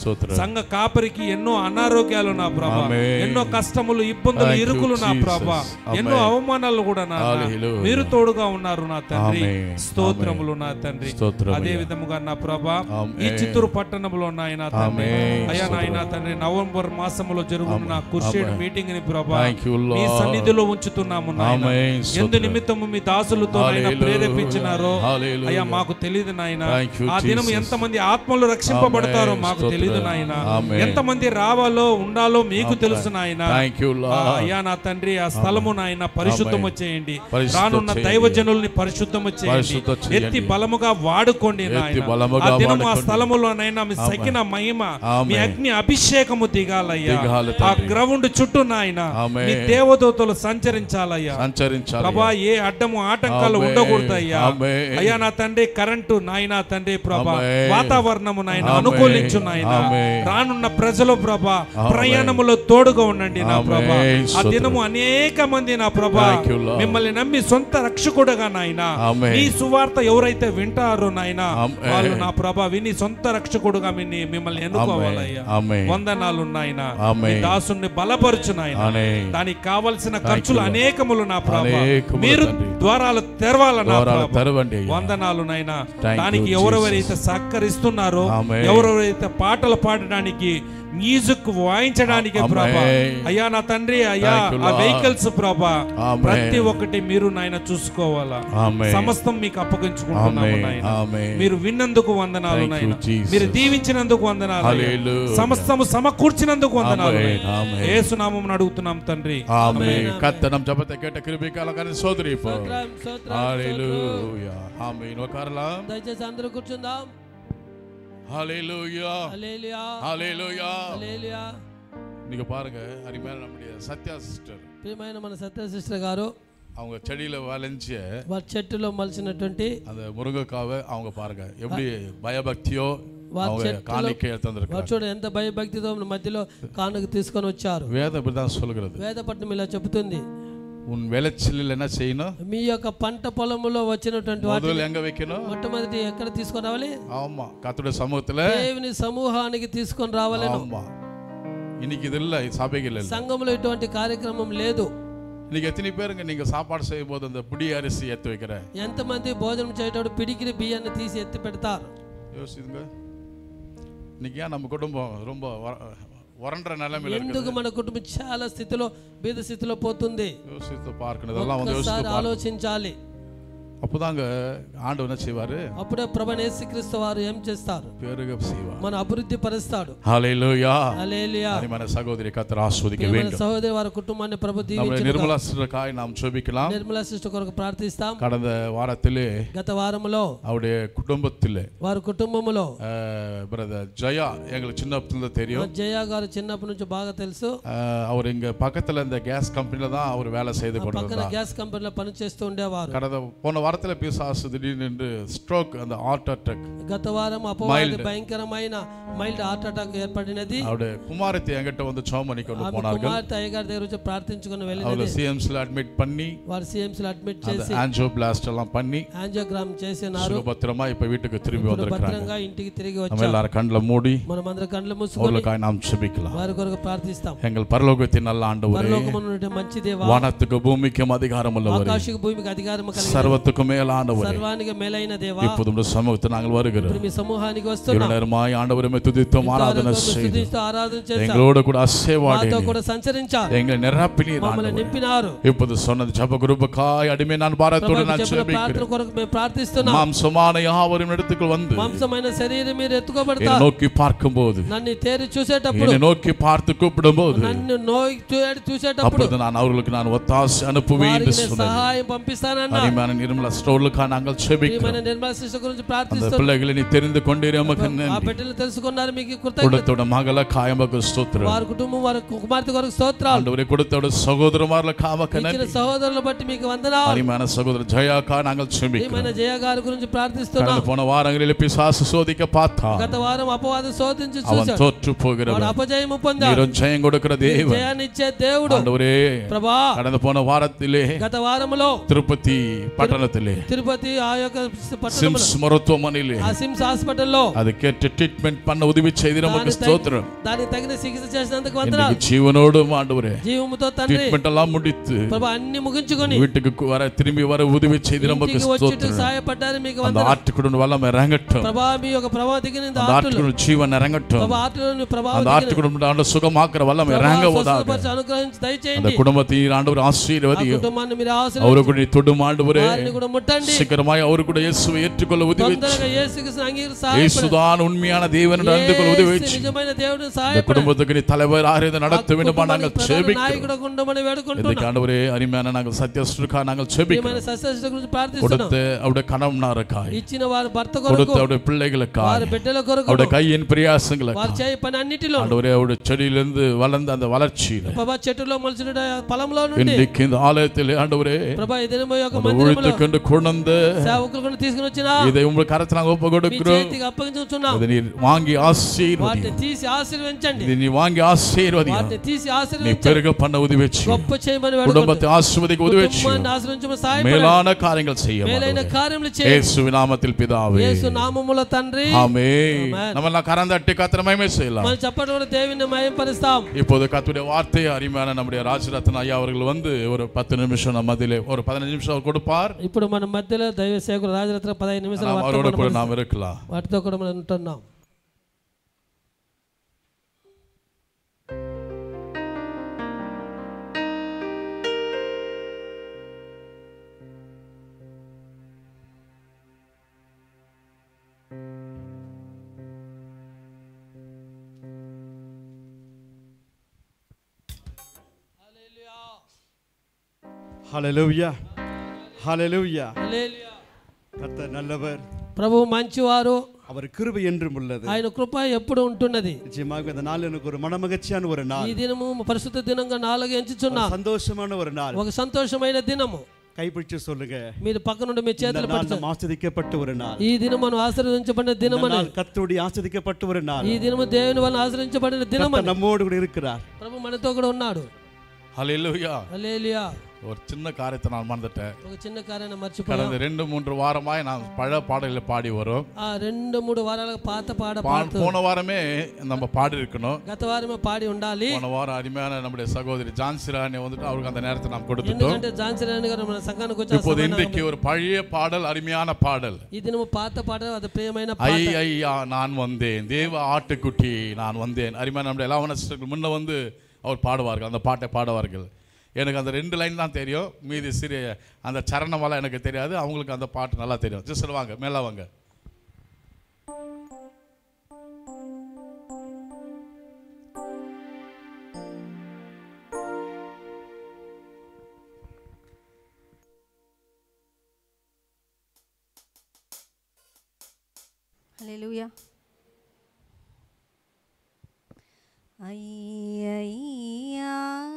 స్తోత్రం. సంఘ కాపరికి ఎన్నో అనారోగ్యాలు నా ప్రభా ఆమేన్. ఎన్నో కష్టములు ఇబ్బందులు Thank you, ఇరుకులు నా Jesus. ప్రభా ఆమేన్. ఎన్నో అవమానాలు కూడా నా Hallelujah. మీరు తోడుగా ఉన్నారు నా తండ్రి ఆమేన్. స్తోత్రములు నా తండ్రి స్తోత్రం అదే అయ్యా. విధముగా నా ప్రభా ఆమేన్. ఈ చిత్తూరు పట్టణంలో నాయన తండ్రి ఆమేన్. అయ్యా స్తోత్రం. నాయన తండ్రి నవంబర్ మాసములో జరుగుతున్న ఆమేన్. కుర్షేడ్ ఆమేన్. మీటింగ్ ని ప్రభా Thank you, మీ Lord. సన్నిధిలో ఉంచుతున్నాము నాయన ఆమేన్. ఎందు స్తోత్రం. నిమిత్తము మీ దాసులతో నాయన Hallelujah. ప్రేరేపించినారో Hallelujah. అయ్యా మాకు తెలియదు నాయన Thank you, ఆ దినం Jesus. ఎంతమంది ఆత్మలు రక్షింపబడతారో Amen. మాకు స్తోత్రం. తెలియదు నాయన Amen. ఎంతమంది రావాలో ఉండాలో మీకు Amen. తెలుసు నాయన Thank you, Lord. ఆ, అయ్యా నా తండ్రి ఆ స్థలము నాయన పరిశుద్ధము Amen. చేయండి పరిశుద్ధం రానున్న చేయండి. దైవజనుల్ని పరిశుద్ధము చేయండి పరిశుద్ధం చేయండి. ఎత్తి బలముగా వాడుకోండి ఎత్తి నాయన బలముగా ఆ దినం ఆ వాడుకోండి. స్థలములోనైనా మీ Amen. సకిన మహిమ మీ Amen. అగ్ని అభిషేకము దిగాలయ్యా దిగాలి ఆ తండ్రి. గ్రౌండ్ చుట్టూ నాయన Amen. మీ దేవదూతలు సంచరించాలయ్యా సంచరించాలి ప్రభా ఏ అడ్డము ఆటంకాలు ఆమేన్. ఉండకూడదు అయ్యా ఆమేన్. అయ్యా నా తండ్రి కరెంటు నాయన తండ్రి ప్రభా ఆమేన్. వాతావరణము నాయన ఆమేన్. అనుకూలించు నాయన ఆమేన్. రానున్న ప్రజలు ప్రభా ఆమేన్. ప్రయాణములో తోడుగా ఉండండి నా ఆమేన్. ప్రభా ఆ స్తోత్రం. దినము అనేక మంది నా ప్రభా Thank you, Lord. మిమ్మల్ని నమ్మి సొంత రక్షకుడుగా నాయన ఆమేన్. ఈ సువార్త ఎవరైతే వింటారో నాయన ఆమేన్. వాళ్ళు నా ప్రభా విని సొంత రక్షకుడుగా విని మిమ్మల్ని ఎన్నుకోవాలయ్యా ఆమేన్. వందనాలు నాయన ఆమేన్. మీ దాసుని బలపరచు నాయన ఆమేన్. దానికి కావలసిన Thank ఖర్చులు you, Lord. అనేకములు నా ప్రభా అనేకములు మీరు తండ్రి. ద్వారాలు తెరవాల నా ద్వారాలు ప్రభా. తెరవండి అయ్యా. వందనాలు నాయన Thank you, దానికి Jesus. ఎవరెవరైతే సహకరిస్తున్నారో ఆమేన్. ఎవరెవరైతే పాటలు పాడడానికి మ్యూజిక్ వాయించడానికి ఆమేన్. ప్రభా అయ్యా నా తండ్రి అయ్యా Thank you, ఆ Lord. వెహికల్స్ ప్రభా ఆమేన్. ప్రతి ఒక్కటి మీరు నాయన చూసుకోవాలా ఆమేన్. సమస్తం మీకు అప్పగించుకుంటున్నాము ఆమేన్. నాయన ఆమేన్. మీరు విన్నందుకు వందనాలు Thank you, నాయన Jesus. మీరు దీవించినందుకు వందనాలు అయ్యా. Hallelujah. సమస్తము సమకూర్చినందుకు వందనాలు ఆమేన్. ఆమేన్. ఏసునామం అడుగుతున్నాం తండ్రి ஆமே கத்தனம் ஜபத்தை கேட்ட கிருபிக்கால கரை சோதரி இப்போ స్తోత్రం, స్తోత్రం, స్తోత్రం. ஹalleluya ஆமென் உட்காரலாம் దయచేసి అందరూ కూర్చుందాం ஹalleluya హల్లెలూయా ஹalleluya హల్లెలూయా நீங்க பாருங்க அருமையான நம்முடைய சத்யா சிஸ்டர் ప్రియమైన మన సత్య సిస్టర్ గారు அவங்க செடியில வளைஞ்ச వారి చెట్టులో మలిచినటువంటి அந்த முருங்கைக்காவை அவங்க பாருங்க எப்படி பயபக்தியோ వారి அவங்க చెట్టులో காணிக்கை వారు தந்திருக்காங்க చూడ ఎంత భయభక్తితో మధ్యలో కానుక తీసుకొని వచ్చారు வேதம் இப்படிதான் சொல்கிறது వేదపట్నం ఇలా చెబుతుంది உன் விளைச்சலில் என்ன செய்யணும் మీ యొక్క పంట పొలములో వచ్చినటువంటి వాటిని முதல்ல எங்க வைக்கணும் మొట్టమొదటి ఎక్కడ తీసుకొని రావాలి ஆமா கத்துடைய சமூகத்துல దేవుని సమూహానికి తీసుకొని రావాలను ஆமா இன்னைக்கு இது இல்ல சபைகள் இல்ல సంఘంలో ఇటువంటి కార్యక్రమం లేదు இன்னைக்கு எத்தனை பேருங்க நீங்க சாப்பாடு செய்யும் போது அந்த புடி அரிசி ஏத்து வைக்கிற ఎంతమంది భోజనం చేయటప్పుడు పిడికిలి బియ్యాన్ని తీసి ఎత్తి పెడతారు யோசிச்சுங்க இன்னைக்கு ஏன் நம்ம குடும்பம் ரொம்ப வர- வறண்ட நிலைமையில ఎందుకు இருக்குது మన కుటుంబం చాలా స్థితిలో బీద స్థితిలో పోతుంది யோசித்து பார்க்கணும் இதெல்லாம் வந்து யோசித்து ఒక్కసారి பார்க்கணும் ఆలోచించాలి அப்போதாங்க ஆண்டவர் என்ன செய்வாரு అప్పుడే ప్రభనేశ్వరిస్తూ వారు ఏం చేస్తారు பெருக செய்வார் మన అభివృద్ధి పరుస్తాడు ஹalleluya హల్లెలూయా அருமையான சகோதரி கத்தர் ஆஸ்வதிக்க ప్రియమైన வேண்டும் సహోదరి వారి కుటుంబాన్ని ప్రభు நம்முடைய దీవించిన நிர்மலா சிஸ்டருக்காய் நாம் ஜெபிக்கலாம் నిర్మలా సిస్టర్ కొరకు ప్రార్థిస్తాం கடந்த வாரத்திலே గత వారములో அவருடைய குடும்பத்திலே వారి కుటుంబములో பிரதர் ஜெயா எங்களுக்கு சின்ன பிள்ளை தெரியும் జయ గారు చిన్నప్పటి నుంచి బాగా తెలుసు அஹ், அவர் இங்க பக்கத்துல இந்த கேஸ் கம்பெனில தான் அவர் வேலை செய்து ఆ పక్కన கொண்டிருந்தார் గ్యాస్ కంపెనీలో పనిచేస్తూ ఉండేవారు கடந்த போன வாரத்துல பிசாசு திடீர்னு ஸ்ட்ரோக் அந்த ஹார்ட் அட்டாக் గత వారం అపవాది Mild. భయంకరమైన మైల్డ్ హార్ట్ అటాక్ ఏర్పడినది அவருடைய குமாரத்தை என்கிட்ட வந்து சோம் பண்ணி கொண்டு ఆమె போனார்கள் కుమార్తె అయ్యగారి దగ్గర వచ్చి ప్రార్థించుకుని அவரை వెళ్ళినది சிஎம்ஸ்ல அட்மிட் பண்ணி వారు సిఎంసీ అడ్మిట్ அந்த చేసి ஆன்ஜோ பிளாஸ்ட் எல்லாம் பண்ணி యాంజియోగ్రామ్ చేసినారు சுகபத்திரமா இப்ப வீட்டுக்கு திரும்பி ఇప్పుడు வந்திருக்கிறாங்க భద్రంగా ఇంటికి తిరిగి நம்ம వచ్చారు எல்லாரும் கண்ணில் மூடி మనం అందరం కళ్ళు మూసుకొని அவர்களுக்காக நாம் செபிக்கலாம் వారి కొరకు ప్రార్థిస్తాం எங்கள் பரலோகத்தின் நல்ல ஆண்டவரே పరలోకమున మంచి దేవా வானத்துக்கு பூமிக்கும் அதிகாரம் உள்ளவரே ఆకాశిక భూమికి అధికారం కలిగిన சர்வத்துக்கும் மேலானவரே సర్వానికి మేలైన దేవా இப்போது உடைய சமூகத்தை நாங்கள் வருகிறோம் ఇప్పుడు మీ సమూహానికి వస్తున్నాం இருநேரமாய் ஆண்டவரமே துதித்தோம் ஆராதனை செய்து స్తుతిస్తూ ఆరాధన చేశాం எங்களோடு கூட அசைவாடி మాతో కూడా సంచరించారు எங்களை நிரப்பினீர் మమ్మల్ని ஆண்டவரே. నింపినారు இப்போது சொன்னது ஜப குருபக்காய் அடிமை நான் பாரத்தோடு ప్రభు நான் చెప్పిన ప్రార్థన செபிக்கிறேன் కొరకు మేము ప్రార్థిస్తున్నాం மாம்சமான யாவரும் இடத்துக்குள் வந்து మాంసమైన శరీరం మీరు என்னை ఎత్తుకోబడతారు நோக்கி பார்க்கும்போது నన్ను తేరి చూసేటప్పుడు என்னை நோக்கி பார்த்து கூப்பிடும்போது నన్ను నోయి చూ- చూసేటప్పుడు அப்பொழுது நான் அவர்களுக்கு நான் ஒத்தாசை அனுப்புவேன் என்று వారికి నేను சொன்னேன் సహాయం పంపిస్తానన్నా அருமையான நிர்மலா ஸ்டோலுக்கா நாங்கள் செபிக்கிறோம் ప్రియమైన నిర్మల శిష్య గురించి அந்த ప్రార్థిస్తున్నాం பிள்ளைகளை நீ தெரிந்து கொண்டே நமக்கு ఆ நன்றி బిడ్డలు తెలుసుకున్నారు మీకు కృతజ్ఞత கொடுத்தோட மகள காயமக்கு ஸ்தோத்திரம் వారి కుటుంబం వారి కుమార్తె కొరకు స్తోత్రాలు ஆண்டவரை கொடுத்தோட சகோதரமார்ல காமக்க ఇచ్చిన நன்றி సహోదరుల బట్టి మీకు వందనాలు அருமையான சகோதரர் ஜெயாக்கா நாங்கள் ప్రియమైన செபிக்கிறோம் జయ గారి గురించి ప్రార్థిస్తున్నాం கடந்து போன வாரங்களில் பிசாசு சோதிக்க பார்த்தா గత వారం అపవాదం శోధించి அவன் చూశాడు தோற்று వాడు போகிறவன் అపజయము పొందాడు நீரும் ஜெயம் கொடுக்கிற தேவன் జయాన్ని ఇచ్చే దేవుడు ஆண்டவரே ప్రభా கடந்து போன வாரத்திலே గత వారములో திருப்பதி பட்டணத்தை பட்டணத்திலே తిరుపతి ఆ యొక్క పట్టణంలో சிம்ஸ் மருத்துவமனையிலே ఆ సిమ్స్ హాస్పిటల్లో அதுக்கேற்ற ட்ரீட்மெண்ட் பண்ண உதவி செய்து நமக்கு దానికి తగిన- ஸ்தோத்திரம் దానికి తగిన చికిత్స చేసినందుకు இன்னைக்கு వందనాలు ஜீவனோடு ஆண்டவரே జీవముతో తండ్రి ட்ரீட்மெண்ட் எல்லாம் முடித்து ప్రభా అన్ని ముగించుకొని வீட்டுக்கு கு- வர திரும்பி வர உதவி செய்து நமக்கு ఇంటికి వచ్చి ஸ்தோத்திரம் సహాయపడ్డారు మీకు அந்த వందనాలు ஆட்டுக்குடன் வல்லம் இறங்கட்டும் ప్రభా మీ యొక్క ప్రభావం దిగిన அந்த ఆటలు ஆட்டுக்குடன் ஜீவன் இறங்கட்டும் ప్రభా ఆటలను ప్రభావం அந்த ஆட்டுக்குடன் ஆண்டு சுகமாக்குற வல்லம் இறங்க போதாக అనుగ్రహించి அந்த దయచేయండి குடும்பத்தை ஆண்டவர் ఆ ஆசீர்வதியும் కుటుంబాన్ని మీరు ఆశీర్వదించి அவரு கூட தொடும் ஆண்டவரே వారిని కూడా ముట్టండి சீக்கிரமாய் அவரு கூட இயேசுவை ஏற்றுக்கொள்ள உதவி తొందరగా యేసుక్రీస్తుని అంగీకరించి సహాయపడండి. இயேசுதான் உண்மையான தேவன் என்று அறிந்து கொள்ள உதவி యేసు నిజమైన దేవుడిని இந்த సహాయపడండి. குடும்பத்துக்கு நீ தலைவர் ஆறு நடத்த வேண்டுமா కుటుంబానికి நாங்கள் ప్రధాన செபிக்கிறோம் నాయకుడిగా ఉండమని వేడుకుంటున్నాం இந்த ஆண்டவரே அருமையான நாங்கள் சத்யஸ்ருக்கா நாங்கள் செபிக்கிறோம் ప్రియమైన సస్యశిష్ట గురించి ప్రార్థిస్తున్నాం கொடுத்த அவருடைய கணவனாருக்காய் ఇచ్చిన వారి భర్త కొరకు கொடுத்த அவருடைய பிள்ளைகளுக்காய் వారి బిడ్డల కొరకు அவருடைய கையின் వారి பிரயாசங்களுக்காய் చేయి పని అన్నిటిలో ஆண்டவரே அவருடைய செடியிலிருந்து வளர்ந்த அந்த வளர்ச்சியில ప్రభా చెట్టులో మొలిచిన ఫలంలో నుండి இன்றைக்கு இந்த ஆலயத்தில் ஆண்டவரே ప్రభా ఈ దినము యొక్క அந்த మందిరంలో ஊழியத்துக்கென்று கொண்டு సేవకులు కూడా తీసుకుని వచ్చిన இதை உங்களுக்கு கரத்தை நாங்கள் ஒப்பு మీ கொடுக்கிறோம் చేతికి అప్పగించుతున్నాం அதை நீர் வாங்கி ஆசீர்வதி వాటిని తీసి ఆశీర్వదించండి இதை நீ வாங்கி ஆசீர்வதி వాటిని తీసి நீ ఆశీర్వదించండి பெருக பண்ண உதவி செய்யும் గొప్ప చేయమని వేడుకుంటున్నాం குடும்பத்தை ஆசிர்வதிக்க உதவி செய்யும் కుటుంబాన్ని ఆశ్రయించమని సహాయపడండి மேலான காரியங்கள் செய்ய మేలైన కార్యములు చేయండి இயேசு நாமத்தில் பிதாவே యేసు నామముల తండ్రి ஆமே ஆமென். நம்ம எல்லாம் கரந்தட்டி கத்திரமே செய்யலாம் మనం చెప్పడం కూడా దేవుని మయంపరుస్తాం இப்போது கத்துடைய வார்த்தையை அருமையான நம்முடைய ராஜரத்ன ஐயா அவர்கள் வந்து ஒரு பத்து நிமிஷம் நம்ம மத்தியிலே ஒரு பதினஞ்சு நிமிஷம் அவர் கொடுப்பார் ఇప్పుడు మన మధ్యలో దైవ సేవకులు రాజరత్న పదహైదు నిమిషాలు நாம் వారితో அவரோட கூட మనం- நாம் இருக்கலாம் వాటితో కూడా మనం ఉంటున్నాం ஹalleluya ஹalleluya హల్లెలూయా. கர்த்தர் நல்லவர் ప్రభువు మంచివారు அவர் கிருபை என்றும் உள்ளது ఆయన కృప ఎప్పుడు ఉంటున్నది நிச்சயமாக இந்த நாள் எனக்கு ஒரு மனமகிழ்ச்சியான ஒரு ఈ நாள் దినము పరిశుద్ధ దినంగా నాలుగు ఎంచుచున్నా சந்தோஷமான ஒரு நாள் ఒక సంతోషమైన దినము கைப்பிடிச்சு சொல்லுங்க మీరు పక్క నుండి మీ இந்த చేతులు நாள் పట్టు நாம் ஆஸ்வதிக்கப்பட்ட ஒரு நாள் ఈ దినం మనం ఆశ్రయించబడిన இந்த దినమని நாள் கர்த்தருடைய ஆஸ்வதிக்கப்பட்ட ஒரு நாள் ఈ దినము దేవుని వల్ల ఆశ్రయించబడిన దినమని கர்த்தர் நம்மோடு கூட இருக்கிறார் ప్రభు మనతో కూడా ఉన్నాడు ஹalleluya హల్లెలూయా ஒரு சின்ன காரியத்தை நான் மறந்துட்டேன் ఒక చిన్న కార్యాన్ని మర్చిపోయాం கடந்த ரெண்டு மூன்று வாரமாய் நான் பழ பாடல்களை பாடி வரோம் ఆ రెండు மூడు వారాలుగా పాత పాట பா- పాడుతూ போன வாரமே நம்ம பாடி இருக்கணும் గత వారమే పాడి ఉండాలి போன வாரம் அருமையான நம்முடைய சகோதரி ஜான்சி ராணி வந்துட்டு அவருக்கு அந்த நேரத்தை நாம் கொடுத்துட்டோம் ఎందుకంటే ఝాన్సీ రాణి గారు మన సంఘానికి వచ్చే இப்போது సమయం இன்றைக்கு ஒரு பழைய பாடல் அருமையான பாடல் ఈ దినము పాత పాట అది ప్రియమైన ஐ పాట ஐயா நான் வந்தேன் தேவ ஆட்டுக்குட்டி நான் வந்தேன் அருமையான நம்முடைய எல்லாவன முன்ன வந்து அவர் பாடுவார்கள் அந்த பாட்டை பாடுவார்கள் எனக்கு அந்த ரெண்டு லைன் தான் தெரியும் மீதி சிறிய அந்த சரணமெல்லாம் எனக்கு தெரியாது அவங்களுக்கு அந்த பாட்டு நல்லா தெரியும் சிஸ்டர் வாங்க மேலே வாங்க ஹalleluya ஐயா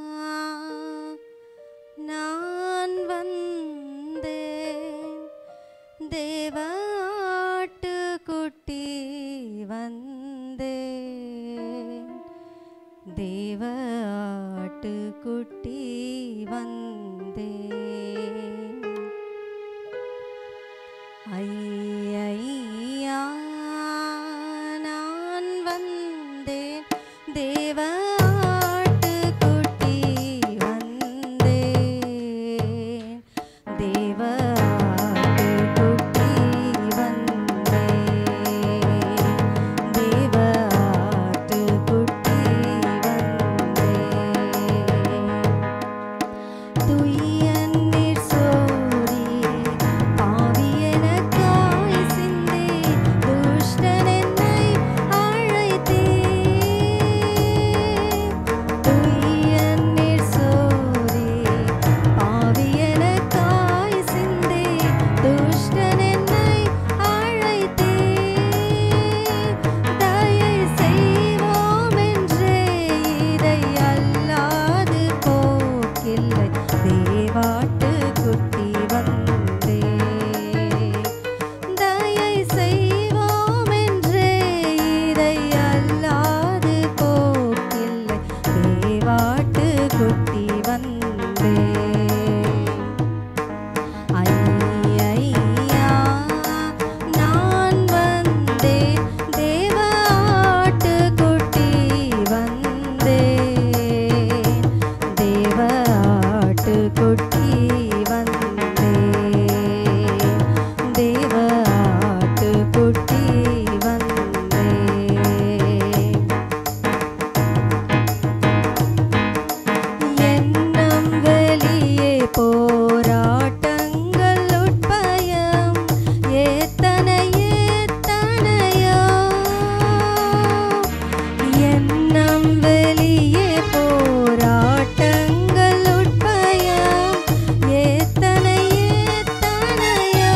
நான் வந்தேன் தேவ ஆட்டுக்குட்டி வந்தேன் தேவ ஆட்டுக்குட்டி வந்தேன் ஐயா நான் வந்தேன் தேவ ஆட்டுக்குட்டி வந்தேன் தேவ ஆட்டுக்குட்டி வந்தேன் தேவ ஆட்டுக்குட்டி வந்தேன் துயன்னீர் சோரி பாவியனக்காய் சிந்தி துஷ்டன் என்னை அழைத்தே துயன்னீர் சோரி பாவியனக்காய் சிந்தி துஷ்டன் என்னை அழைத்தே தயை செய்வோம் என்றே இதை அல்லாது போக்கில்லை தேவாட்டு குட்டி வந்தே தயை செய்வோம் என்றே இதை அல்லாது போக்கில்லை தேவாட்டு குட்டி வந்தே ஐயா ஆட்டுக்குட்டி வந்தேன் தேவ ஆட்டுக்குட்டி வந்தேன் எண்ணம் வெளியே போராட்டங்கள் உட்பயம் ஏத்தனை ஏத்தனையோ எண்ணம் வெளியே போராட்டங்கள் உட்பயம் ஏத்தனை ஏத்தனையோ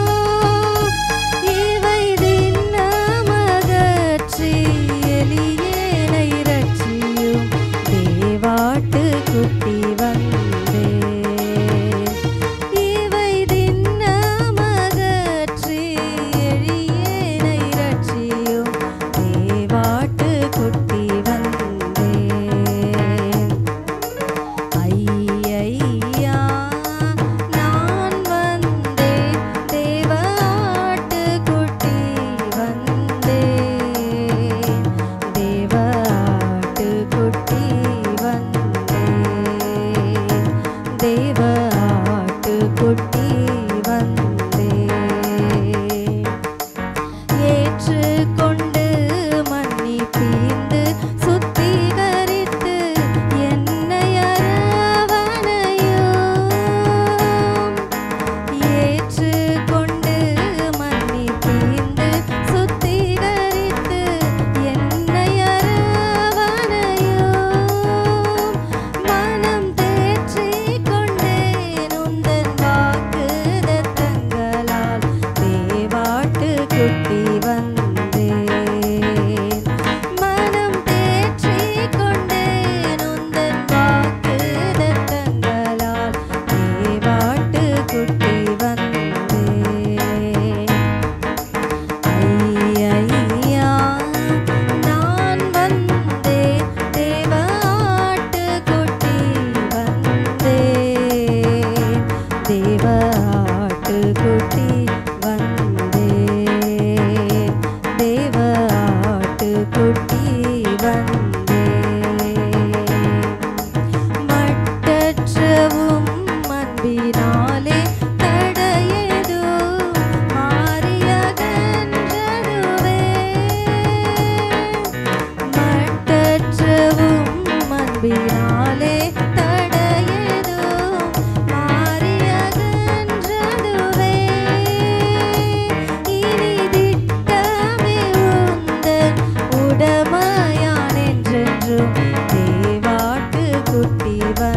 இவை தின்னமகற்றி எலியேனை ரட்சியும் தேவாட்டு குட்டி வந்தேன் இவை தின்னமகற்றி எளியேனை ரட்சியும் தேவாட்டு குட்டி வந்தேன் ஐயையா நான் வந்தேன் தேவ ஆட்டுக்குட்டி வந்தேன் தேவ ஆட்டுக்குட்டி வந்தேன் தேவ ஆட்டுக்குட்டி வந்தேன் ஏற்றுக்கொண்டு மன்னிப்பீந்து சுத்திகரித்து என்னை அரவணையும் ஏற்றுக்கொண்டு மன்னிப்பீந்து சுத்திகரித்து என்னை அரவணையும் மனம் தேற்றிக் கொண்டேன் உந்தன் வாக்குதத்தங்களால் தேவாட்டு குட்டி வந்தேன் மனம் தேற்றிக் கொண்டேன் உந்தன் வாக்குதத்தங்களால் தேவாட்டு குட்டி வந்தேன் ஐயையா நான் வந்தேன் தேவ ஆட்டுக்குட்டி வந்தேன் தேவ ஆட்டுக்குட்டி வந்தேன் தேவ ஆட்டுக்குட்டி வந்தேன் மட்டற்றவும் அன்பினாலே தடையேதும் மாறியகன்றதுவே மட்டற்றவும் அன்பினாலே தடையேதும் மாறியகன்றதுவே இனி திட்டமே உந்தன் உடமையான் என்றென்றும் தேவாட்டு குட்டி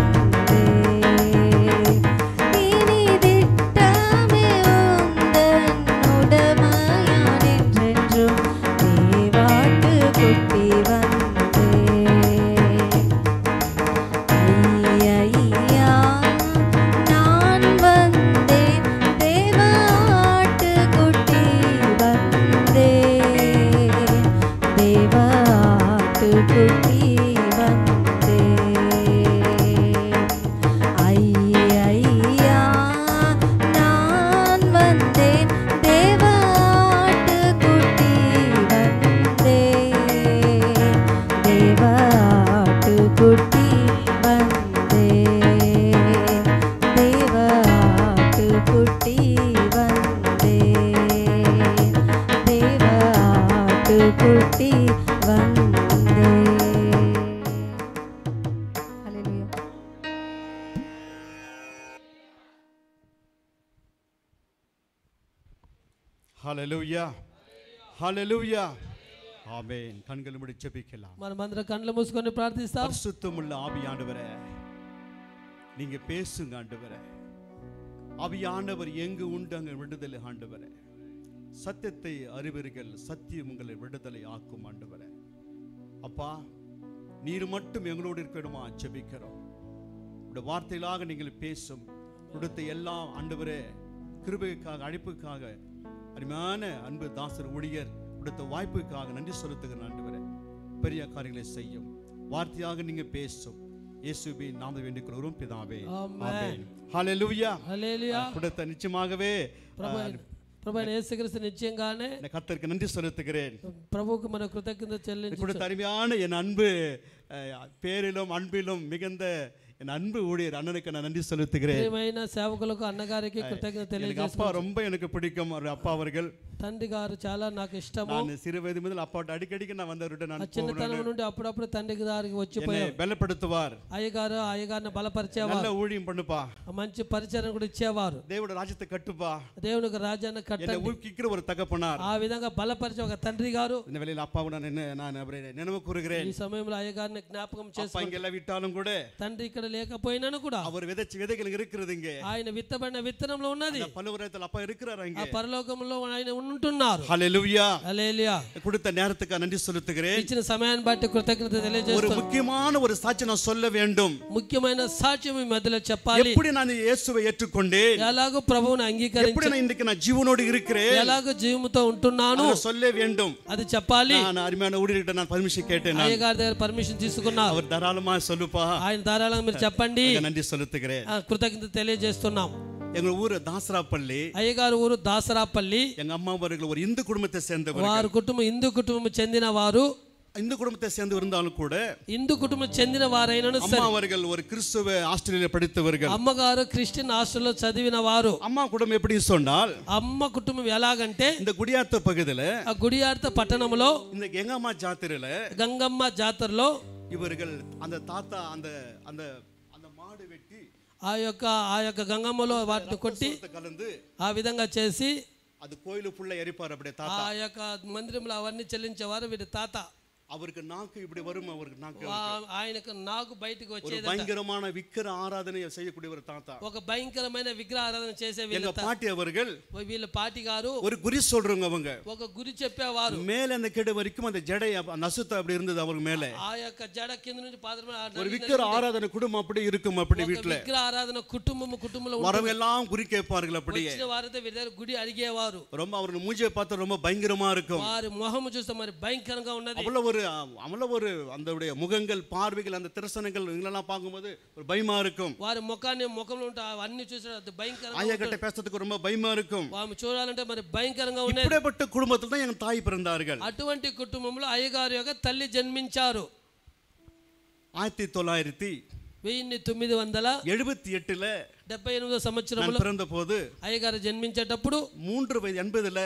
வந்தேன் இனி திட்டமே உந்தன் உடமையான் என்றென்றும் தேவாட்டு குட்டி வந்தேன் ஐயையா நான் வந்தேன் தேவ ஆட்டுக்குட்டி வந்தேன் தேவ ஆட்டுக்குட்டி வந்தேன் ஐயையா நான் வந்தேன் தேவ ஆட்டுக்குட்டி வந்தேன் தேவ ஆட்டுக்குட்டி வந்தேன் தேவ ஆட்டுக்குட்டி வந்தேன் தேவ ஆட்டுக்குட்டி வந்தேன் ஹalleluya ஹalleluya ஹalleluya ஆமென் கண்களை மூடி ஜெபிக்கலாம் మనమందరం కళ్ళు మూసుకొని ప్రార్థిస్తాం பரிசுத்தமுள்ள ஆவியானவரே நீங்க பேசுங்க ஆண்டவரே ஆவியானவர் எங்கு உண்டு அங்கு விடுதலை ஆண்டவரே சத்தியத்தை அறிவீர்கள் சத்தியம் உங்களை விடுதலை ஆக்கும் ஆண்டவரே அப்பா நீர் மட்டும் எங்களோடு இருக்கணுமா ஜெபிக்கிறோம் உடைய வார்த்தைகளாக நீங்கள் பேசும் கொடுத்த எல்லா ஆண்டவரே கிருபைக்காக அழைப்புக்காக அருமையான அன்பு தாசர் ஊழியர் கொடுத்த வாய்ப்புக்காக நன்றி செலுத்துகிறேன் ஆண்டவரே பெரிய காரியங்களை செய்யும் வார்த்தையாக நீங்க பேசும் இயேசுபி நாம வேண்டிக் கொள்கிறோம் பிதாவே ஆமென். ஆமென் ஹalleluya హల్లెలూయా கொடுத்த நிச்சயமாகவே ప్రభు అయిన- ప్రభు అయిన యేసుక్రీస్తు నిశ్చయంగానే இந்த கர்த்தருக்கு நன்றி செலுத்துகிறேன் ప్రభువుకు మన కృతజ్ఞత చెల్లించు கொடுத்த அருமையான என் அன்பு அஹ், பேரிலும் அன்பிலும் மிகுந்த என் அன்பு ஊழியர் அண்ணனுக்கு நான் நன்றி செலுத்துகிறேன் ప్రియమైన సేవకులకు అన్నగారికి కృతజ్ఞత எனக்கு తెలియజేస్తూ அப்பா ரொம்ப எனக்கு பிடிக்கும் அவர் அப்பா அவர்கள் తండ్రి గారు చాలా నాకు ఇష్టము நான் சிறு வயது முதல் அப்பாட்ட அடிக்கடிக்கு நான் வந்தவர்கிட்ட ఆ நான் చిన్నతనం నుండి అప్పుడప్పుడు తండ్రి గారికి என்னை వచ్చిపోయాం பலப்படுத்துவார் అయ్యగారు అయ్యగారిని బలపరిచేవారు நல்ல ஊழியம் பண்ணுப்பா మంచి పరిచయం కూడా ఇచ్చేవారు தேவோட ராஜ்யத்தை கட்டுப்பா దేవునికి రాజ్యాన్ని என்னை కట్టండి ஊக்கிக்கிற ஒரு தகப்பனார் ఆ విధంగా బలపరిచే ఒక తండ్రి గారు இந்த வேலையில் அப்பாவை நான் என்ன நான் அவரை நினைவு கூறுகிறேன் ఈ సమయంలో అయ్యగారిని జ్ఞాపకం அப்பா చేసి இங்கெல்லாம் விட்டாலும் கூட తండ్రి ఇక్కడ లేకపోయినాను కూడా அவர் விதைச்சு விதைகள் இருக்கிறது இங்க ఆయన విత్తబడిన విత్తనంలో ఉన్నది அந்த பலுவரத்தில் அப்பா இருக்கிறார் ఆ அங்க పరలోకంలో ఆయన ఉంటున్నారు ஹalleluya హల్లెలూయా கொடுத்த நேரத்துக்கு நன்றி செலுத்துகிறேன் ఇచ్చిన సమయాన్ని బట్టి కృతజ్ఞత ஒரு తెలియజేస్తాను முக்கியமான ஒரு சாட்சி நான் சொல்ல வேண்டும் ముఖ్యమైన సాక్ష్యం ఈ మధ్యలో చెప్పాలి எப்படி நான் இயேசுவை ஏற்றுக்கொண்டேன் ఎలాగో ప్రభువుని எப்படி అంగీకరించి நான் இன்றைக்கு நான் ஜீவனோடு இருக்கிறேன் ఎలాగో జీవముతో ఉంటున్నాను அதை சொல்ல வேண்டும் అది చెప్పాలి நான் அருமையான ஊழியர்கிட்ட நான் பர்மிஷன் கேட்டேன் நான். అయ్యగారి దగ్గర పర్మిషన్ తీసుకున్నారు அவர் தாராளமா சொல்லுப்பா ఆయన ధారాళంగా మీరు చెప్పండి அதுக்கு நன்றி செலுத்துகிறேன் ఆ, కృతజ్ఞత తెలియజేస్తున్నాం எங்க ஊரு தாசராப்பள்ளி అయ్యగారు ఊరు దాసరాపల్లి எங்க அம்மா அவர்கள் ஒரு இந்து குடும்பத்தை சேர்ந்தவர் వారు కుటుంబం హిందూ కుటుంబం చెందిన వారు இந்து குடும்பத்தை சேர்ந்து இருந்தாலும் கூட హిందూ కుటుంబం చెందిన వారైనను அம்மா அவர்கள் ஒரு கிறிஸ்துவ ஆஸ்திரேலியா படித்தவர்கள் అమ్మగారు క్రిస్టియన్ హాస్టల్లో చదివిన వారు அம்மா குடும்பம் எப்படி சொன்னால் అమ్మ కుటుంబం ఎలాగంటే இந்த குடியாத்த பகுதியில ఆ గుడియార్త పట్టణంలో இந்த எங்க அம்மா ஜாத்திரையில గంగమ్మ జాతరలో இவர்கள் அந்த தாத்தா அந்த அந்த அந்த மாடு வெட்டி ఆ యొక్క ఆ యొక్క గంగమ్మలో వాటిని కొట్టి ரத்தத்தை கலந்து ఆ విధంగా చేసి அது கோயிலு ஃபுல்லா எரிப்பார் அப்படியே தாத்தா ఆ యొక్క మందిరంలో అవన్నీ చెల్లించేవారు వీరి తాత அவருக்கு நாக்கு இப்படி வரும் அவருக்கு நாக்கு ఆ- ఆయనకు నాకు బయటకు ஒரு వచ్చేది பயங்கரமான விக்கிர ஆராதனையை செய்யக்கூடிய ஒரு தாத்தா ఒక భయంకరమైన విగ్రహ ఆరాధన చేసే వీళ్ళ எங்க பாட்டி அவர்கள் తా- వీళ్ళ పాటి గారు ஒரு குறி சொல்றவங்க அவங்க ఒక గురి చెప్పేవారు மேல அந்த கெடு வரைக்கும் அந்த ஜடை அப்ப- நசுத்த அப்படி இருந்தது அவங்க மேல ఆ యొక్క జడ కింద నుంచి పాదం ஒரு விக்கிர ஆராதனை குடும்பம் அப்படி இருக்கும் அப்படி வீட்டுல విగ్రహ ఆరాధన కుటుంబము కుటుంబంలో வரவங்க எல்லாம் குறி கேட்பார்கள் அப்படியே వచ్చిన వారితో వీరి దగ్గర గుడి అడిగేవారు ரொம்ப அவர் மூஞ்சியை பார்த்தா ரொம்ப பயங்கரமா இருக்கும் వారి మొహము చూస్తే మరి భయంకరంగా ఉన్నది அவ்வளவு ஒரு அவ்வளவு ஒரு அந்த முகங்கள் பார்வைகள் அந்த திருசனங்கள் இவங்களெல்லாம் பார்க்கும்போது ஒரு பயமா இருக்கும் వారి ముఖాన్ని ముఖంలో ఉంటే అవన్నీ చూసి అది భయంకరంగా ஆயா கிட்ட பேசுறதுக்கு ரொம்ப பயமா இருக்கும் వారు చూడాలంటే మరి భయంకరంగా ఉన్నది இப்படிப்பட்ட குடும்பத்தில் தான் எங்க தாய் பிறந்தார்கள் అటువంటి కుటుంబంలో అయ్యగారు యొక్క తల్లి జన్మించారు ஆயிரத்தி தொள்ளாயிரத்தி వెయ్యిన్ని తొమ్మిది వందల எழுபத்தி எட்டுல డెబ్బై ఎనిమిదో సంవత్సరంలో நான் பிறந்த போது అయ్యగారు జన్మించేటప్పుడు மூன்று வயது எண்பதுல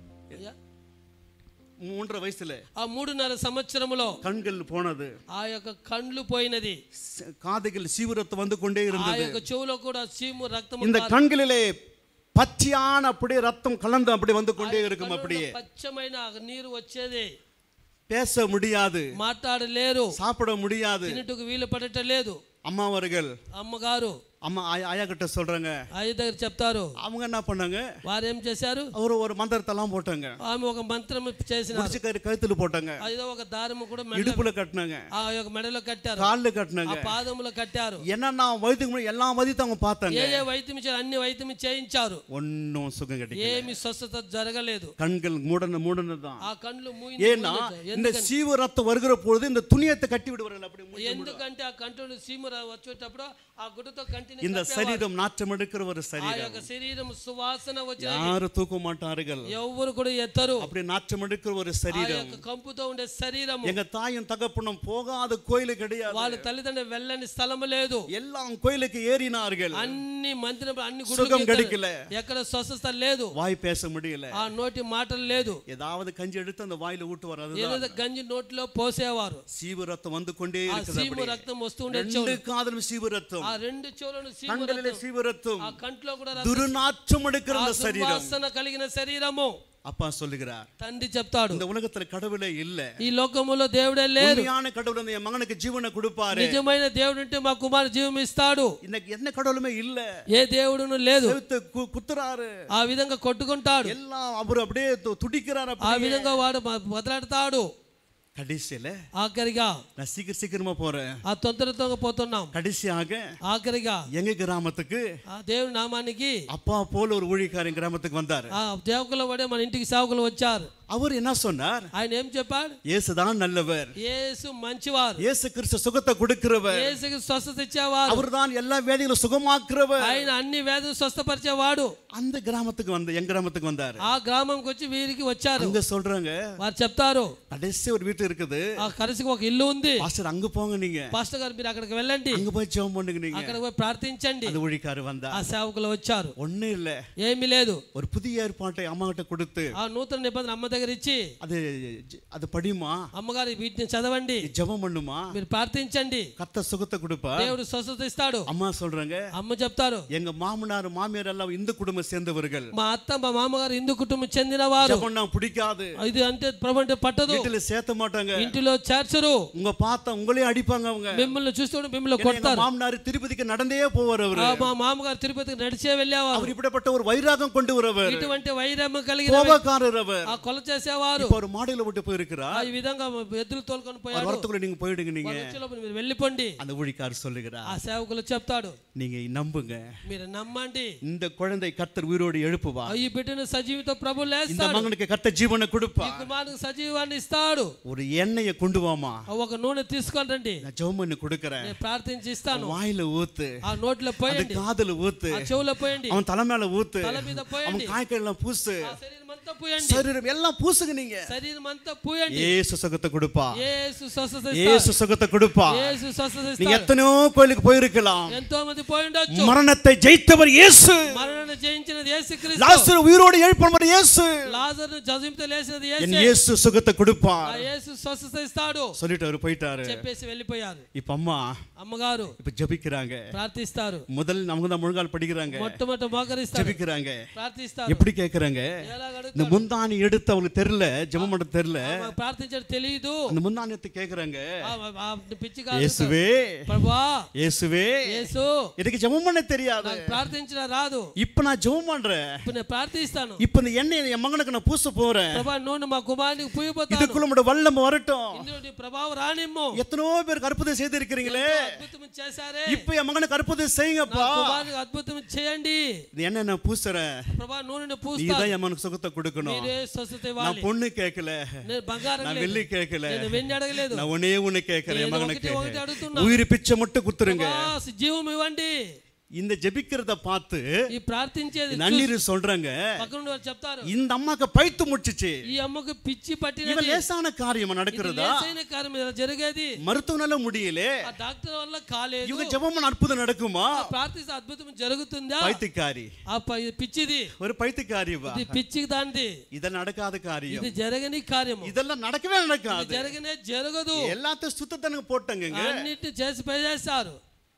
மூன்றரை வயசுல ఆ మూడున్నర సంవత్సరములో கண்கள் போனது ఆ యొక్క కండ్లు పోయినది ச- காதுகள் சீவிரத்து வந்து கொண்டே ఆ இருந்தது యొక్క చెవులో కూడా చీము రక్తము இந்த కண்களிலே பச்சையான அப்படியே ரத்தம் கலந்து அப்படி வந்து கொண்டே இருக்கும் కన్నుల్లో அப்படியே పచ్చమైన నీరు వచ్చేది பேச முடியாது మాట్లాడలేరు சாப்பிட முடியாது తినుటకు వీలు పడటం లేదు அம்மா அவர்கள் అమ్మగారు அம்மா ஆயா- ஆயா கிட்ட சொல்றாங்க అయ్య దగ్గర చెప్తారు அவங்க என்ன பண்ணாங்க వారు ఏం చేశారు ஒரு ஒரு மந்திரத்தெல்லாம் போட்டாங்க ఆమె ఒక మంత్రం చేసినారు முடிச்சு கயிறு கழுத்துல போட்டாங்க అదిదో ఒక దారము కూడా మెడ இடுப்புல கட்டினாங்க ఆ యొక్క మెడలో కట్టారు கால்ல ఆ கட்டினாங்க పాదములో కట్టారు என்னன்னா వైద్యుக்கு முன்னாடி எல்லா வைத்தியத்தை அவங்க பார்த்தாங்க ఏ ఏ వైద్యం ఇచ్చారు అన్ని వైద్యం చేయించారు ஒன்னும் சுகம் கிடைக்கல ఏమి స్వస్థత జరగలేదు கண்கள் மூடன மூடனதான் ఆ కండ్లు మూయి ஏன்னா இந்த சீவ ரத்தம் வருகிற பொழுது இந்த துணியத்தை கட்டி விடுவார்கள் அப்படி மூடி. ఎందుకంటే ఆ కంటిలో సీము రా- వచ్చేటప్పుడు ఆ గుడ్డతో కంటిని இந்த కప్పేవారు. శరీరం நாற்றம் எடுக்கிற ஒரு ఆ சரீரம் యొక్క శరీరం సువాసన వచ్చే யாரும் தூக்க மாட்டார்கள் ఎవరు కూడా ఎత్తరు அப்படி நாற்றம் எடுக்கிற ஒரு ఆ சரீரம் యొక్క కంపుతో ఉండే శరీరం எங்க தாயும் தகப்பனும் போகாத கோயிலு கிடையாது వాళ్ళ తల్లిదండ్రులు వెళ్ళని స్థలము లేదు எல்லாம் கோயிலுக்கு ஏறினார்கள் అన్ని మందిరం అన్ని సుఖం గుడులు கிடைக்கல. ఎక్కడ స్వస్థత లేదు வாய் பேச முடியல ఆ నోటి మాటలు లేదు ஏதாவது கஞ்சி எடுத்து அந்த வாயில ஊட்டுவார் அதுதான் ఏదో గంజి నోట్లో పోసేవారు சீவு ரத்தம் வந்து கொண்டே ఆ இருக்குது సీము அப்படி. రక్తం వస్తుండే ரெண்டு காதலும் சீவு ரத்தம் ఆ రెండు చెవులను సీము கண்களிலே రక్తం, சீவு ரத்தம் ఆ కంట్లో కూడా రక్తం, துர்நாற்றம் எடுக்கிற ఆ அந்த சரீரம் సువాసన కలిగిన శరీరము அப்பா சொல்லுகிறார் తండ్రి చెప్తాడు இந்த உலகத்துல கடவுளே இல்ல ఈ లోకములో దేవుడే లేరు உண்மையான கடவுள் அந்த என் மகனுக்கு ஜீவனை கொடுப்பாரு నిజమైన దేవుడు ఉంటే మా కుమారు జీవం ఇస్తాడు இன்னைக்கு என்ன கடவுளுமே இல்ல ఏ దేవుడును లేదు செவுத்து கு- குத்துறாரு ఆ విధంగా కొట్టుకుంటాడు எல்லாம் அவர் அப்படியே து- துடிக்கிறார் ఆ அப்படியே. విధంగా వాడు మ- మొదలెడతాడు கடைசியில ఆఖరిగా நான் சீக்கிரம் சீக்கிரமா போறேன் ఆ తొందరతో పోతున్నాం கடைசியாக ఆఖరిగా எங்க கிராமத்துக்கு ఆ దేవుని నామానికి அப்பா போல ஒரு ஊழியக்காரன் கிராமத்துக்கு வந்தாரு ఆ సేవకుల వాడే మన ఇంటికి సేవకులు వచ్చారు அவர் என்ன சொன்னார் ఆయన ఏం చెప్పాడు இயேசுதான் நல்லவர் యేసు మంచివారు இயேசு கிறிஸ்து சுகத்தை கொடுக்கிறவர் యేసుకి స్వస్థత ఇచ్చేవారు அவர்தான் எல்லா வேதிகளும் சுகமாக்குறவர் ఆయన అన్ని వ్యాధులు స్వస్థపరిచేవాడు அந்த கிராமத்துக்கு வந்து எங்க கிராமத்துக்கு வந்தாரு ఆ గ్రామంకి వచ్చి వీరికి వచ్చారు அங்க சொல்றாங்க వారు చెప్తారు கடைசி ஒரு வீட்டு இருக்குது ఆ కరసికి ఒక ఇల్లు ఉంది பாஸ்டர் அங்க போங்க நீங்க పాస్టర్ గారు మీరు అక్కడికి వెళ్ళండి அங்க போய் ஜெபம் பண்ணுங்க நீங்க అక్కడ పోయి ప్రార్థించండి அந்த ஊழிக்காரு வந்தா ఆ సేవకులు వచ్చారు ஒண்ணும் இல்ல ఏమీ లేదు ஒரு புதிய ஏற்பாட்டை அம்மா கிட்ட கொடுத்து ఆ నూతన నిబంధన అమ్మ దగ్గర ఇచ్చి அது அது படிமா అమ్మగారు వీటిని చదవండి ஜெபம் பண்ணுமா మీరు ప్రార్థించండి கத்த சுகத்தை கொடுப்பா దేవుడు స్వస్థత ఇస్తాడు அம்மா சொல்றாங்க అమ్మ చెప్తారు எங்க மாமனார் மாமியார் எல்லாம் இந்து குடும்பம் சேர்ந்தவர்கள் మా అత్త మా మామగారు హిందూ కుటుంబం చెందినవారు ஜெபம் நான் பிடிக்காது ఇది అంటే ప్రభు అంటే పట్టదు வீட்டுல சேர்த்த மாட்டாங்க ఇంటిలో చేర్చరు உங்க பார்த்தா உங்களையும் அடிப்பாங்க அவங்க మిమ్మల్ని చూస్తుంటే మిమ్మల్ని ஏன்னா எங்க కొడతారు மாமனார் திருப்பதிக்கு நடந்தே போவார் அவரு ఆ, మా మామగారు తిరుపతికి నడిచే వెళ్ళేవారు அவர் இப்படிப்பட்ட ஒரு வைராகம் கொண்டு வரவர் ఇటువంటి వైరమ్మ కలిగిన கோபக்காரர் அவர் ఆ కొల చేసేవారు இப்ப ஒரு மாடியில விட்டு போயிருக்கிறா ఆ ఈ విధంగా ఎద్దులు తోలుకొని அவர் పోయాడు வரத்துக்குள்ள நீங்க போயிடுங்க நீங்க వారు వచ్చేలోపు మీరు వెళ్ళిపోండి அந்த ஊழிக்காரர் சொல்லுகிறா ఆ సేవకులు చెప్తాడు நீங்க நம்புங்க మీరు నమ్మండి இந்த குழந்தை கர்த்தர் உயிரோடு எழுப்புவா ఆ ఈ బిడ్డను సజీవితో ప్రభు இந்த లేస్తాడు மகனுக்கு கர்த்தர் ஜீவனை கொடுப்பா ఈ కుమారునికి సజీవాన్ని ఇస్తాడు ஒரு எண்ணெயை கொண்டு வாமா ఆ ఒక నూనె తీసుకొని రండి நான் ஜெபம் பண்ணி கொடுக்கறேன் నేను ప్రార్థించి ఇస్తాను வாயில ஊத்து ఆ నోట్లో அது పోయండి காதுல ஊத்து ఆ చెవులో పోయండి அவன் தலை மேல ஊத்து తల మీద அவன் పోయండి காய்கறி எல்லாம் பூசு ఆ శరీరం అంతా పూయండి சரீரம் எல்லாம் பூசுங்க நீங்க శరీరం అంతా పూయండి ஏசு சுகத்தை கொடுப்பா యేసు స్వస్థత ஏசு ఇస్తాడు சுகத்தை கொடுப்பா యేసు స్వస్థత நீங்க ఇస్తాడు எத்தனையோ கோயிலுக்கு போயிருக்கலாம் ఎంతో మంది పోయి ఉండొచ్చు மரணத்தை ஜெயித்தவர் இயேசு మరణాన్ని జయించినది యేసుక్రీస్తు லாசரு உயிரோடு எழுப்பவர் இயேசு లాజరును జజింతో లేచినది என் యేసే இயேசு சுகத்தை கொடுப்பா ఆ యేసు స్వస్థత ఇస్తాడు சொல்லிட்டு அவர் போயிட்டாரு చెప్పేసి వెళ్ళిపోయారు இப்ப அம்மா అమ్మగారు இப்ப ஜெபிக்கிறாங்க ప్రార్థిస్తారు முதல் நமக்கு தான் முழுங்கால் படிக்கிறாங்க మొట్టమొదట మోకరిస్తారు ஜெபிக்கிறாங்க ప్రార్థిస్తారు எப்படி கேக்குறாங்க ఎలాగ இந்த అడుగుతారు முந்தானி எடுத்து அவங்களுக்கு தெரியல ஜெபம் பண்ண தெரியல ఆమె ప్రార్థించడం తెలియదు அந்த முந்தானியத்தை கேக்குறாங்க ఆ- ఆ పిచ్చి కాదు இயேசுவே ప్రభా இயேசுவே యేసు எனக்கு ஜெபம் பண்ண தெரியாது నాకు ప్రార్థించిన రాదు இப்ப நான் ஜெபம் பண்றேன் ఇప్పుడు నేను ప్రార్థిస్తాను இப்ப இந்த எண்ணெய் என் மகனுக்கு நான் பூச போறேன் ప్రభా నూనె మా కుమారునికి పూయబోతాను இதுக்குள்ள நம்மளோட வல்லம் வரட்டும் ఇందులో నీ ప్రభావం రానిమ్ము எத்தனோ பேருக்கு அற்புதம் செய்திருக்கிறீங்களே అద్భుతం చేశారే இப்ப என் மகனுக்கு அற்புதம் నా செய்யுங்கப்பா కుమారునికి అద్భుతం చేయండి இது என்ன நான் பூசுறேன் ప్రభా నూనె நீ పూస్తా தான் என் மகனுக்கு சுகத்தை கொடுக்கணும் మీరే స్వస్థత நான் ఇవ్వాలి பொண்ணு கேட்கல నేను బంగారం நான் లేదు வெள்ளி கேட்கல నేను వెండి అడగలేదు நான் ஒன்னே ஒண்ணு கேட்கிறேன் என் నేను மகனுக்கு ఒకటి ఒకటి అడుగుతున్నా உயிர் பிச்சை மட்டும் குத்துருங்க ప్రభా, జీవం ఇవ్వండి இந்த ஜெபிக்கிறத பார்த்து ఈ ప్రార్థించేది நன்னீர் சொல்றாங்க పక్కన వారు చెప్తారు இந்த அம்மாக்கு பைத்து முடிச்சிச்சு ఈ అమ్మకు పిచ్చి இவன் పట్టినది லேசான காரியம் ఇది நடக்கிறதா లేసైన కార్యం ఇలా జరిగేది மருத்துவனால முடியல ఆ డాక్టర్ వల్ల కాలేదు இவங்க ஜெபம் பண்ண அற்புதம் நடக்குமா ఆ ప్రార్థిస్తే అద్భుతం జరుగుతుందా பைத்தியக்காரி ఆ ప- ఇది పిచ్చిది ஒரு பைத்தியக்காரியவா ఇది పిచ్చి దానిది இத நடக்காத காரியம் ఇది జరగని కార్యము இதெல்லாம் நடக்கவே ఇది நடக்காது జరగనే జరగదు எல்லாத்தையும் சுத்தத்தனுக்கு போட்டங்க అన్నిటిని చేసి పనిచేస్తారు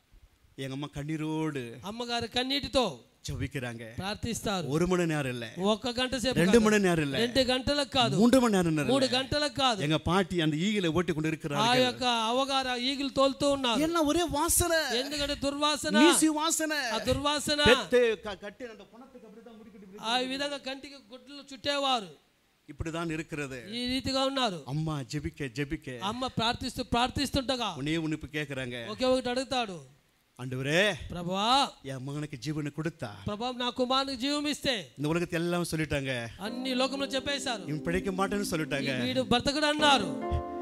எங்க அம்மா கண்ணீரோடு అమ్మగారు కన్నీటితో ஜெபிக்கிறாங்க ప్రార్థిస్తారు ஒரு மணி நேரம் இல்ல ఒక్క గంట సేపు ரெண்டு కాదు. மணி நேரம் இல்ல రెండు గంటలకు కాదు மூன்று மணி நேரம் இல்ல. మూడు గంటలకు కాదు எங்க பாட்டி அந்த ஈகில ஓட்டி கொண்டு ఆ இருக்கிறார்கள் యొక్క అవగారు ఈగులు తోలుతూ ఉన్నారు எல்லாம் ஒரே வாசனை ఎందుకంటే దుర్వాసన மீசி வாசனை ఆ దుర్వాసన பெத்து க- கட்டி அந்த பணத்துக்கு அப்படிதான் முடிக்கிட்டு இப்படி- ఆ విధంగా కంటికి గుడ్లు చుట్టేవారు இப்படிதான் இருக்கிறது ఈ రీతిగా ఉన్నారు அம்மா ஜெபிக்க ஜெபிக்க అమ్మ ప్రార్థిస్తూ ప్రార్థిస్తుండగా உன்னே உன்னிப்பு கேக்குறாங்க ఒకే ఒకటి అడుగుతాడు ஆண்டவரே ప్రభా என் மகனுக்கு ஜீவனை கொடுத்தா ప్రభా నా కుమారునికి జీవం ఇస్తే இந்த உலகத்தை எல்லாம் சொல்லிட்டாங்க అన్ని లోకంలో చెప్పేశారు இவன் பிழைக்க மாட்டேன்னு சொல்லிட்டாங்க వీడు బ్రతకడు అన్నారు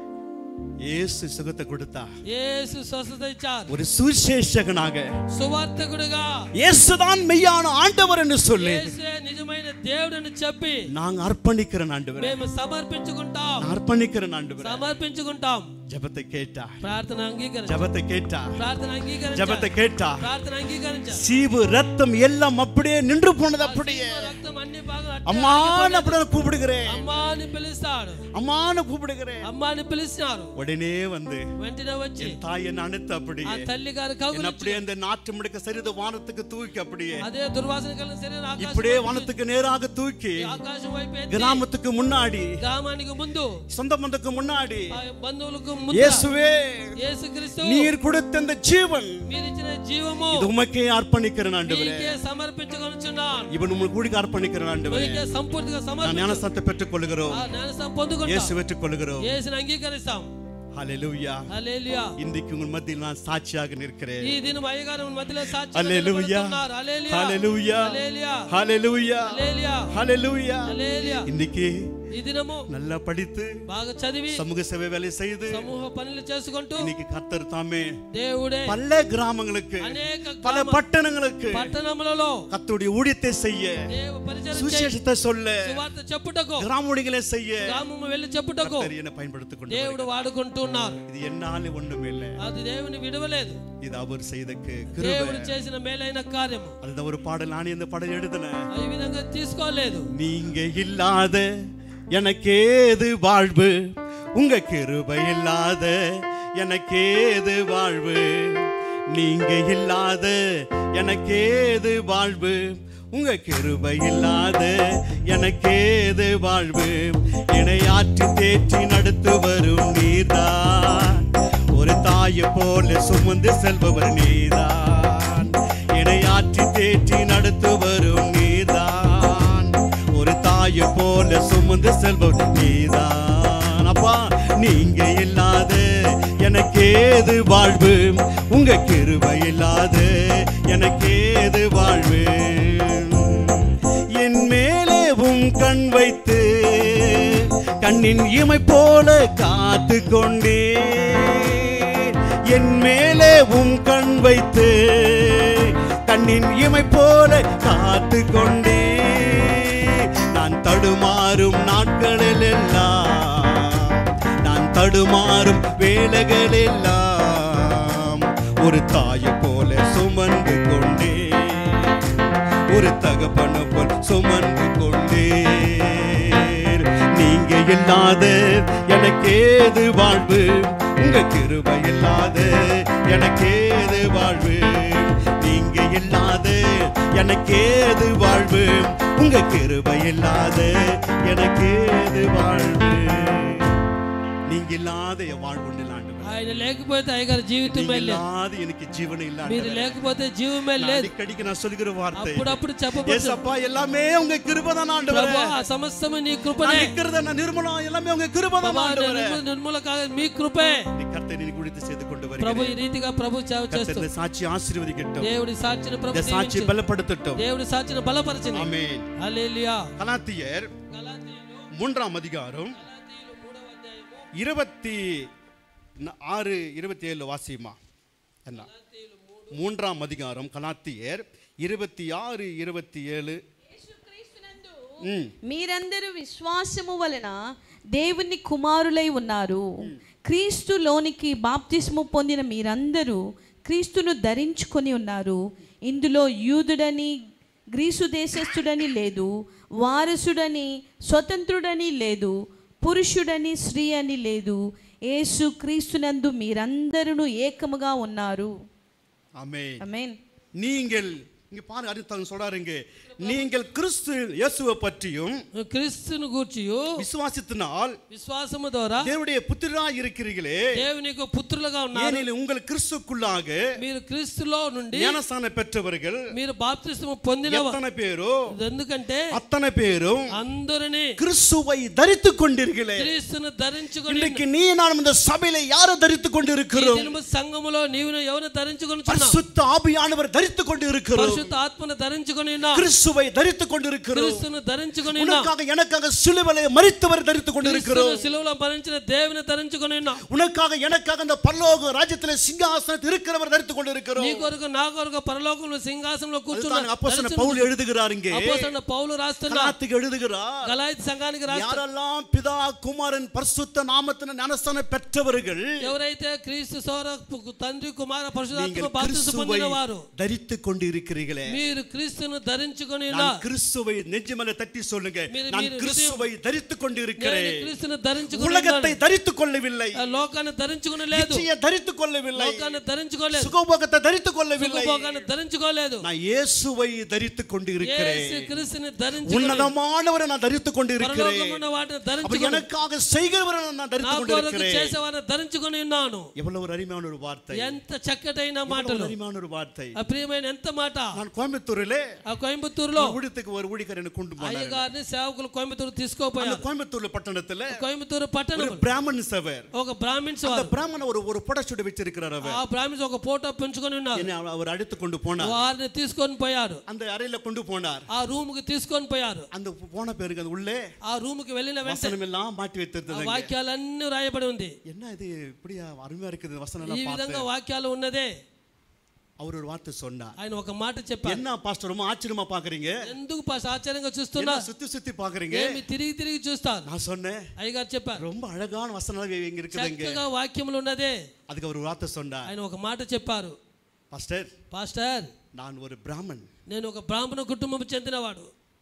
இயேசு சுகத்தை கொடுத்தா యేసు స్వస్థత ఇచ్చారు ஒரு சுவிசேஷகனாக సువార్తకుడుగా இயேசுதான் மெய்யான ஆண்டவர் என்று சொல்லி యేసే నిజమైన దేవుడని చెప్పి நாங்க அர்ப்பணிக்கிறேன் ஆண்டவரே మేము సమర్పించుకుంటాం நான் அர்ப்பணிக்கிறேன் ஆண்டவரே సమర్పించుకుంటాం ஜெபத்தை கேட்டா ప్రార్థన అంగీకరించ ஜெபத்தை கேட்டா ప్రార్థన అంగీకరించ ஜெபத்தை கேட்டா ప్రార్థన అంగీకరించ சீவு ரத்தம் எல்லாம் அப்படியே நின்று போனது அப்படியே రక్తం అన్ని భాగం அம்மான்னு அப்படி நான் கூப்பிடுகிறேன் అమ్మాని పిలుస్తాడు அம்மான்னு கூப்பிடுகிறேன் అమ్మాని పిలిచినారు உடனே வந்து వెంటనే వచ్చి என் தாய் என்ன அனுத்து ఆ அப்படியே తల్లి గారి என்ன కౌగులు அப்படியே அந்த நாற்று முடுக்க சரித வானத்துக்கு தூக்கி அப்படியே అదే దుర్వాసన కలిగిన శరీరం ఆకాశం இப்படியே వైపు வானத்துக்கு நேராக தூக்கி ఆకాశం వైపు ఎత్తి கிராமத்துக்கு முன்னாடி గ్రామానికి ముందు சொந்த பந்தத்துக்கு முன்னாடி ఆ బంధువులకు ముందు இயேசுவே యేసుక్రీస్తు நீர் கொடுத்த அந்த ஜீவன் మీరిచ్చిన జీవము இது உமக்கே அர்ப்பணிக்கிறேன் ஆண்டவரே మీకే సమర్పించుకొనుచున్నాను இவன் உங்கள் கூடிக்கு அர்ப்பணிக்கிறேன் ஆண்டவரே మీకే సంపూర్తిగా நான் సమర్పించు ஞானஸ்தானத்தை பெற்றுக் கொள்கிறோம் ఆ జ్ఞానస్నానం పొందుకుంటాం இயேசு பெற்றுக் கொள்கிறோம் యేసుని అంగీకరిస్తాం ஹalleluya హల్లెలూయా இன்றைக்கு உங்கள் மத்தியில் நான் சாட்சியாக நிற்கிறேன் ఈ దినం అయ్యగారు మన మధ్యలో సాక్షి హల్లెలూయా హల్లెలూయా హల్లెలూయా హల్లెలూయా ஹalleluya హల్లెలూయా ஹalleluya హల్లెలూయా இன்னைக்கு ఈ దినము நல்லா படித்து బాగా చదివి சமூக சேவை வேலை செய்து సమూహ పనులు చేసుకుంటూ இன்னைக்கு கர்த்தர் தாமே దేవుడే பல கிராமங்களுக்கு అనేక பல గ్రామ- పట్టణங்களுக்கு పట్టణములలో கர்த்தருடைய ஊழியத்தை செய்ய దేవ పరిచయం చేయి. சுவிசேஷத்தை சொல்ல సువార్త చెప్పుటకు கிராமணிகளை செய்ய గ్రామము వెళ్ళి చెప్పుటకు கர்த்தர் என்னை பயன்படுத்திக் கொண்டு దేవుడు వాడుకుంటున్నారు இது என்னால ஒண்ணுமே இல்லை అది దేవుని విడవలేదు இது அவர் செய்த கு- దేవుడు கிருபை చేసిన మేలైన కార్యము அந்த ஒரு பாடல் நானே இந்த பாடல் எழுதினேன் ఈ విధంగా తీసుకోలేదు நீங்க இல்லாத எனக்கேது வாழ்வு உங்க கிருபை இல்லாத எனக்கேது வாழ்வு நீங்க இல்லாத எனக்கேது வாழ்வு உங்க கிருபை இல்லாத எனக்கேது வாழ்வு என்னை ஆற்றி தேற்றி நடத்து வரும் நீர்தான் ஒரு தாயை போல சுமந்து செல்பவர் நீதான் என்னை ஆற்றி தேற்றி நடத்து வரும் நீதான் ஒரு தாயை போல சுமந்து செல்பவர் நீதான் அப்பா நீங்க இல்லாத எனக்கேது வாழ்வு உங்க கிருபை இல்லாத எனக்கேது வாழ்வு என் மேலே உம் கண் வைத்து கண்ணின் இமை போல காத்து கொண்டே என் மேலே உம் கண் வைத்து கண்ணின் இமை போல காத்து கொண்டே நான் தடுமாறும் நாட்களில் எல்லாம் நான் தடுமாறும் வேலைகள் எல்லாம் ஒரு தாயை போல சுமந்து கொண்டே ஒரு தகப்பன போல் சுமந்து கொண்டேன் நீங்க இல்லாத எனக்கேது வாழ்வு உங்க கிருபை இல்லாத எனக்கேது வாழ்வு நீங்க இல்லாத எனக்கேது வாழ்வு உங்க கிருபை இல்லாத எனக்கேது வாழ்வு நீங்க இல்லாத என் வாழ்வு ஒன்று ஆண்டவரே. ఆయన లేకపోతే అయ్యగారి జీవితమే நீங்க లేదు இல்லாத எனக்கு ஜீவனை இல்ல మీరు ஆண்டவரே. లేకపోతే జీవమే நான் లేదు அடிக்கடிக்கு நான் சொல்லுகிற வார்த்தை అప్పుడప్పుడు చెప్పబడుతుంది ஏசப்பா எல்லாமே உங்க கிருபைதான் ஆண்டவரே ప్రభు ఆ సమస్తము నీ நான் కృపనే நிக்கிறத நான் நிர்மலம் எல்லாமே உங்க கிருபைதான் ప్రభా, ஆண்டவரே నిర్మూల- నిర్మూల కాదు మీ కృపే நீ கர்த்தரை நீ குடித்து செய்து கொண்டு ప్రభు வருகிறேன் ఈ రీతిగా ప్రభు సేవ கர்த்தர் చేస్తూ இந்த சாட்சி ஆசீர்வதிக்கட்டும் దేవుడి సాక్షిని ప్రభు இந்த சாட்சி దీవించు. பலப்படுத்தட்டும் దేవుడి సాక్షిని బలపరచని ஆமென் హల్లెలూయా கலாத்தியர் மூன்றாம் அதிகாரம் இருபத்தி ந- ஆறு இருபத்தி ஏழு வாசியுமா என்ன மூன்றாம் அதிகாரம் கலாத்தியர் இருபத்தி ஆறு இருபத்தி ஏழு ம் మీరందరూ విశ్వాసము వలన దేవుని కుమారులై ఉన్నారు క్రీస్తులోనికి బాప్తిస్ము పొందిన మీరందరూ క్రీస్తును ధరించుకొని ఉన్నారు ఇందులో యూదుడని గ్రీసు దేశస్థుడని లేదు వారసుడని స్వతంత్రుడని లేదు పురుషుడని స్త్రీ అని లేదు యేసు క్రీస్తునందు మీరందరూ ఏకముగా ఉన్నారు ஆமென் ఆమేన్ நீங்கள் இங்க பாருங்க அடுத்தவங்க சொல்றாருங்க நீங்கள் கிறிஸ்து இயேசுவை பற்றியும் క్రీస్తును గూర్చి விசுவாசித்தினால் విశ్వాసము ద్వారా தேவனுடைய புத்திரராய் இருக்கிறீர்களே దేవునికి పుత్రులుగా ఉన్నారు ஏனெனில் உங்கள் கிறிஸ்துக்குள்ளாக మీరు క్రీస్తులో నుండి ஞானஸ்தானம் பெற்றவர்கள் మీరు బాప్తిస్మము పొందిన எத்தனை பேரோ ఎందుకంటే அத்தனை பேரும் అందరినీ கிறிஸ்துவை தரித்துக் கொண்டீர்களே క్రీస్తును ధరించుకొని இன்னைக்கு நீ நான் இந்த சபையில யாரை தரித்துக் கொண்டு ఈ இருக்கிறோம் దినము సంఘములో నీవు ఎవరు ధరించుకొని பரிசுத்த ஆவியானவர் தரித்துக் கொண்டு இருக்கிறோம் పరిశుద్ధ ఆత్మను ధరించుకొని ఉన్నా கிறிஸ்துவை தரித்துக் கொண்டு இருக்கிறோம் క్రీస్తును ధరించుకొని ఉన్నా உனக்காக எனக்காக சிலுவலை மறித்தவர் தரித்துக் கொண்டு இருக்கிறோம் క్రీస్తును సిలువలో భరించిన దేవుని ధరించుకొని ఉన్నా உனக்காக எனக்காக அந்த பரலோக ராஜ்யத்திலே சிங்காசனத்தில் இருக்கிறவர் தரித்துக் கொண்டு இருக்கிறோம் నీ కొరకు నా కొరకు పరలోకంలో సింహాసనంలో కూర్చున్న அப்போஸ்தலன் பவுல் எழுதுகிறார் இங்கே అపోస్తలుడైన పౌలు రాస్తున్నా கலாத்துக்கு எழுதுகிறார் గలాతి సంఘానికి రాస్తున్నా யாரெல்லாம் பிதா குமாரன் பரிசுத்த நாமத்தின ஞானஸ்தானம் பெற்றவர்கள் ఎవరైతే క్రీస్తు సౌర తండ్రి కుమార పరిశుధాత్మ நீங்கள் బాప్తిస్మ கிறிஸ்துவை పొందిన వారు தரித்துக் கொண்டு இருக்கிறீர்களே మీరు క్రీస్తును ధరించుకొని நான் ఉన్నారు கிறிஸ்துவை நெஞ்சுமலை தட்டி சொல்லுங்க మీరు- நான் మీరు கிறிஸ்துவை தரித்துக் கொண்டு నేను இருக்கிறேன் క్రీస్తును ధరించుకొని உலகத்தை ఉన్నాను. தரித்துக் கொள்ளவில்லை ఆ లోకాన్ని ధరించుకుని లేదు இச்சையை தரித்துக் கொள்ளவில்லை లోకాన్ని ధరించుకోలేదు சுகபோகத்தை தரித்துக் கொள்ளவில்லை సుఖభోగాన్ని ధరించుకోలేదు நான் இயேசுவை தரித்துக் கொண்டு இருக்கிறேன் యేసు క్రీస్తుని ధరించుకొని உன்னதமானவரை நான் தரித்துக் கொண்டு இருக்கிறேன் పరలోకమున్న వాటిని அப்ப ధరించుకొని எனக்காக செய்கிறவரை நான் నా தரித்துக் கொண்டு కొరకు இருக்கிறேன் చేసేవారిని ధరించుకొని ఉన్నాను எவ்வளவு ஒரு அருமையான ஒரு வார்த்தை ఎంత చక్కటైన எவ்வளவு మాటలు ஒரு அருமையான ஒரு வார்த்தை అప్రియమైన ఎంత మాట நான் கோயம்புத்தூரிலே ఆ కోయంబత్తూరులో ஊழியத்துக்கு ஒரு ஊழியர் என்ன கொண்டு போனார் అయ్యగారిని సేవకులు కోయంబత్తూరు அந்த తీసుకోపోయారు கோயம்புத்தூர்ல பட்டணத்துல కోయంబత్తూరు ஒரு పట్టణం பிராமணன் சவர் ఒక బ్రాహ్మిన్స్ அந்த వారు பிராமண ஒரு ஒரு புடச்சுடு வச்சிருக்கிறார் அவர் ఆ బ్రాహ్మిన్స్ ఒక ఫోటో పెంచుకొని ఉన్నారు என்னை அவ- அவர் அழைத்து கொண்டு போனார் వారిని తీసుకొని పోయారు அந்த அறையில கொண்டு போனார் ఆ రూమ్ కి తీసుకొని పోయారు அந்த போன பேருக்கு அது உள்ளே ఆ రూమ్ కి వెళ్ళిన వెంటనే வசனம் எல்லாம் மாட்டி ఆ வைத்திருந்தது వాక్యాలన్నీ రాయబడి ఉంది என்ன இது இப்படியா அருமையா இருக்குது வசனம் ఈ எல்லாம் విధంగా பார்த்து వాక్యాలు ఉన్నదే அவர் ஒரு வார்த்தை சொன்னார் ఆయన ఒక మాట చెప్పారు என்ன పాస్టర్ ரொம்ப ఆశ్చర్యமா பாக்குறீங்க ఎందుకు పాస్ ఆశ్చర్యంగా என்ன చూస్తున్నా சுத்தி சுத்தி பாக்குறீங்க ఏమి తిరిగి తిరిగి చూస్తారు நான் சொன்னேன் అయ్యగారు చెప్పారు ரொம்ப அழகான வசனம் இங்க இருக்குதுங்க చక్కగా వాక్యములు ఉన్నదే அதுக்கு அவர் ஒரு வார்த்தை சொன்னார் ఆయన ఒక మాట చెప్పారు பாஸ்டர் పాస్టర్ நான் ஒரு பிராமன் నేను ఒక బ్రాహ్మణ కుటుంబం చెందినవాడు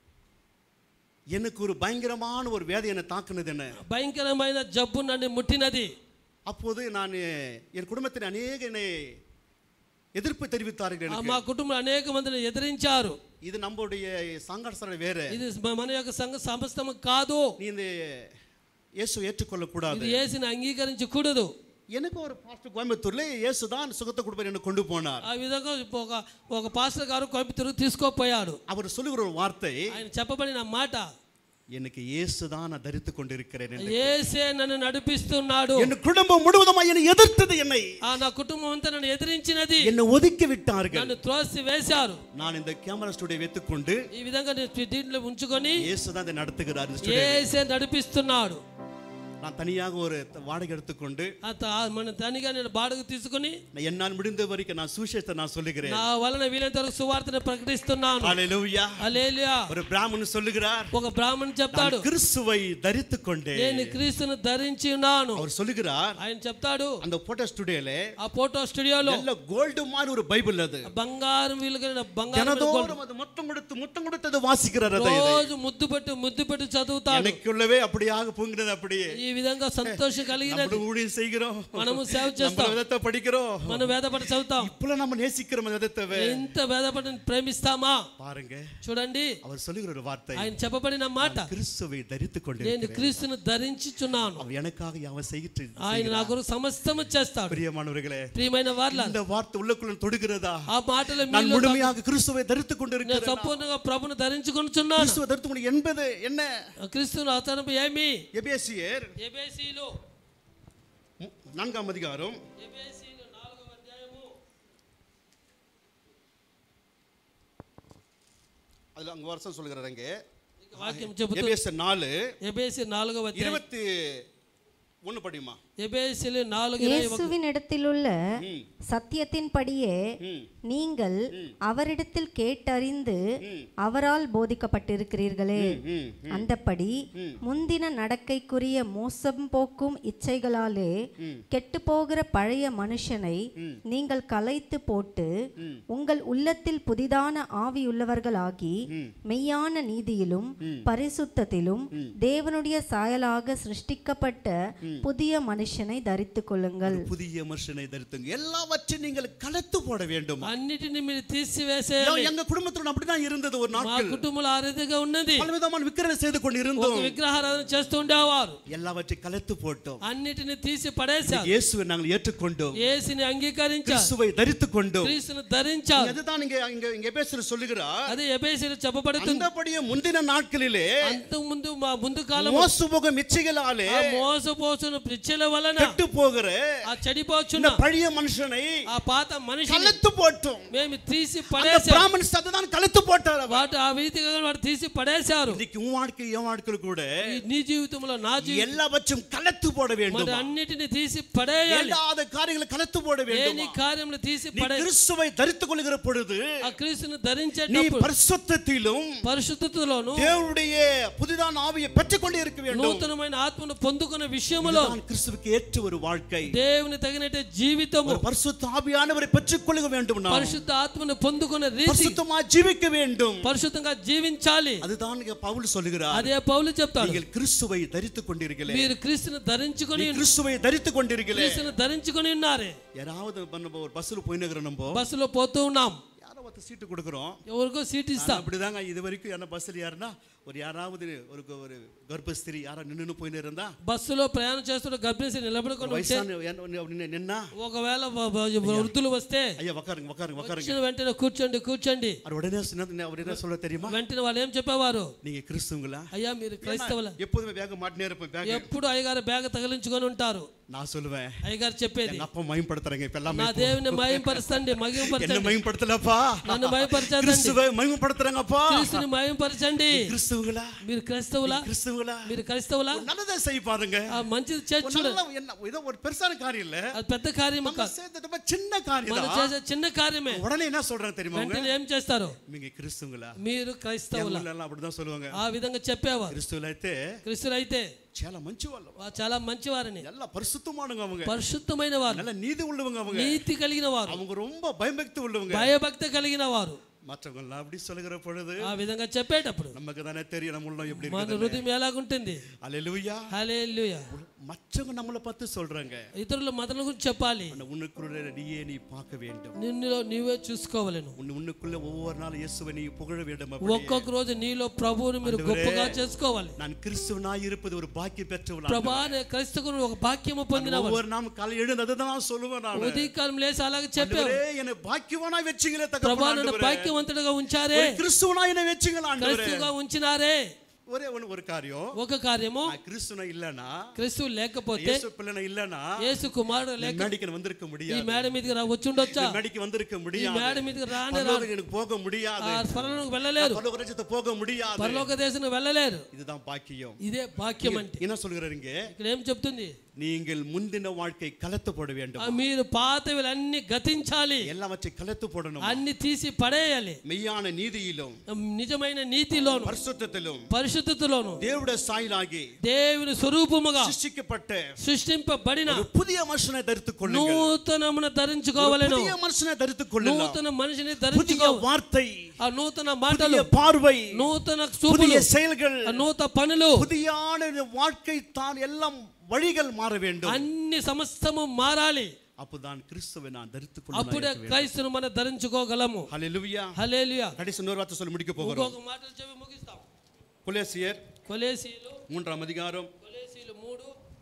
எனக்கு ஒரு பயங்கரமான ஒரு வேதை என்னை தாக்குனது என்ன భయంకరమైన జబ్బు నన్ను ముట్టినది அப்போது நான் என் குடும்பத்தில் அநேக என்னை எதிர்ப்பு தெரிவித்தார்கள் ఆ எனக்கு మా కుటుంబంలో అనేక మందిని ఎదిరించారు இது நம்மளுடைய சாங்காடசனை வேற ఇది మన యొక్క సంఘ సమస్తము కాదు நீ இந்த இயேசு ஏற்றுக்கொள்ள ఇది கூடாது ఏసిని అంగీకరించకూడదు எனக்கு ஒரு பாஸ்டர் கோயம்புத்தூர்ல இயேசு தான் சுகத்தை கொடுப்பார் என்ன கொண்டு போனார் ఆ విధంగా ఒక ఒక పాస్టర్ గారు కోయంబత్తూరు తీసుకోపోయాడు அவர் சொல்லுகிற ஒரு வார்த்தை ఆయన చెప్పబడిన మాట எனக்கு இயேசு தான் நான் தரித்து கொண்டிருக்கிறேன் என்று. ఏసే నన్ను నడిపిస్తున్నాడు என் குடும்பம் முழுவதும் என்னை எதிர்த்தது என்னை ఆ నా కుటుంబం అంతా నన్ను ఎదిరించినది என்னை ஒதுக்கி விட்டார்கள் నన్ను త్రోసి వేశారు நான் இந்த கேமரா ஸ்டுடியோ வைத்துக்கொண்டு ఈ విధంగా నేను దీంట్లో ఉంచుకొని இயேசு தான் இதை நடத்துகிறார் இந்த studio. ఏసే నడిపిస్తున్నాడు நான் தனியாக ஒரு வாடகை எடுத்துக்கொண்டு ఆ త- ఆ మన తనిగా నేను బాడుగు తీసుకుని நான் என்னால் முடிந்த வரைக்கும் நான் சுவிசேஷத்தை நான் சொல்லுகிறேன் నా వలన వీలైనంత వరకు సువార్తను ప్రకటిస్తున్నాను ஹalleluya హల్లెలూయా ஒரு பிராமணன் சொல்லுகிறார் ఒక బ్రాహ్మణ్ చెప్తాడు நான் கிறிஸ்துவை தரித்து கொண்டேன் నేను క్రీస్తును ధరించి ఉన్నాను அவர் சொல்லுகிறார் ఆయన చెప్తాడు அந்த போட்டோ ஸ்டுடியோல ఆ ఫోటో స్టూడియోలో நல்ல கோல்டு மாதிரி ஒரு பைபிள் அது బంగారం వీలుగలిగిన బంగారం தினதோறும் அது முத்தம் கொடுத்து முத்தம் கொடுத்து அது வாசிக்கிறார் அதை இதை. రోజు ముద్దు పెట్టి ముద్దు పెట్టి చదువుతాడు எனக்குள்ளவே அப்படியாக பொங்குறது அப்படியே ఈ విధంగా సంతోషం కలిగినది நம்ம ஊழியம் செய்கிறோம் మనము సేవ நம்ம చేస్తాం விதத்தை படிக்கிறோம் మనం వేదపడి చదువుతాం இப்பெல்லாம் நம்ம நேசிக்கிறோம் விதத்தை ఎంత వేదపడి ప్రేమిస్తామా பாருங்க చూడండి அவர் சொல்லுகிற ஒரு வார்த்தை ఆయన చెప్పబడిన మాట கிறிஸ்துவை தரித்து నేను கொண்டிருக்கிறேன் క్రీస్తును ధరించుచున్నాను அவர் எனக்காக அவன் செய்யிட்டு ఆయన నా కొరకు సమస్తము చేస్తాడు பிரியமானவர்களே ప్రియమైన వార్ల இந்த வார்த்தை உள்ளுக்குள்ள தொடுகிறதா ఆ మాటలు நான் మీలో முழுமையாக கிறிஸ்துவை தரித்து నేను கொண்டிருக்கிறேன் సంపూర్ణంగా ప్రభును ధరించుకుంటున్నాను கிறிஸ்துவை தரித்து கொண்டு என்பது என்ன క్రీస్తును అవతరణం ఏమి எபேசியர் ఎబేసీలు மு- நான்காம் அதிகாரம் ఎబేసీలు నాలుగవ అధ్యాయము அதுல அங்க வருஷம் சொல்லுகிறார் அங்கே వాక్యం చెబుతూ எபேசியர் நாலு ఎబేసి నాలుగవ అధ్యాయం இருபத்தி ஒண்ணு படியுமா ఎబేసీలు నాలుగు ఇరవై ఒక- இயேசுவினிடத்திலுள்ள ம். சத்தியத்தின்படியே ம். நீங்கள் அவரிடத்தில் கேட்டறிந்து அவரால் போதிக்கப்பட்டிருக்கிறீர்களே ம், அந்தப்படி முந்தின நடக்கைக்குரிய மோசம் போக்கும் இச்சைகளாலே கெட்டுப்போகிற பழைய மனுஷனை நீங்கள் கலைத்து போட்டு உங்கள் உள்ளத்தில் புதிதான ஆவியுள்ளவர்களாகி மெய்யான நீதியிலும் பரிசுத்தத்திலும் தேவனுடைய சாயலாக சிருஷ்டிக்கப்பட்ட புதிய மனுஷனை தரித்துக் கொள்ளுங்கள் புதிய மனுஷனை தரித்துங்க எல்லாவற்றையும் நீங்கள் கலத்து போட வேண்டும் అన్నిటిని మీరు తీసివేసే எங்க குடும்பத்துல அப்படிதான் இருந்தது ஒரு మా நாட்கள் కుటుంబంలో ఆ రీతిగా ఉన్నది பல விதமான விக்கிரகம் செய்து கொண்டு ఒక இருந்தோம் విగ్రహారాధన చేస్తూ ఉండేవారు எல்லாவற்றையும் கலத்து போட்டோம் అన్నిటిని తీసి పడేశారు இயேசுவை நாங்கள் ஏற்றுக்கொண்டோம் ఏసిని అంగీకరించారు கிறிஸ்துவை தரித்து கொண்டோம் క్రీస్తును ధరించారు அதுதான் இங்க இங்க இங்க பேசுற சொல்லுகிறார் అదే ఎబేసీలు చెప్పబడుతుంది அந்தபடியே முந்தின நாட்களிலே అంతకు ముందు మా ముందు కాలం மோச போகும் இச்சைகளாலே ఆ మోసపోసిన పిచ్చల వలన கெட்டு போகிற ఆ చెడిపోచున్న இந்த பழைய மனுஷனை ఆ పాత మనిషిని கலத்து போட்டோம் మేము తీసి அந்த పడేశారు பிராமணன் சத்ததான் கலத்து போட்டார் அவர். వాటి ఆ వీధిగా వాడు తీసి పడేశారు இன்னைக்கு உன் வாழ்க்கை என் வாழ்க்கையில் கூட ఈ నీ జీవితంలో నా జీవితం எல்லாவற்றும் கலத்து போட మరి வேண்டும் అన్నిటిని తీసి పడేయాలి வேண்டாத காரியங்களை கலத்து போட లేని வேண்டும் కార్యములు తీసి நீ పడే கிறிஸ்துவை தரித்துக் கொள்கிற பொழுது ఆ క్రీస్తును நீ ధరించేటప్పుడు பரிசுத்தத்திலும் పరిశుద్ధతలోను தேவனுடைய புதிதான ஆவியை பெற்றுக்கொண்டே இருக்க வேண்டும் నూతనమైన ఆత్మను పొందుకున్న విషయములో இதுதான் கிறிஸ்துவுக்கு ஏற்ற ஒரு வாழ்க்கை దేవుని తగినట్టు జీవితము ஒரு பரிசுத்த ஆவியானவரை பெற்றுக்கொள்ள வேண்டும் நாம் పరిశుద్ధ ఆత్మను పొందుకున్న రీతి பரிசுத்தமா ஜீவிக்க வேண்டும் పరిశుద్ధంగా జీవించాలి அதுதான் இங்க பவுல் சொல்லுகிறார் అదే పౌలు చెప్తాడు நீங்கள் கிறிஸ்துவை தரித்துக் கொண்டிருக்கிறீர்களே మీరు క్రీస్తును ధరించుకొని நீ கிறிஸ்துவை தரித்துக் கொண்டிருக்கிறீர்களே క్రీస్తును ధరించుకొని ఉన్నారే யாராவது நம்ம ஒரு பஸ்ல போயினுக்கிற நம்ம బస్సులో పోతూ ఉన్నాం யாரோ ஒருத்தர் சீட்டு கொடுக்குறோம் ఎవరికో సీట్ நான் ఇస్తాం அப்படிதாங்க இது வரைக்கும் என்ன பஸ்ஸில் யாருன்னா ஒரு யாராவது ஒரு ஒரு கர்ப்பஸ்திரி யாரா நின்று போயின்னு இருந்தா బస్సులో ప్రయాణం చేస్తున్న గర్భిణీ నిలబడుకొని ఉంటే வயசான என்ன- நின்னு- நின்னா ఒకవేళ వ- వ- వృద్ధులు వస్తే ஐயா உக்காருங்க உக்காருங்க உக்காருங்க వచ్చిన వెంటనే కూర్చోండి కూర్చోండి அவர் உடனே சொன்ன- அவர் என்ன சொல்ல தெரியுமா వెంటనే వాళ్ళు ఏం చెప్పేవారు நீங்க கிறிஸ்துவங்களா అయ్యా మీరు క్రైస్తవుల எப்போதுமே பேக மாட்டினே இருப்பேன் பேக ఎప్పుడు అయ్యగారు బ్యాగ్ తగిలించుకొని ఉంటారు நான் சொல்லுவேன் అయ్యగారు చెప్పేది எங்க அப்பா மயம்படுத்துறாங்க இப்ப எல்லாமே నా దేవుని మయంపరచండి என்ன మగిమపరచండి மயம்படுத்தலப்பா నన్ను మయంపరచండి கிறிஸ்துவை மயம்படுத்துறாங்கப்பா క్రీస్తుని మయంపరచండి கிறிஸ்துவங்களா మీరు క్రైస్తవులా கிறிஸ்துவங்களா మీరు క్రైస్తవులా ஒரு நல்லதை செய்ய பாருங்க ఆ మంచిది ஒரு చేర్చుడు நல்ல என்ன ஏதோ ஒரு பெருசான காரியம் இல்ல అది పెద్ద కార్యం நம்ம కాదు சேர்த்து ரொம்ப சின்ன காரியம் మనం தான் చేసే చిన్న కార్యమే உடனே என்ன சொல்றாங்க தெரியுமா அவங்க వెంటనే ఏం చేస్తారు நீங்க கிறிஸ்துவங்களா మీరు క్రైస్తవులా எல்லாம் அப்படிதான் சொல்லுவாங்க ఆ విధంగా చెప్పేవారు கிறிஸ்துவல అయితే క్రీస్తులు అయితే చాలా మంచి వాళ్ళు వా- చాలా మంచివారని நல்லா பரிசுத்தமானவங்க அவங்க పరిశుద్ధమైన వారు நல்ல நீதி உள்ளவங்க அவங்க నీతి కలిగిన వారు அவங்க ரொம்ப பயபக்தி உள்ளவங்க భయభక్తి కలిగిన వారు மற்றவங்க எல்லாம் அப்படி சொல்லுகிற பொழுது ఆ విధంగా చెప్పేటప్పుడు நமக்கு தானே தெரியும் நம்ம உள்ள எப்படி మన இருக்குது హృదయం ఎలాగుంటుంది அல்லேலூயா హల్లెలూయా மற்றவங்க நம்மளை பார்த்து சொல்றாங்க ఇతరుల మతల గురించి చెప్పాలి ஆனா உனக்குள்ள நீயே நீ பார்க்க வேண்டும் నిన్నులో నీవే చూసుకోవాలను உன் உன்னுக்குள்ள ஒவ்வொரு நாள் இயேசுவை நீ புகழ வேண்டும் அப்படி. ఒక్కొక్క రోజు నీలో ప్రభువుని మీరు గొప్పగా చేసుకోవాలి நான் கிறிஸ்துவனாய் இருப்பது ஒரு பாக்கியம் பெற்றவள் ప్రభా నే క్రైస్తవుని ఒక భాగ్యము పొందినవాడు ஒவ்வொரு நாள் காலை எழுந்தது தான் சொல்லுவேன் நான் ఉదయకాలం లేసి అలాగే చెప్పావు ஆண்டவரே, என்னை பாக்கியவனாய் வெச்சிங்களே ప్రభా தகப்பன் నన్ను ஆண்டவரே. భాగ్యవంతుడిగా ఉంచారే ஒரு கிறிஸ்துவனாய் என்னை வெச்சிங்களா ஆண்டவரே క్రైస్తవుగా ఉంచినారే ஒரே ஒண்ணு ஒரு காரியம் ఒక కార్యము நான் கிறிஸ்துவனா இல்லனா క్రైస్తవు లేకపోతే இயேசு பிள்ளைனா இல்லனா యేసు కుమారుడు இந்த లేక மேடைக்கு நான் வந்திருக்க ఈ முடியாது మేడ మీదకి రా వచ్చి ఉండొచ్చా இந்த மேடைக்கு வந்திருக்க ఈ முடியாது మేడ మీదకి రాని రా பரலோகத்துக்கு எனக்கு போக முடியாது ఆ స్మరణకు వెళ్ళలేరు பரலோக ராஜ்யத்தை போக முடியாது పరలోక దేశం వెళ్ళలేరు இதுதான் பாக்கியம் ఇదే భాగ్యం అంటే என்ன சொல்கிறாருங்க ఇక్కడ ఏం చెప్తుంది நீங்கள் முந்தின வாழ்க்கை கலத்து போட வேண்டும் ఆ మీరు పాతవిలన్నీ గతించాలి எல்லாவற்றை கலத்து போடணும் అన్ని తీసి పడేయాలి மெய்யான நீதியிலும் నిజమైన నీతిలోను பரிசுத்தத்திலும் పరిశుద్ధతలోను தேவனுடைய சாயலாகி దేవుని స్వరూపముగా சிருஷ்டிக்கப்பட்ட సృష్టింపబడిన ஒரு புதிய மனுஷனை தரித்துக் கொள்ளுங்கள் నూతనమున ஒரு ధరించుకోవాలను புதிய மனுஷனை தரித்துக் கொள்ளுங்கள் నూతన మనిషిని புதிய ధరించుకోవాలి வார்த்தை ఆ నూతన మాటలు புதிய பார்வை నూతన புதிய చూపులు செயல்கள் ఆ నూతన పనులు புதியான வாழ்க்கை தான் எல்லாம் வழிகள் மாற வேண்டும் అన్ని సమస్తము మారాలి அப்பதான் கிறிஸ்துவை நான் தரித்துக் అప్పుడే கொள்ள క్రైస్తును మనం ధరించుకోగలము ஹalleluya హల్లెలూయా கடைசி இன்னொரு வார்த்தை சொல்லி முடிக்க போகிறோம் ఇంకొక మాటలు చెప్పి ముగిస్తాం கொலேசியர் కొలేసీలు மூன்றாம் அதிகாரம் కొలేసీలు మూడు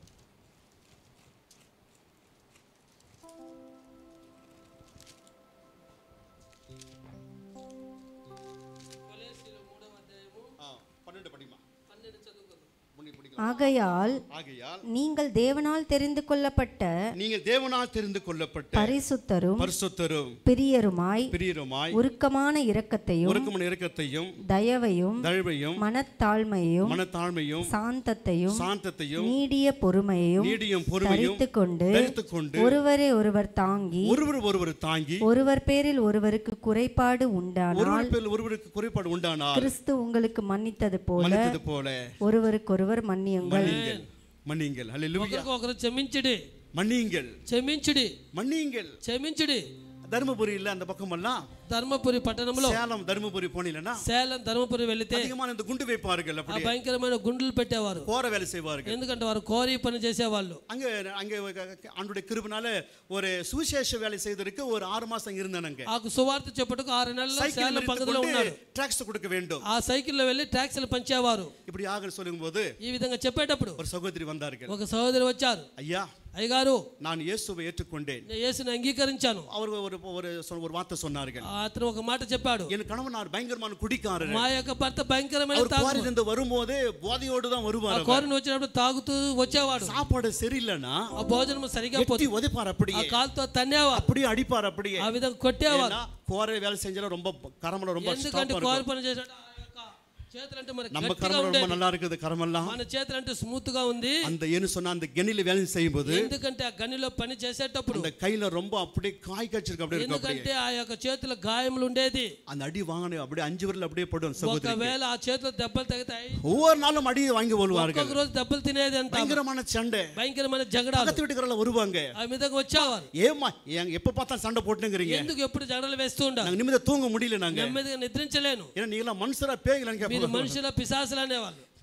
కొలేసీలు మూడవ అధ్యాయము பன்னெண்டு படிமா పన్నెండు చదువుకుందాం முன்னி பிடிக்கலாம் ஆகையால் ஆகையால் நீங்கள் தேவனால் தெரிந்து கொள்ளப்பட்ட நீங்கள் தேவனால் தெரிந்து கொள்ளப்பட்ட பரிசுத்தரும் பரிசுத்தரும் பிரியருமாய் பிரியருமாய் உருக்கமான இரக்கத்தையும் ஒருக்கமான இரக்கத்தையும் தயவையும் தழுவையும் மனத்தாழ்மையும் மனத்தாழ்மையும் சாந்தத்தையும் சாந்தத்தையும் நீடிய பொறுமையும் நீடியும் பொறுமையும் தரித்து கொண்டு தரித்துக் கொண்டு ஒருவரை ஒருவர் தாங்கி ஒருவர் ஒருவர் தாங்கி ஒருவர் பேரில் ஒருவருக்கு குறைபாடு உண்டானால் ஒருவர் பேரில் ஒருவருக்கு குறைபாடு உண்டானால் கிறிஸ்து உங்களுக்கு மன்னித்தது போல மன்னித்தது போல ஒருவருக்கொருவர் மன்னியுங்கள் மன்னியுங்கள் மன்னியுங்கள் ஹalleluya ఒకరికి ఒకరు క్షమించుడి மன்னியுங்கள் క్షమించుడి மன்னியுங்கள் క్షమించుడి தர்மபுரியில அந்த பக்கம் எல்லாம் ధర్మపురి పట్టణంలో சேலம் தர்மபுரி போனீங்கன்னா సేలం ధర్మపురి వెళితే அதிகமான இந்த குண்டு வைப்பார்கள் ఆ அப்படி భయంకరమైన గుండులు పెట్టేవారు கோர வேலை செய்வார்கள் ఎందుకంటే వారు కోరి పని చేసేవాళ్ళు அங்க அங்க ஆண்டுடைய கிருபனால ஒரு சுவிசேஷ வேலை செய்ததற்கு ஒரு ஆறு மாசம் இருந்தேன் ఆ సువార్త చెప్పుటకు ఆరు నెలలు சைக்கிள் సేలం పక్కలో ఉన్నాడు டாக்ஸ் கொடுக்க வேண்டும் ఆ సైకిల్లో వెళ్ళి ట్యాక్సీలు పంచేవారు இப்படி ஆக சொல்லும் போது ఈ విధంగా చెప్పేటప్పుడు ஒரு சகோதரி வந்தார்கள் ఒక సహోదరి వచ్చారు ஐயா అయ్యగారు நான் இயேசுவை ஏற்றுக்கொண்டேன் నేను యేసుని అంగీకరించాను அவர் ஒரு ஒரு சொ- ஒரு வார்த்தை சொன்னார்கள் అతను ఒక మాట చెప్పాడు என் கணவனார் பயங்கரமான குடிக்காரர் మా యొక్క భర్త భయంకరమైన அவர் తాగు குவாரிலிருந்து வரும்போது போதையோடு தான் ఆ வருவார் அவர். కోరిని వచ్చినప్పుడు తాగుతూ వచ్చేవాడు சாப்பாடு சரியில்லைன்னா ఆ భోజనం సరిగా எட்டி పోతే உதைப்பார் ఆ அப்படியே కాలుతో తన్నేవారు அப்படியே அடிப்பார் அப்படியே ఆ విధంగా కొట్టేవారు ஏன்னா, கோரை வேலை செஞ்சாலும் ரொம்ப கரமல ரொம்ப ఎందుకంటే ஸ்டாப்பா కోరి இருக்கும் పని చేసాడు ఆ యొక్క చేతులు అంటే మరి நம்ம గట్టిగా கரமல ரொம்ப ఉండేది நல்லா இருக்குது கரமெல்லாம் మన చేతులు అంటే స్మూత్ గా ఉంది அந்த ஏன்னு சொன்னா அந்த கெனில வேலை செய்யும் போது ఎందుకంటే ఆ గనిలో పని చేసేటప్పుడు அந்த கையில ரொம்ப அப்படியே காய் காய்ச்சிருக்கு அப்படியே இருக்கும் அப்படியே ఎందుకంటే ఆ యొక్క చేతుల గాయములు ఉండేది அந்த அடி வாங்கின அப்படியே அஞ்சு விரல் அப்படியே போடும் சகோதரி ఒకవేళ ఆ చేతులు దెబ్బలు తగ్గుతాయి ஒவ்வொரு நாளும் அடி வாங்கி வருவார்கள் ఒక్కొక్క రోజు దెబ్బలు తినేది అంత பயங்கரமான சண்டை భయంకరమైన జగడాలు பக்கத்து வீட்டுக்காரல வருவாங்க ఆ విధంగా వచ్చేవారు ஏமா ஏங்க எப்ப பார்த்தா சண்டை போட்டுங்கிறீங்க ఎందుకు ఎప్పుడు జగడాలు వేస్తూ ఉండాలి நாங்க நிமிடம் தூங்க முடியல நாங்க నెమ్మదిగా నిద్రించలేను ஏன்னா நீங்க எல்லாம் மனுஷரா பேய்களான்னு మీరు கேட்பாங்க మనుషుల పిశాసులు అనేవాళ్ళు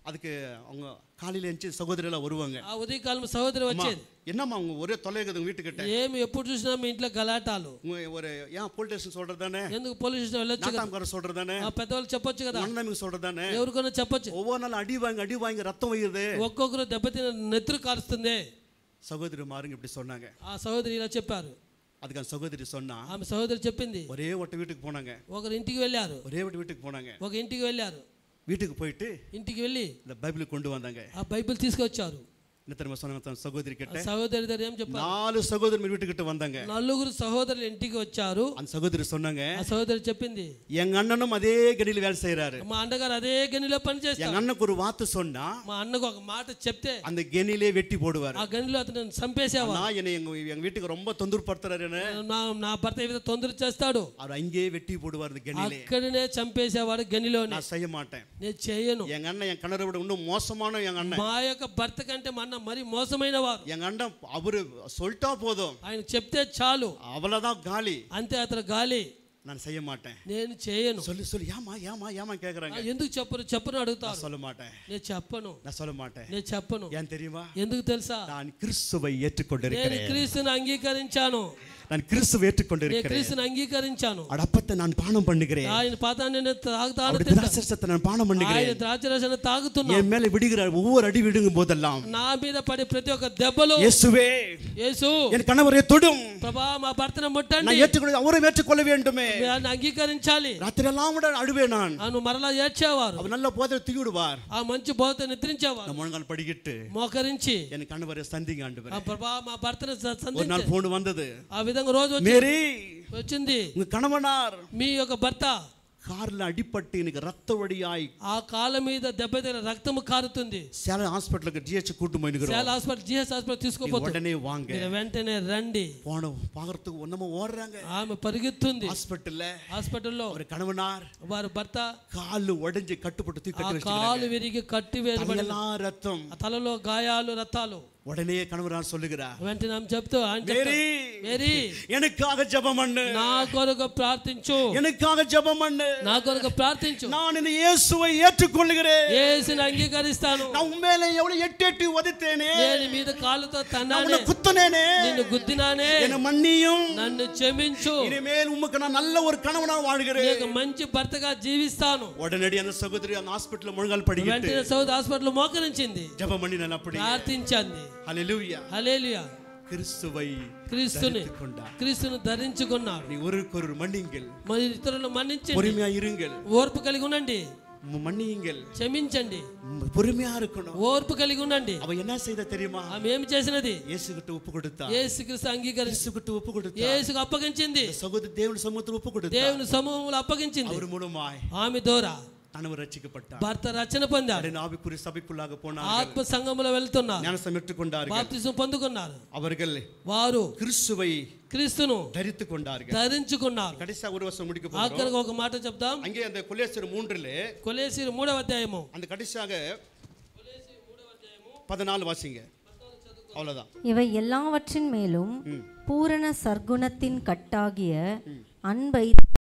அதுக்கு அவங்க காலையில எழுந்துச்சு சகோதரி எல்லாம் வருவாங்க ఆ ఉదయకాలం సహోదరి அம்மா, వచ్చేది என்னம்மா அவங்க ஒரே தொலை இருக்குது வீட்டுக்கிட்ட ఏమి ఎప్పుడు చూసినా మీ ఇంట్లో గలాటాలు உங்க ஒரு ஏன் போலீஸ் ஸ்டேஷன் சொல்றது தானே ఎందుకు పోలీస్ స్టేషన్ వెళ్ళొచ్చు కదా நாட்டாம்காரர் சொல்றது தானே ఆ పెద్దవాళ్ళు చెప్పొచ్చు కదా அண்ணனுக்கு சொல்றது தானே ఎవరికైనా చెప్పొచ్చు ஒவ்வொரு நாளும் அடி வாங்கி அடி வாங்கி ரத்தம் வையுது ఒక్కొక్కరు దెబ్బతిన నెత్తురు కారుస్తుంది சகோதரி மாருங்க இப்படி சொன்னாங்க ఆ సహోదరి ఇలా చెప్పారు அதுக்கு அந்த சகோதரி சொன்னா ఆమె సహోదరి చెప్పింది ஒரே ஒட்ட வீட்டுக்கு போனாங்க ఒకరు ఇంటికి వెళ్ళారు ஒரே ஒட்ட வீட்டுக்கு போனாங்க ఒక ఇంటికి వెళ్ళారు வீட்டுக்கு போயிட்டு ఇంటికి వెళ్ళి இந்த பைபிள் கொண்டு வந்தாங்க ఆ బైబిల్ తీసుకొచ్చారు என்ன தெரியுமா சொன்னாங்க தன் சகோதரி ఆ கிட்ட సహోదరి దగ్గర ఏం చెప్పారు நாலு சகோதரி மீன் வீட்டுக்கிட்ட வந்தாங்க నలుగురు సహోదరులు ఇంటికి వచ్చారు அந்த சகோதரி சொன்னாங்க ఆ సహోదరి చెప్పింది எங்க அண்ணனும் அதே கடியில் வேலை செய்யறாரு మా అన్నగారు అదే గనిలో పని எங்க చేస్తారు அண்ணனுக்கு ஒரு வார்த்தை சொன்னா మా అన్నకు ఒక మాట చెప్తే அந்த கெனிலே வெட்டி போடுவாரு ఆ గనిలో అతను చంపేసేవా நான் என்னை எங்க எங்க வீட்டுக்கு ரொம்ப தொந்தரப்படுத்துறாருன்னு నా నా భర్త ఏ విధంగా తొందర చేస్తాడు அவர் அங்கேயே வெட்டி போடுவார் இந்த கெனிலே అక్కడనే చంపేసేవాడు గనిలోనే நான் செய்ய மாட்டேன் నేను చేయను எங்க அண்ணன் என் கணவரை விட இன்னும் மோசமான எங்க அண்ணன் మా యొక్క భర్త కంటే మా అన్న మరి మోసమైన వారు எங்க அண்ணன் அவரு சொல்லிட்டா போதும் ఆయన చెప్తే చాలు அவ்வளவுதான் காலி అంతే అతను గాలి நான் செய்ய மாட்டேன் నేను చేయను சொல்லி சொல்லி ஏமா ஏமா ஏமா கேக்குறாங்க ఆ, ఎందుకు చెప్పరు చెప్పను நான் అడుగుతారు சொல்ல மாட்டேன் నేను చెప్పను நான் சொல்ல மாட்டேன் నేను చెప్పను ஏன் தெரியுமா ఎందుకు తెలుసా நான் கிறிஸ்துவை నేను ஏற்றுக்கொண்டிருக்கிறேன் క్రీస్తుని అంగీకరించాను நான் கிறிஸ்துவை నేను ஏற்றுக்கொண்டிருக்கிறேன் క్రీస్తుని అంగీకరించాను அடப்பத்தை நான் பானம் பண்ணுகிறேன் ఆయన పాతాన్ని నేను తాగుతాను அவருடைய తింటాను. திராட்சரசத்தை நான் பானம் ఆయన பண்ணுகிறேன் ద్రాక్షరసను తాగుతున్నా என் மேல விடுகிறார் ஒவ்வொரு அடி விடுங்கும் போதெல்லாம் నా మీద పడే ప్రతి ఒక్క దెబ్బలు இயேசுவே యేసు என் கணவரை தொடும் ప్రభా మా భర్తను ముట్టండి நான் ஏற்றுக்கொள்ள அவரை ஏற்றுக்கொள்ள வேண்டுமே ఆయన అంగీకరించాలి ராத்திரி எல்லாம் கூட அழுவேன் நான் అవును మరలా ఏడ్చేవారు அவர் நல்ல போதை தூக்கி விடுவார் ఆ మంచి బోధ నిద్రించేవారు நான் முழங்கால் படிக்கிட்டு మోకరించి என் கணவரை சந்திங்க ஆண்டு ఆ ప్రభా మా భర్తను స- ஒரு సంధించే நாள் போன் வந்தது ఆ విధంగా రోజు వచ్చి மேரி వచ్చింది உங்க கணவனார் మీ యొక్క భర్త கார்ல அடிபட்டு எனக்கு ரத்த வழியாய் ఆ కాళ్ళ మీద దెబ్బ దగ్గర రక్తము కారుతుంది சேலம் హாஸ்பிட்டலுக்கு ஜிஹெச் கூட்டு போயிருக்கிறோம் చాలా హాస్పిటల్ జిఎస్ హాస్పిటల్ తీసుకోపోతుంది உடனே வாங்க మీరు వెంటనే రండి போன பாக்குறதுக்கு ஒன்னமா ஓடுறாங்க ఆమె పరిగెత్తుంది ஹாஸ்பிட்டல்ல హాస్పిటల్లో அவர் கணவனார் వారి భర్త காலு உடைஞ்சு கட்டுப்பட்டு தூக்கி ఆ கட்டி కాలు வச்சிருக்காங்க విరిగి కట్టి వేయబడి தலையெல்லாம் ரத்தம் ఆ తలలో గాయాలు రక్తాలు உடனே கணவனார் சொல்லுகிறார் వెంటనే ఆమె చెప్తూ ఆయన చెప్తాడు, மேரி మేరీ எனக்காக ஜெபம் பண்ணு నా కొరకు ప్రార్థించు எனக்காக ஜெபம் பண்ணு నా కొరకు ప్రార్థించు நான் இந்த இயேசுவை ஏற்றுக்கொள்கிறேன் యేసుని అంగీకరిస్తాను நான் உண்மையில எவ்வளவு எட்டு எட்டு உதைத்தேனே నేను మీద కాళ్ళతో நான் తన్నానే உன்னை குத்தனேனே నిన్ను గుద్దినానే என்ன மன்னியும் నన్ను క్షమించు இனிமேல் உமக்கு நான் நல்ல ஒரு கணவனா வாழ்கிறேன் నీకు మంచి భర్తగా జీవిస్తాను உடனடி அந்த சகோதரி அந்த ஹாஸ்பிட்டல் முழங்கால் படிக்கிட்டு వెంటనే సౌద్ హాస్పిటల్ మోకరించింది ஜெபம் பண்ணி நான் அப்படி ప్రార్థించింది ஹalleluya హలేలియా கிறிஸ்துவை క్రీస్తుని தரித்துக் கொண்டார் క్రీస్తును ధరించుకున్నాడు நீ ஒருவருக்கொரு மன்னியுங்கள் మరి ఇతరులను మన్నించండి பொறுமையா இருங்கள் ఓర్పు కలిగి ఉండండి ம- மன்னியுங்கள் క్షమించండి ம், பொறுமையா இருக்கணும் ఓర్పు కలిగి ఉండండి அவ என்ன செய்த தெரியுமா ఆమె ఏమి చేసినది இயேசு கிட்ட ஒப்பு கொடுத்தா యేసుక్రీస్తు అంగీకరించి இயேசு கிட்ட ஒப்பு கொடுத்தா యేసుకు అప్పగించింది சகோதரி தேவன் சமூகத்தில் ஒப்பு கொடுத்தா దేవుని సమూహంలో అప్పగించింది அவர் மூலமாய் ఆమె దూరా கணவர் ரட்சிக்கப்பட்டார் భర్త రచన పొందాడు அப்படின்னு ஆவிக்குரிய சபைக்குள்ளாக போனார் ఆత్మ సంఘములో వెళ్తున్నారు ஞானசம் பெற்றுக்கொண்டார்கள் బాప్తిజం పొందుకున్నారు அவர்கள் వారు கிறிஸ்துவை క్రీస్తును தரித்துக் கொண்டார்கள் ధరించుకున్నారు கடைசியா ஒரு வருஷம் முடிக்க போகிறோம் ఆఖరికి ఒక మాట చెప్తాం அங்கே அந்த கொலேசர் மூன்றிலே కొలేసి మూడవ అధ్యాయము அந்த கடைசியாக பதினாலு வாசிங்க அவ்வளவுதான் இவை எல்லாவற்றின் மேலும் பூரண சர்க்குணத்தின் கட்டாகிய அன்பை